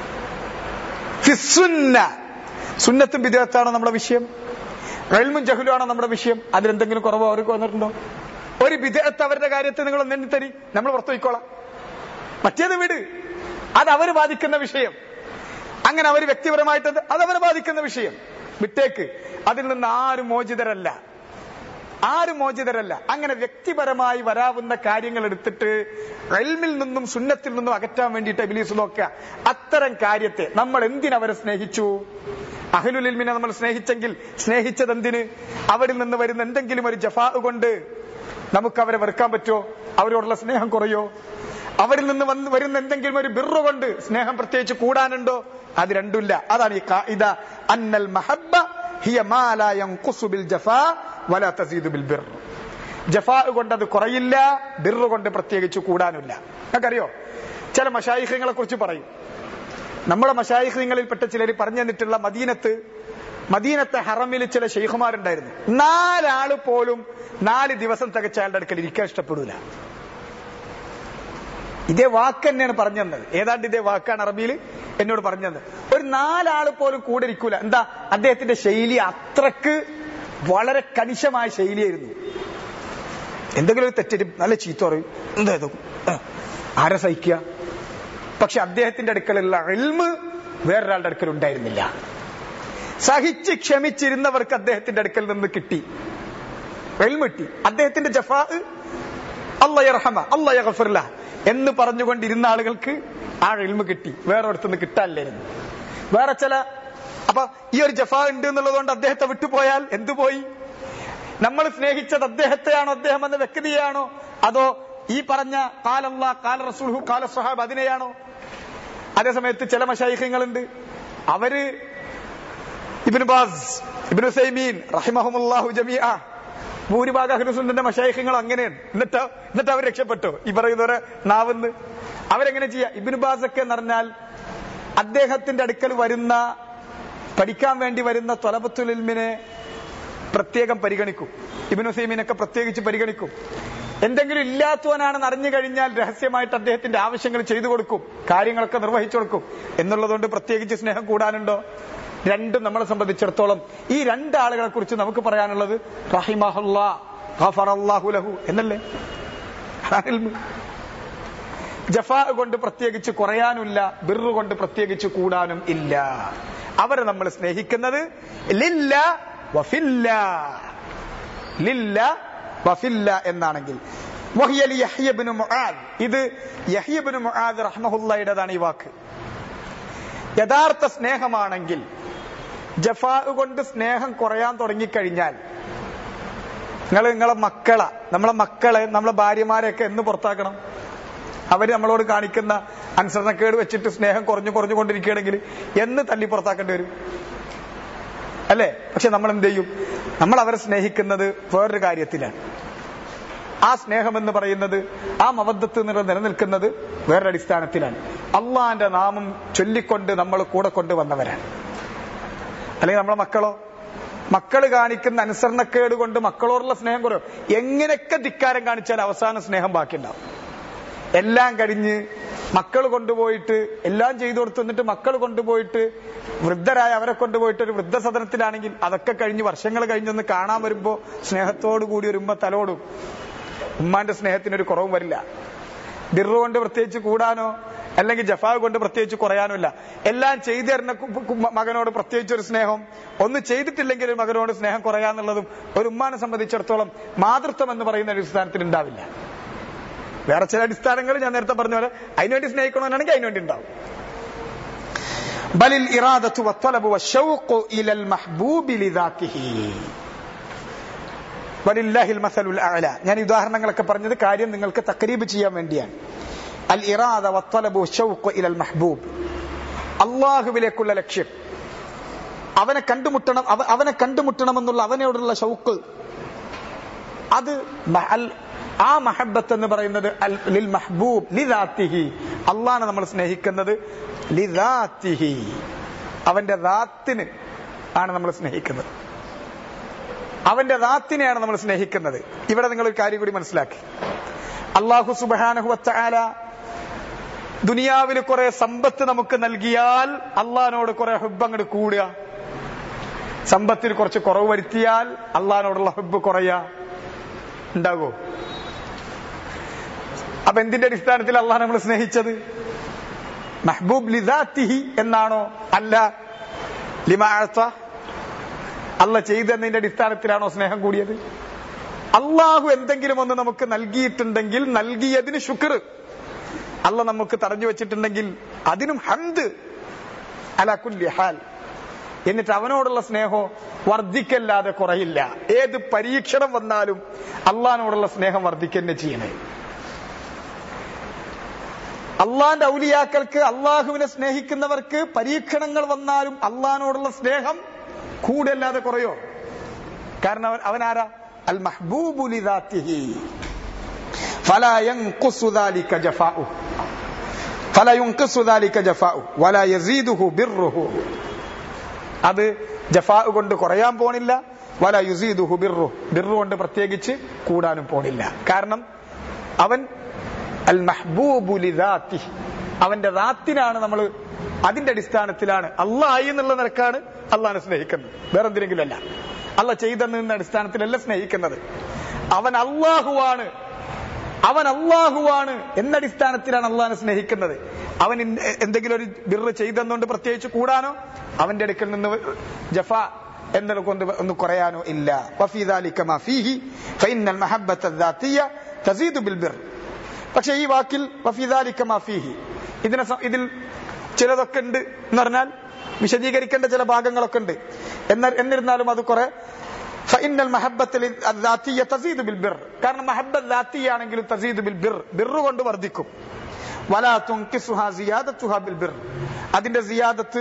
ഫിസ്സുന്ന സുന്നത്തും വിദേഹത്താണോ നമ്മുടെ വിഷയം റെൽമും ജഹുലാണോ നമ്മുടെ വിഷയം അതിലെന്തെങ്കിലും കുറവ് അവർക്ക് വന്നിട്ടുണ്ടോ ഒരു വിദേഹത്ത് അവരുടെ കാര്യത്തിൽ നിങ്ങൾ ഒന്നെണ്ണി തരി നമ്മൾ പുറത്തു പോയിക്കോളാം മറ്റേത് വിട് അത് അവർ ബാധിക്കുന്ന വിഷയം അങ്ങനെ അവർ വ്യക്തിപരമായിട്ട് അത് അതവരെ ബാധിക്കുന്ന വിഷയം വിട്ടേക്ക് അതിൽ നിന്ന് ആരും മോചിതരല്ല ആരും മോചിതരല്ല അങ്ങനെ വ്യക്തിപരമായി വരാവുന്ന കാര്യങ്ങൾ എടുത്തിട്ട് റെൽമിൽ നിന്നും സുന്നത്തിൽ നിന്നും അകറ്റാൻ വേണ്ടിയിട്ട് ഇബിലീസ് നോക്കുക അത്തരം കാര്യത്തെ നമ്മൾ എന്തിനവരെ സ്നേഹിച്ചു അഹ്ലുൽ ഇൽമിനെ നമ്മൾ സ്നേഹിച്ചെങ്കിൽ സ്നേഹിച്ചത് എന്തിന് അവരിൽ നിന്ന് വരുന്ന എന്തെങ്കിലും ഒരു ജഫാ കൊണ്ട് നമുക്ക് അവരെ വെറുക്കാൻ പറ്റുമോ അവരോടുള്ള സ്നേഹം കുറയോ അവരിൽ നിന്ന് വന്ന് വരുന്ന എന്തെങ്കിലും ഒരു ബിറു കൊണ്ട് സ്നേഹം പ്രത്യേകിച്ച് കൂടാനുണ്ടോ അത് രണ്ടുമില്ല അതാണ് ഈ കായിദ അന്നൽ മഹബ്ബ ഹിയ മാ ലാ യൻഖുസു ബിൽ ജഫാ വലാ തസീദു ബിൽ ബിർ ജഫാ കൊണ്ട് അത് കുറയില്ല ബിറു കൊണ്ട് പ്രത്യേകിച്ച് കൂടാനില്ല നിങ്ങൾക്കറിയോ ചില മഷായിഖങ്ങളെ കുറിച്ച് പറയും നമ്മുടെ മഷായിഖങ്ങളിൽപ്പെട്ട ചിലർ പറഞ്ഞു തന്നിട്ടുള്ള മദീനത്ത് മദീനത്തെ ഹറമിൽ ചില ഷെയ്ഖുമാരുണ്ടായിരുന്നു നാലാള് പോലും നാല് ദിവസം തികച്ച അയാളുടെ അടുക്കൽ ഇരിക്കാൻ ഇഷ്ടപ്പെടൂല ഇതേ വാക്ക് തന്നെയാണ് പറഞ്ഞു തന്നത് ഏതാണ്ട് ഇതേ വാക്കാണ് അറബിയിൽ എന്നോട് പറഞ്ഞു തന്നത് ഒരു നാലാള് പോലും കൂടെ ഇരിക്കൂല എന്താ അദ്ദേഹത്തിന്റെ ശൈലി അത്രക്ക് വളരെ കണിശമായ ശൈലിയായിരുന്നു എന്തെങ്കിലും ഒരു തെറ്റിട്ട് നല്ല ചീത്ത പറയും എന്താ ഇത് ആ, ആരെ സഹിക്കുക പക്ഷെ അദ്ദേഹത്തിന്റെ അടുക്കലുള്ള എൽമ് വേറൊരാളുടെ അടുക്കൽ ഉണ്ടായിരുന്നില്ല സഹിച്ച് ക്ഷമിച്ചിരുന്നവർക്ക് അദ്ദേഹത്തിന്റെ അടുക്കൽ നിന്ന് കിട്ടി എൽമ് കിട്ടി അദ്ദേഹത്തിന്റെ ജഫാ അള്ളയർഹമ അള്ളയഫിർല എന്ന് പറഞ്ഞുകൊണ്ടിരുന്ന ആളുകൾക്ക് ആ എൽമ് കിട്ടി വേറെ അടുത്തുനിന്ന് കിട്ടാനില്ലായിരുന്നു വേറെ ചില അപ്പൊ ഈ ഒരു ജഫ ഉണ്ട് എന്നുള്ളതുകൊണ്ട് അദ്ദേഹത്തെ വിട്ടുപോയാൽ എന്തു പോയി നമ്മൾ സ്നേഹിച്ചത് അദ്ദേഹത്തെയാണോ അദ്ദേഹം എന്ന വ്യക്തിയെയാണോ അതോ ഈ പറഞ്ഞ കാലല്ല കാല റസൂൽഹു കാല സ്വഹാബ് അതിനെയാണോ അതേസമയത്ത് ചില മഷായിഖങ്ങളുണ്ട് അവര് ഇബിന് ബാസ് ഇബിന് സൈമീൻ റഹിമഹുമുല്ലാഹു ജമിഅ ഭൂരിഭാഗ അഹ്ലുസുന്നന്റെ മഷായിഖങ്ങൾ അങ്ങനെയാണ് എന്നിട്ട് എന്നിട്ട് അവർ രക്ഷപ്പെട്ടു ഈ പറയുന്നവരെ നാവെന്ന് അവരെങ്ങനെ ചെയ്യാ ഇബിന് ബാസ് ഒക്കെ എന്ന് പറഞ്ഞാൽ അദ്ദേഹത്തിന്റെ അടുക്കൽ വരുന്ന പഠിക്കാൻ വേണ്ടി വരുന്ന തൊലബത്തുൽ ഇൽമിനെ പ്രത്യേകം പരിഗണിക്കും ഇബിനു സൈമീനൊക്കെ പ്രത്യേകിച്ച് പരിഗണിക്കും എന്തെങ്കിലും ഇല്ലാത്തവനാണെന്ന് അറിഞ്ഞു കഴിഞ്ഞാൽ രഹസ്യമായിട്ട് അദ്ദേഹത്തിന്റെ ആവശ്യങ്ങൾ ചെയ്തു കൊടുക്കും കാര്യങ്ങളൊക്കെ നിർവഹിച്ചു കൊടുക്കും എന്നുള്ളതുകൊണ്ട് പ്രത്യേകിച്ച് സ്നേഹം കൂടാനുണ്ടോ രണ്ടും നമ്മളെ സംബന്ധിച്ചിടത്തോളം ഈ രണ്ടാളുകളെ കുറിച്ച് നമുക്ക് പറയാനുള്ളത് റഹിമഹുല്ലാ ഗഫറല്ലാഹു ലഹു എന്നല്ലേ അതാണ് ഇൽമ്. ജഫാ കൊണ്ട് പ്രത്യേകിച്ച് കുറയാനില്ല ബിറു കൊണ്ട് പ്രത്യേകിച്ച് കൂടാനും ഇല്ല അവരെ നമ്മൾ സ്നേഹിക്കുന്നത് ലില്ല വഫില്ല ലില്ല വഫില്ല എന്നാണെങ്കിൽ വഹിയ ലി യഹ്യ ഇബ്നു മുആദ് ഇത് യഹ്യ ഇബ്നു മുആദ് റഹ്മഹുള്ളയുടേതാണ് ഈ വാക്ക് യഥാർത്ഥ സ്നേഹമാണെങ്കിൽ ജഫാ കൊണ്ട് സ്നേഹം കുറയാൻ തുടങ്ങിക്കഴിഞ്ഞാൽ നിങ്ങൾ നിങ്ങളെ മക്കളെ നമ്മളെ മക്കളെ നമ്മളെ ഭാര്യമാരെയൊക്കെ എന്ന് പുറത്താക്കണം അവര് നമ്മളോട് കാണിക്കുന്ന അനുസരണക്കേട് വെച്ചിട്ട് സ്നേഹം കുറഞ്ഞു കുറഞ്ഞു കൊണ്ടിരിക്കുകയാണെങ്കിൽ എന്ന് തല്ലി പുറത്താക്കേണ്ടി വരും അല്ലേ പക്ഷെ നമ്മൾ എന്ത് ചെയ്യും നമ്മൾ അവരെ സ്നേഹിക്കുന്നത് വേറൊരു കാര്യത്തിലാണ് ആ സ്നേഹം എന്ന് പറയുന്നത് ആ മവദ്ധത്ത് നില നിലനിൽക്കുന്നത് വേറൊരു അടിസ്ഥാനത്തിലാണ് അള്ളാന്റെ നാമം ചൊല്ലിക്കൊണ്ട് നമ്മൾ കൂടെ കൊണ്ടുവന്നവരാണ് അല്ലെങ്കിൽ നമ്മളെ മക്കളോ മക്കള് കാണിക്കുന്ന അനുസരണക്കേട് കൊണ്ട് മക്കളോടുള്ള സ്നേഹം കുറയും എങ്ങനെയൊക്കെ ധിക്കാരം കാണിച്ചാൽ അവസാനം സ്നേഹം ബാക്കിയുണ്ടാവും എല്ലാം കഴിഞ്ഞ് മക്കൾ കൊണ്ടുപോയിട്ട് എല്ലാം ചെയ്തു കൊടുത്തു എന്നിട്ട് മക്കൾ കൊണ്ടുപോയിട്ട് വൃദ്ധരായ അവരെ കൊണ്ടുപോയിട്ട് ഒരു വൃദ്ധസദനത്തിലാണെങ്കിൽ അതൊക്കെ കഴിഞ്ഞ് വർഷങ്ങൾ കഴിഞ്ഞൊന്ന് കാണാൻ വരുമ്പോ സ്നേഹത്തോടു കൂടി ഒരു ഉമ്മ തലോടും ഉമ്മാന്റെ സ്നേഹത്തിനൊരു കുറവും വരില്ല ബിറു കൊണ്ട് പ്രത്യേകിച്ച് കൂടാനോ അല്ലെങ്കിൽ ജഫാവ് കൊണ്ട് പ്രത്യേകിച്ച് കുറയാനോ ഇല്ല എല്ലാം ചെയ്തു തരുന്ന കു- കു- മകനോട് പ്രത്യേകിച്ച് ഒരു സ്നേഹം ഒന്ന് ചെയ്തിട്ടില്ലെങ്കിൽ ഒരു മകനോട് സ്നേഹം കുറയാന്നുള്ളതും ഒരു ഉമ്മാനെ സംബന്ധിച്ചിടത്തോളം മാതൃത്വം എന്ന് പറയുന്ന ഒരു അടിസ്ഥാനത്തിൽ ഉണ്ടാവില്ല വേറെ ചില അടിസ്ഥാനങ്ങൾ ഞാൻ നേരത്തെ പറഞ്ഞ പോലെ അതിനുവേണ്ടി സ്നേഹിക്കണമെന്നാണെങ്കിൽ അതിനുവേണ്ടി ഉണ്ടാവും ബലിൽ ഇറാദത്തു വത്തലബു വശൗഖു ഇലൽ മഹ്ബൂബി ലിദാത്തിഹി വലില്ലാഹിൽ മസലുൽ അഅല ഞാൻ ഈ ഉദാഹരണങ്ങളൊക്കെ പറഞ്ഞത് കാര്യം നിങ്ങൾക്ക് തക്രീബ് ചെയ്യാൻ വേണ്ടിയാണ് അൽ ഇറാദ വത്തലബു വശൗഖു ഇലൽ മഹ്ബൂബ് അള്ളാഹുവിലേക്കുള്ള ലക്ഷ്യം അവനെ കണ്ടുമുട്ടണം അവ- അവനെ കണ്ടുമുട്ടണമെന്നുള്ള അവനോടുള്ള ഷൗക്ക് അത് മ- അൽ- ആ മഹബത്ത് എന്ന് പറയുന്നത് അൽ- ലിൽ മഹ്ബൂബ് ലിദാത്തിഹി അള്ളാനെ നമ്മൾ സ്നേഹിക്കുന്നത് ലിദാത്തിഹി അവന്റെ ദാത്തിന് ആണ് നമ്മൾ സ്നേഹിക്കുന്നത് അവന്റെ ദാത്തിനെയാണ് നമ്മൾ സ്നേഹിക്കുന്നത് ഇവിടെ നിങ്ങൾ ഒരു കാര്യം കൂടി മനസ്സിലാക്കി അള്ളാഹു സുബാനഹുവല ദുനിയാവിൽ കുറെ സമ്പത്ത് നമുക്ക് നൽകിയാൽ അള്ളഹാനോട് കുറെ ഹുബ് അങ്ങോട്ട് കൂടുക സമ്പത്തിൽ കുറച്ച് കുറവ് വരുത്തിയാൽ അള്ളഹാനോടുള്ള ഹുബ് കുറയുക ഉണ്ടാകോ അപ്പൊ എന്തിന്റെ അടിസ്ഥാനത്തിൽ അള്ളാഹ് നമ്മൾ സ്നേഹിച്ചത് മഹബൂബ് ലിദാത്തിഹി എന്നാണോ അല്ല ലിമാഅത്ത അല്ല ചെയ്തെന്നതിന്റെ അടിസ്ഥാനത്തിലാണോ സ്നേഹം കൂടിയത് അള്ളാഹു എന്തെങ്കിലും ഒന്ന് നമുക്ക് നൽകിയിട്ടുണ്ടെങ്കിൽ നൽകിയതിന് ശുക്ർ അല്ല നമുക്ക് തടഞ്ഞു വെച്ചിട്ടുണ്ടെങ്കിൽ അതിനും ഹന്ത് അലാക്കുല്ലി ഹാൽ എന്നിട്ട് അവനോടുള്ള സ്നേഹം വർദ്ധിക്കല്ലാതെ കുറയില്ല ഏത് പരീക്ഷണം വന്നാലും അള്ളഹാനോടുള്ള സ്നേഹം വർദ്ധിക്കന്നെ ചെയ്യണേ അള്ളാന്റെ ഔലിയാക്കൾക്ക് അള്ളാഹുവിനെ സ്നേഹിക്കുന്നവർക്ക് പരീക്ഷണങ്ങൾ വന്നാലും അള്ളഹാനോടുള്ള സ്നേഹം കൂടല്ലാതെ കുറയോ കാരണം അവൻ അവനാരാ അൽ മഹ്ബൂബു ലിദാത്തിഹി ഫലാ യൻഖുസു ദാലിക ജഫാഉ ഫലാ യുൻഖിസു ദാലിക ജഫാഉ വലാ യസീദുഹു ബിർറുഹു അത് ജഫാ കൊണ്ട് കുറയാൻ പോണില്ല വല യുസീദുഹു ബിർറു ബിർറു കൊണ്ട് പ്രത്യേകിച്ച് കൂടാനും പോണില്ല കാരണം അവൻ അൽ മഹ്ബൂബു ലിദാത്തി അവന്റെ ദാത്തിനാണ് നമ്മൾ അതിന്റെ അടിസ്ഥാനത്തിലാണ് അള്ളാഹി എന്നുള്ള നിരക്കാണ് അള്ളാഹിനെ സ്നേഹിക്കുന്നത് വേറെ എന്തിനെങ്കിലും അല്ല അല്ല ചെയ്തെന്ന അടിസ്ഥാനത്തിലല്ല സ്നേഹിക്കുന്നത് അവൻ അള്ളാഹുവാണ് അവൻ അള്ളാഹുവാണ് എന്ന അടിസ്ഥാനത്തിലാണ് അള്ളാഹിനെ സ്നേഹിക്കുന്നത് അവൻ ഇൻ- എന്തെങ്കിലും ഒരു ബിറ് ചെയ്തെന്നുകൊണ്ട് പ്രത്യേകിച്ച് കൂടാനോ അവന്റെ അടുക്കൽ നിന്ന് ജഫ എന്നതിനെ കൊണ്ട് ഒന്ന് കുറയാനോ ഇല്ല വഫീ ذلك ما فيه فإن المحبة الذاتية تزيد بالبر പക്ഷെ ഈ വാക്കിൽ വഫീ ذلك ما فيه ഇതിനെ സ- ഇതിൽ ചിലതൊക്കെ ഉണ്ട് എന്ന് പറഞ്ഞാൽ വിശദീകരിക്കേണ്ട ചില ഭാഗങ്ങളൊക്കെ ഉണ്ട് എന്നാൽ എന്നിരുന്നാലും അത് കുറെ ഫഇന്നൽ മഹബ്ബത്തിൽ ദാത്തിയ തസീദ് ബിൽ ബിർ കാരണം മഹബ്ബത്ത് ദാത്തിയാണെങ്കിലും തസീദ് ബിൽ ബിർ ബിർ കൊണ്ട് വർദ്ധിക്കും വലാ തുൻകിസുഹാ സിയാദത്തുഹാ ബിൽ ബിർ അതിന്റെ സിയാദത്ത്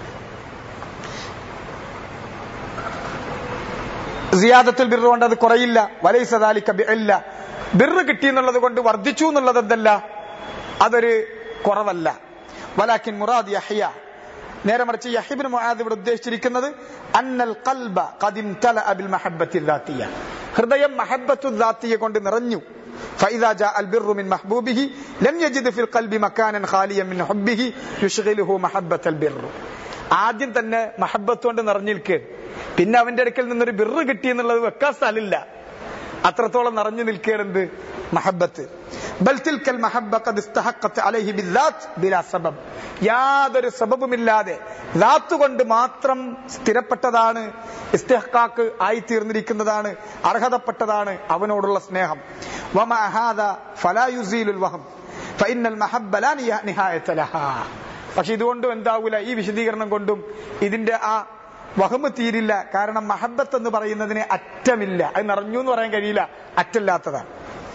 സിയാദത്തുൽ ബിർ കൊണ്ട് അത് കുറയില്ല വലൈസ ദാലിക ബിഇല്ല ബിർ കിട്ടി എന്നുള്ളത് കൊണ്ട് വർദ്ധിച്ചു എന്നുള്ളത് എന്തല്ല അതൊരു കുറവല്ല വലാക്കിൻ മുറാദ് യഹ്യ നേരെ മറിച്ച് യഹിബിൻ മുആദ് ഇവിടെ ഉദ്ദേശിച്ചിരിക്കുന്നത് അന്നൽ ഖൽബ ഖദ് ഇംതലഅ ബിൽ മഹബ്ബത്തി ദാത്തിയ ഹൃദയം മഹബ്ബത്തു ദാത്തിയ കൊണ്ട് നിറഞ്ഞു فإذا جاء البر من محبوبه لم يجد في القلب مكانا خاليا من حبه يشغله محبة البر ആദ്യം തന്നെ മഹബത്ത് കൊണ്ട് നിറഞ്ഞിരിക്കുക പിന്നെ അവന്റെ അടുക്കൽ നിന്നൊരു ബിറ് കിട്ടി എന്നുള്ളത് വെക്കാൻ സ്ഥലമില്ല അത്രത്തോളം നിറഞ്ഞു നിൽക്കുകയാണെന്ത് മഹബത്ത് ബൽ തിൽക്കൽ മഹബ്ബ ഖദ് ഇസ്തഹഖത്ത് അലൈഹി ബിദ്ദാത്ത് ബിലാ സബബ് യാതൊരു സബബുമില്ലാതെ ദാത്ത് കൊണ്ട് മാത്രം സ്ഥിരപ്പെട്ടതാണ് ഇസ്തിഹ്ഖാക്ക് ആയി തീർന്നിരിക്കുന്നതാണ് അർഹതപ്പെട്ടതാണ് അവനോടുള്ള സ്നേഹം വമ ഹാദ ഫലാ യുസീലുൽ വഹം ഫഇന്നൽ മഹബ്ബ ലാ നിഹായത ലഹാ പക്ഷെ ഇതുകൊണ്ടും എന്താവൂല ഈ വിശദീകരണം കൊണ്ടും ഇതിന്റെ ആ വഹമ് തീരില്ല കാരണം മഹബത്ത് എന്ന് പറയുന്നതിന് അറ്റമില്ല അത് നിറഞ്ഞു എന്ന് പറയാൻ കഴിയില്ല അറ്റമില്ലാത്തതാണ്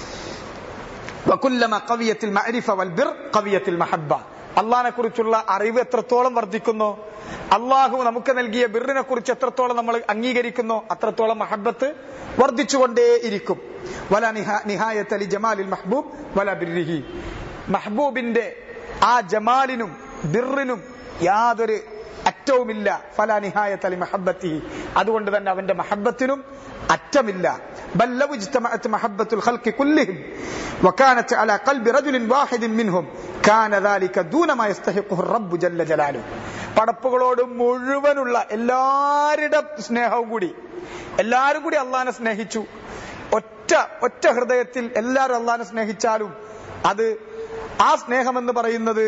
കവിയത്തിൽ വൽ കവിയത്തിൽ മഹബ അള്ളാഹിനെ കുറിച്ചുള്ള അറിവ് എത്രത്തോളം വർദ്ധിക്കുന്നു അള്ളാഹു നമുക്ക് നൽകിയ ബിറിനെ കുറിച്ച് എത്രത്തോളം നമ്മൾ അംഗീകരിക്കുന്നു അത്രത്തോളം മഹബത്ത് വർദ്ധിച്ചുകൊണ്ടേയിരിക്കും വല നിഹായത്ത് അലി ജമാലിൽ മഹബൂബ് വല ബിർരിഹി മഹബൂബിന്റെ ആ ജമാലിനും ബിറിനും യാതൊരു അറ്റവുമില്ല ഫലാ നിഹായത്ത് അലി മഹബത്തി അതുകൊണ്ട് തന്നെ അവന്റെ മഹബത്തിനും അറ്റമില്ല بل لو اجتمعت محبة الخلق كلهم وكانت على قلب رجل واحد منهم كان ذلك دون ما يستحقه الرب جل جلاله പടപ്പുകളോട് മുഴുവനുള്ള എല്ലാവരുടെ സ്നേഹവും കൂടി എല്ലാവരും കൂടി അള്ളാഹിനെ സ്നേഹിച്ചു ഒറ്റ ഒറ്റ ഹൃദയത്തിൽ എല്ലാവരും അള്ളാഹിനെ സ്നേഹിച്ചാലും അത് ആ സ്നേഹമെന്ന് പറയുന്നത്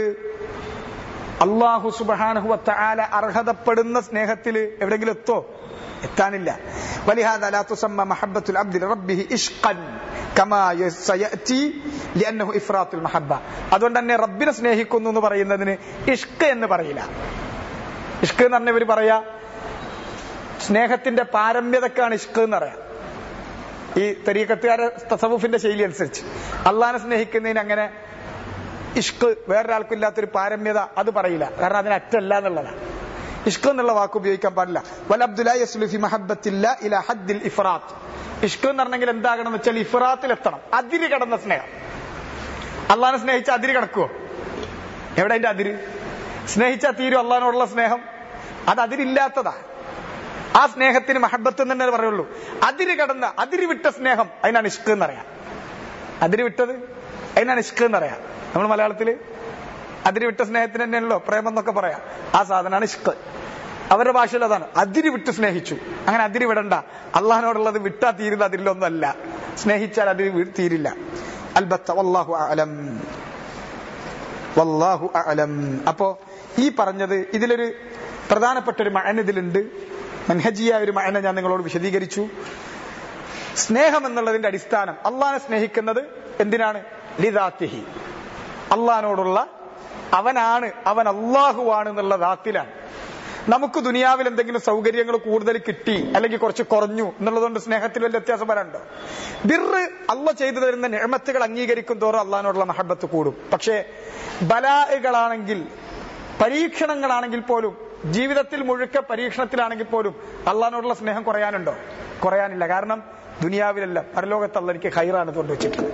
അള്ളാഹു സുബാനഹുവത്ത ആല അർഹതപ്പെടുന്ന സ്നേഹത്തിൽ എവിടെങ്കിലും എത്തോ എത്താനില്ല ولهذا لا تسمى محبة العبد لربه إشقا كما سيأتي لأنه إفراط المحبة അതുകൊണ്ട് തന്നെ റബ്ബിനെ സ്നേഹിക്കുന്നു എന്ന് പറയുന്നതിന് ഇഷ്ക് എന്ന് പറയില്ല ഇഷ്ക് എന്ന് പറഞ്ഞവർ പറയാ സ്നേഹത്തിന്റെ പാരമ്യതക്കാണ് ഇഷ്ക് എന്ന് പറയാം ഈ തെരീക്കത്തുകാരെ തസവുഫിന്റെ ശൈലി അനുസരിച്ച് അള്ളാഹിനെ സ്നേഹിക്കുന്നതിന് അങ്ങനെ ഇഷ്ക് വേറൊരാൾക്കും ഇല്ലാത്തൊരു പാരമ്യത അത് പറയില്ല കാരണം അതിന് അറ്റല്ല എന്നുള്ളതാണ് ഇഷ്ക് എന്നുള്ള വാക്ക് ഉപയോഗിക്കാൻ പാടില്ല വൽ അബ്ദുലി മഹബത്തില്ല ഇല ഹദ്ദിൽ ഇഫ്രാത്ത് ഇഷ്ക് എന്ന് പറഞ്ഞെങ്കിൽ എന്താകണം എന്ന് വെച്ചാൽ ഇഫ്രാത്തിൽ എത്തണം അതിര് കടന്ന സ്നേഹം അള്ളാഹിനെ സ്നേഹിച്ച അതിര് കിടക്കുവോ എവിടെ അതിന്റെ അതിര് സ്നേഹിച്ചാൽ തീരും അള്ളഹാനോടുള്ള സ്നേഹം അത് അതിരില്ലാത്തതാ ആ സ്നേഹത്തിന് മഹബത്ത് എന്ന് തന്നെ പറയുള്ളൂ അതിര് കടന്ന അതിര് വിട്ട സ്നേഹം അതിനാണ് ഇഷ്ക് എന്നറിയാം അതിര് വിട്ടത് അതിനാണ് ഇഷ്ക് എന്നറിയാം നമ്മൾ മലയാളത്തില് അതിര് വിട്ട സ്നേഹത്തിന് തന്നെയാണല്ലോ പ്രേമം എന്നൊക്കെ പറയാം ആ സാധനമാണ് ഇഷ്ക് അവരുടെ ഭാഷയിൽ അതാണ് അതിര് വിട്ട് സ്നേഹിച്ചു അങ്ങനെ അതിര് വിടണ്ട അള്ളഹാനോടുള്ളത് വിട്ടാ തീരുന്ന അതിരിലൊന്നല്ല സ്നേഹിച്ചാൽ അതിര് തീരില്ല അൽബത്ത വല്ലാഹു അലം വല്ലാഹു അലം അപ്പോ ഈ പറഞ്ഞത് ഇതിലൊരു പ്രധാനപ്പെട്ട ഒരു മഴന ഇതിലുണ്ട് മൻഹജിയായ ഒരു മഴന ഞാൻ നിങ്ങളോട് വിശദീകരിച്ചു സ്നേഹം എന്നുള്ളതിന്റെ അടിസ്ഥാനം അള്ളാഹിനെ സ്നേഹിക്കുന്നത് എന്തിനാണ് ലിദാത്തിഹി അള്ളഹാനോടുള്ള അവനാണ് അവൻ അള്ളാഹുവാണ് എന്നുള്ള ദാത്തിലാണ് നമുക്ക് ദുനിയാവിൽ എന്തെങ്കിലും സൗകര്യങ്ങൾ കൂടുതൽ കിട്ടി അല്ലെങ്കിൽ കുറച്ച് കുറഞ്ഞു എന്നുള്ളതുകൊണ്ട് സ്നേഹത്തിൽ വലിയ വ്യത്യാസം വരാനുണ്ടോ ബിറ് അള്ള ചെയ്തു തരുന്ന നിഴമത്തുകൾ അംഗീകരിക്കും തോറും അള്ളഹാനോടുള്ള മഹബത്ത് കൂടും പക്ഷേ ബലാഹുകളാണെങ്കിൽ പരീക്ഷണങ്ങളാണെങ്കിൽ പോലും ജീവിതത്തിൽ മുഴുക്ക പരീക്ഷണത്തിലാണെങ്കിൽ പോലും അള്ളഹാനോടുള്ള സ്നേഹം കുറയാനുണ്ടോ കുറയാനില്ല കാരണം ദുനിയാവിലല്ല പരലോകത്ത് അള്ള എനിക്ക് ഹൈറാണ് ഇതുകൊണ്ട് വെച്ചിട്ടുള്ളത്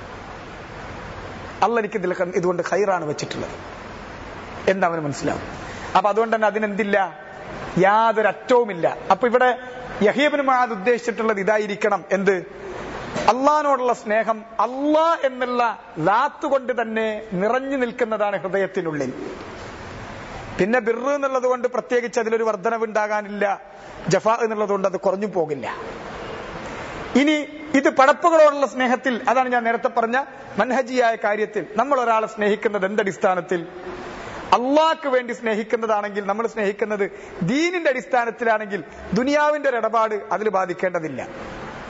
അള്ള എനിക്ക് ഇതിൽ ഇതുകൊണ്ട് ഹൈറാണ് വെച്ചിട്ടുള്ളത് എന്നവന് മനസ്സിലാവും അപ്പൊ അതുകൊണ്ട് തന്നെ അതിനെന്തില്ല യാതൊരു അറ്റവുമില്ല അപ്പൊ ഇവിടെ യഹീബിന് മഹാദ് ഉദ്ദേശിച്ചിട്ടുള്ളത് ഇതായിരിക്കണം എന്ത് അള്ളഹാനോടുള്ള സ്നേഹം അള്ളാ എന്നുള്ള ലാത്ത് കൊണ്ട് തന്നെ നിറഞ്ഞു നിൽക്കുന്നതാണ് ഹൃദയത്തിനുള്ളിൽ പിന്നെ ബിറ് എന്നുള്ളത് കൊണ്ട് പ്രത്യേകിച്ച് അതിലൊരു വർധനവ് ഉണ്ടാകാനില്ല ജഫ എന്നുള്ളത് കൊണ്ട് അത് കുറഞ്ഞു പോകില്ല ഇനി ഇത് പടപ്പുകളോടുള്ള സ്നേഹത്തിൽ അതാണ് ഞാൻ നേരത്തെ പറഞ്ഞ മൻഹജിയായ കാര്യത്തിൽ നമ്മൾ ഒരാളെ സ്നേഹിക്കുന്നത് എന്തടിസ്ഥാനത്തിൽ അള്ളാഹ്ക്ക് വേണ്ടി സ്നേഹിക്കുന്നതാണെങ്കിൽ നമ്മൾ സ്നേഹിക്കുന്നത് ദീനിന്റെ അടിസ്ഥാനത്തിലാണെങ്കിൽ ദുനിയാവിന്റെ ഒരു ഇടപാട് അതിൽ ബാധിക്കേണ്ടതില്ല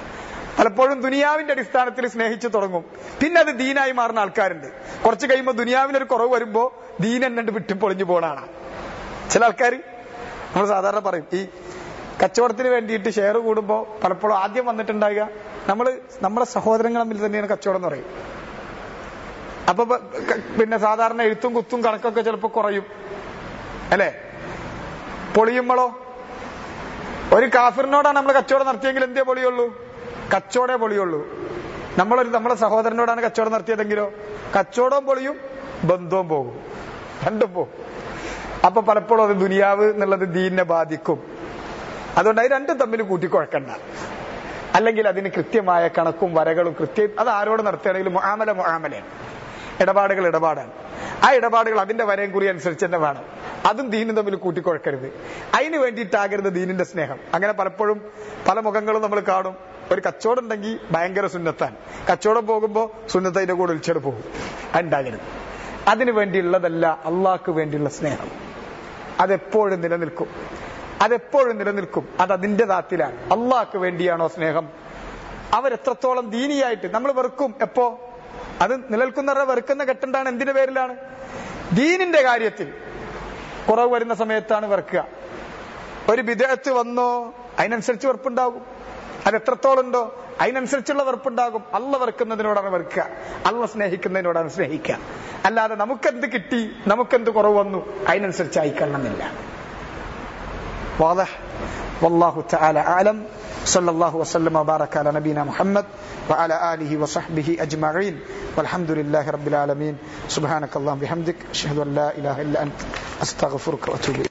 പലപ്പോഴും ദുനിയാവിന്റെ അടിസ്ഥാനത്തിൽ സ്നേഹിച്ചു തുടങ്ങും പിന്നെ അത് ദീനായി മാറുന്ന ആൾക്കാരുണ്ട് കുറച്ച് കഴിയുമ്പോൾ ദുനിയാവിനൊരു കുറവ് വരുമ്പോ ദീൻ എന്നെ വിട്ടു പൊളിഞ്ഞു പോണാണ് ചില ആൾക്കാർ നമ്മൾ സാധാരണ പറയും ഈ കച്ചവടത്തിന് വേണ്ടിയിട്ട് ഷെയർ കൂടുമ്പോ പലപ്പോഴും ആദ്യം വന്നിട്ടുണ്ടാകുക നമ്മൾ നമ്മളെ സഹോദരങ്ങൾ തമ്മിൽ തന്നെയാണ് കച്ചവടം എന്ന് പറയും അപ്പൊ പ- ക- പിന്നെ സാധാരണ എഴുത്തും കുത്തും കണക്കൊക്കെ ചിലപ്പോൾ കുറയും അല്ലേ പൊളിയുമ്പോളോ ഒരു കാഫിറിനോടാണ് നമ്മൾ കച്ചവടം നടത്തിയെങ്കിൽ എന്തേ പൊളിയുള്ളൂ കച്ചവടേ പൊളിയുള്ളൂ നമ്മളൊരു നമ്മളെ സഹോദരനോടാണ് കച്ചവടം നടത്തിയതെങ്കിലോ കച്ചവടവും പൊളിയും ബന്ധവും പോകും രണ്ടും പോകും അപ്പൊ പലപ്പോഴും അത് ദുനിയാവ് എന്നുള്ളത് ദീനിനെ ബാധിക്കും അതുകൊണ്ട് അത് രണ്ടും തമ്മിൽ കൂട്ടിക്കുഴക്കണ്ട അല്ലെങ്കിൽ അതിന് കൃത്യമായ കണക്കും വരകളും കൃത്യം അത് ആരോട് നടത്തുകയാണെങ്കിലും മുആമല മുആമലയാണ് ഇടപാടുകൾ ഇടപാടാണ് ആ ഇടപാടുകൾ അതിന്റെ വരയും കുറി അനുസരിച്ച് തന്നെ വേണം അതും ദീനും തമ്മിൽ കൂട്ടിക്കുഴക്കരുത് അതിന് വേണ്ടിയിട്ടാകരുത് ദീനിന്റെ സ്നേഹം അങ്ങനെ പലപ്പോഴും പല മുഖങ്ങളും നമ്മൾ കാണും ഒരു കച്ചവടം ഉണ്ടെങ്കിൽ ഭയങ്കര സുന്നത്താണ് കച്ചവടം പോകുമ്പോൾ സുന്നത്ത് അതിന്റെ കൂടെ ഒളിച്ചെടു പോകും അതുണ്ടാകരുത് അതിനു വേണ്ടിയുള്ളതല്ല അള്ളാഹ്ക്ക് വേണ്ടിയുള്ള സ്നേഹം അതെപ്പോഴും നിലനിൽക്കും അതെപ്പോഴും നിലനിൽക്കും അത് അതിന്റെ ദാത്തിലാണ് അള്ളാഹ്ക്ക് വേണ്ടിയാണോ സ്നേഹം അവരെത്രത്തോളം ദീനിയായിട്ട് നമ്മൾ വെറുക്കും എപ്പോ അത് നിലനിൽക്കുന്നവരുടെ വെറുക്കുന്ന ഘട്ടുണ്ടാണ് എന്തിന്റെ പേരിലാണ് ദീനിന്റെ കാര്യത്തിൽ കുറവ് വരുന്ന സമയത്താണ് വെറുക്കുക ഒരു വിദേഹത്ത് വന്നോ അതിനനുസരിച്ച് വെറുപ്പുണ്ടാകും അത് എത്രത്തോളം ഉണ്ടോ അതിനനുസരിച്ചുള്ള വെറുപ്പുണ്ടാകും അല്ല വെറുക്കുന്നതിനോടാണ് വെറുക്കുക അല്ല സ്നേഹിക്കുന്നതിനോടാണ് സ്നേഹിക്കുക അല്ലാതെ നമുക്കെന്ത് കിട്ടി നമുക്കെന്ത് കുറവ് വന്നു അതിനനുസരിച്ച് അയക്കണമെന്നില്ല واضح والله تعالى أعلم صلى الله وسلم وبارك على نبينا محمد وعلى آله وصحبه أجمعين والحمد لله رب العالمين سبحانك اللهم بحمدك أشهد أن لا إله إلا أنت أستغفرك وأتوب إليك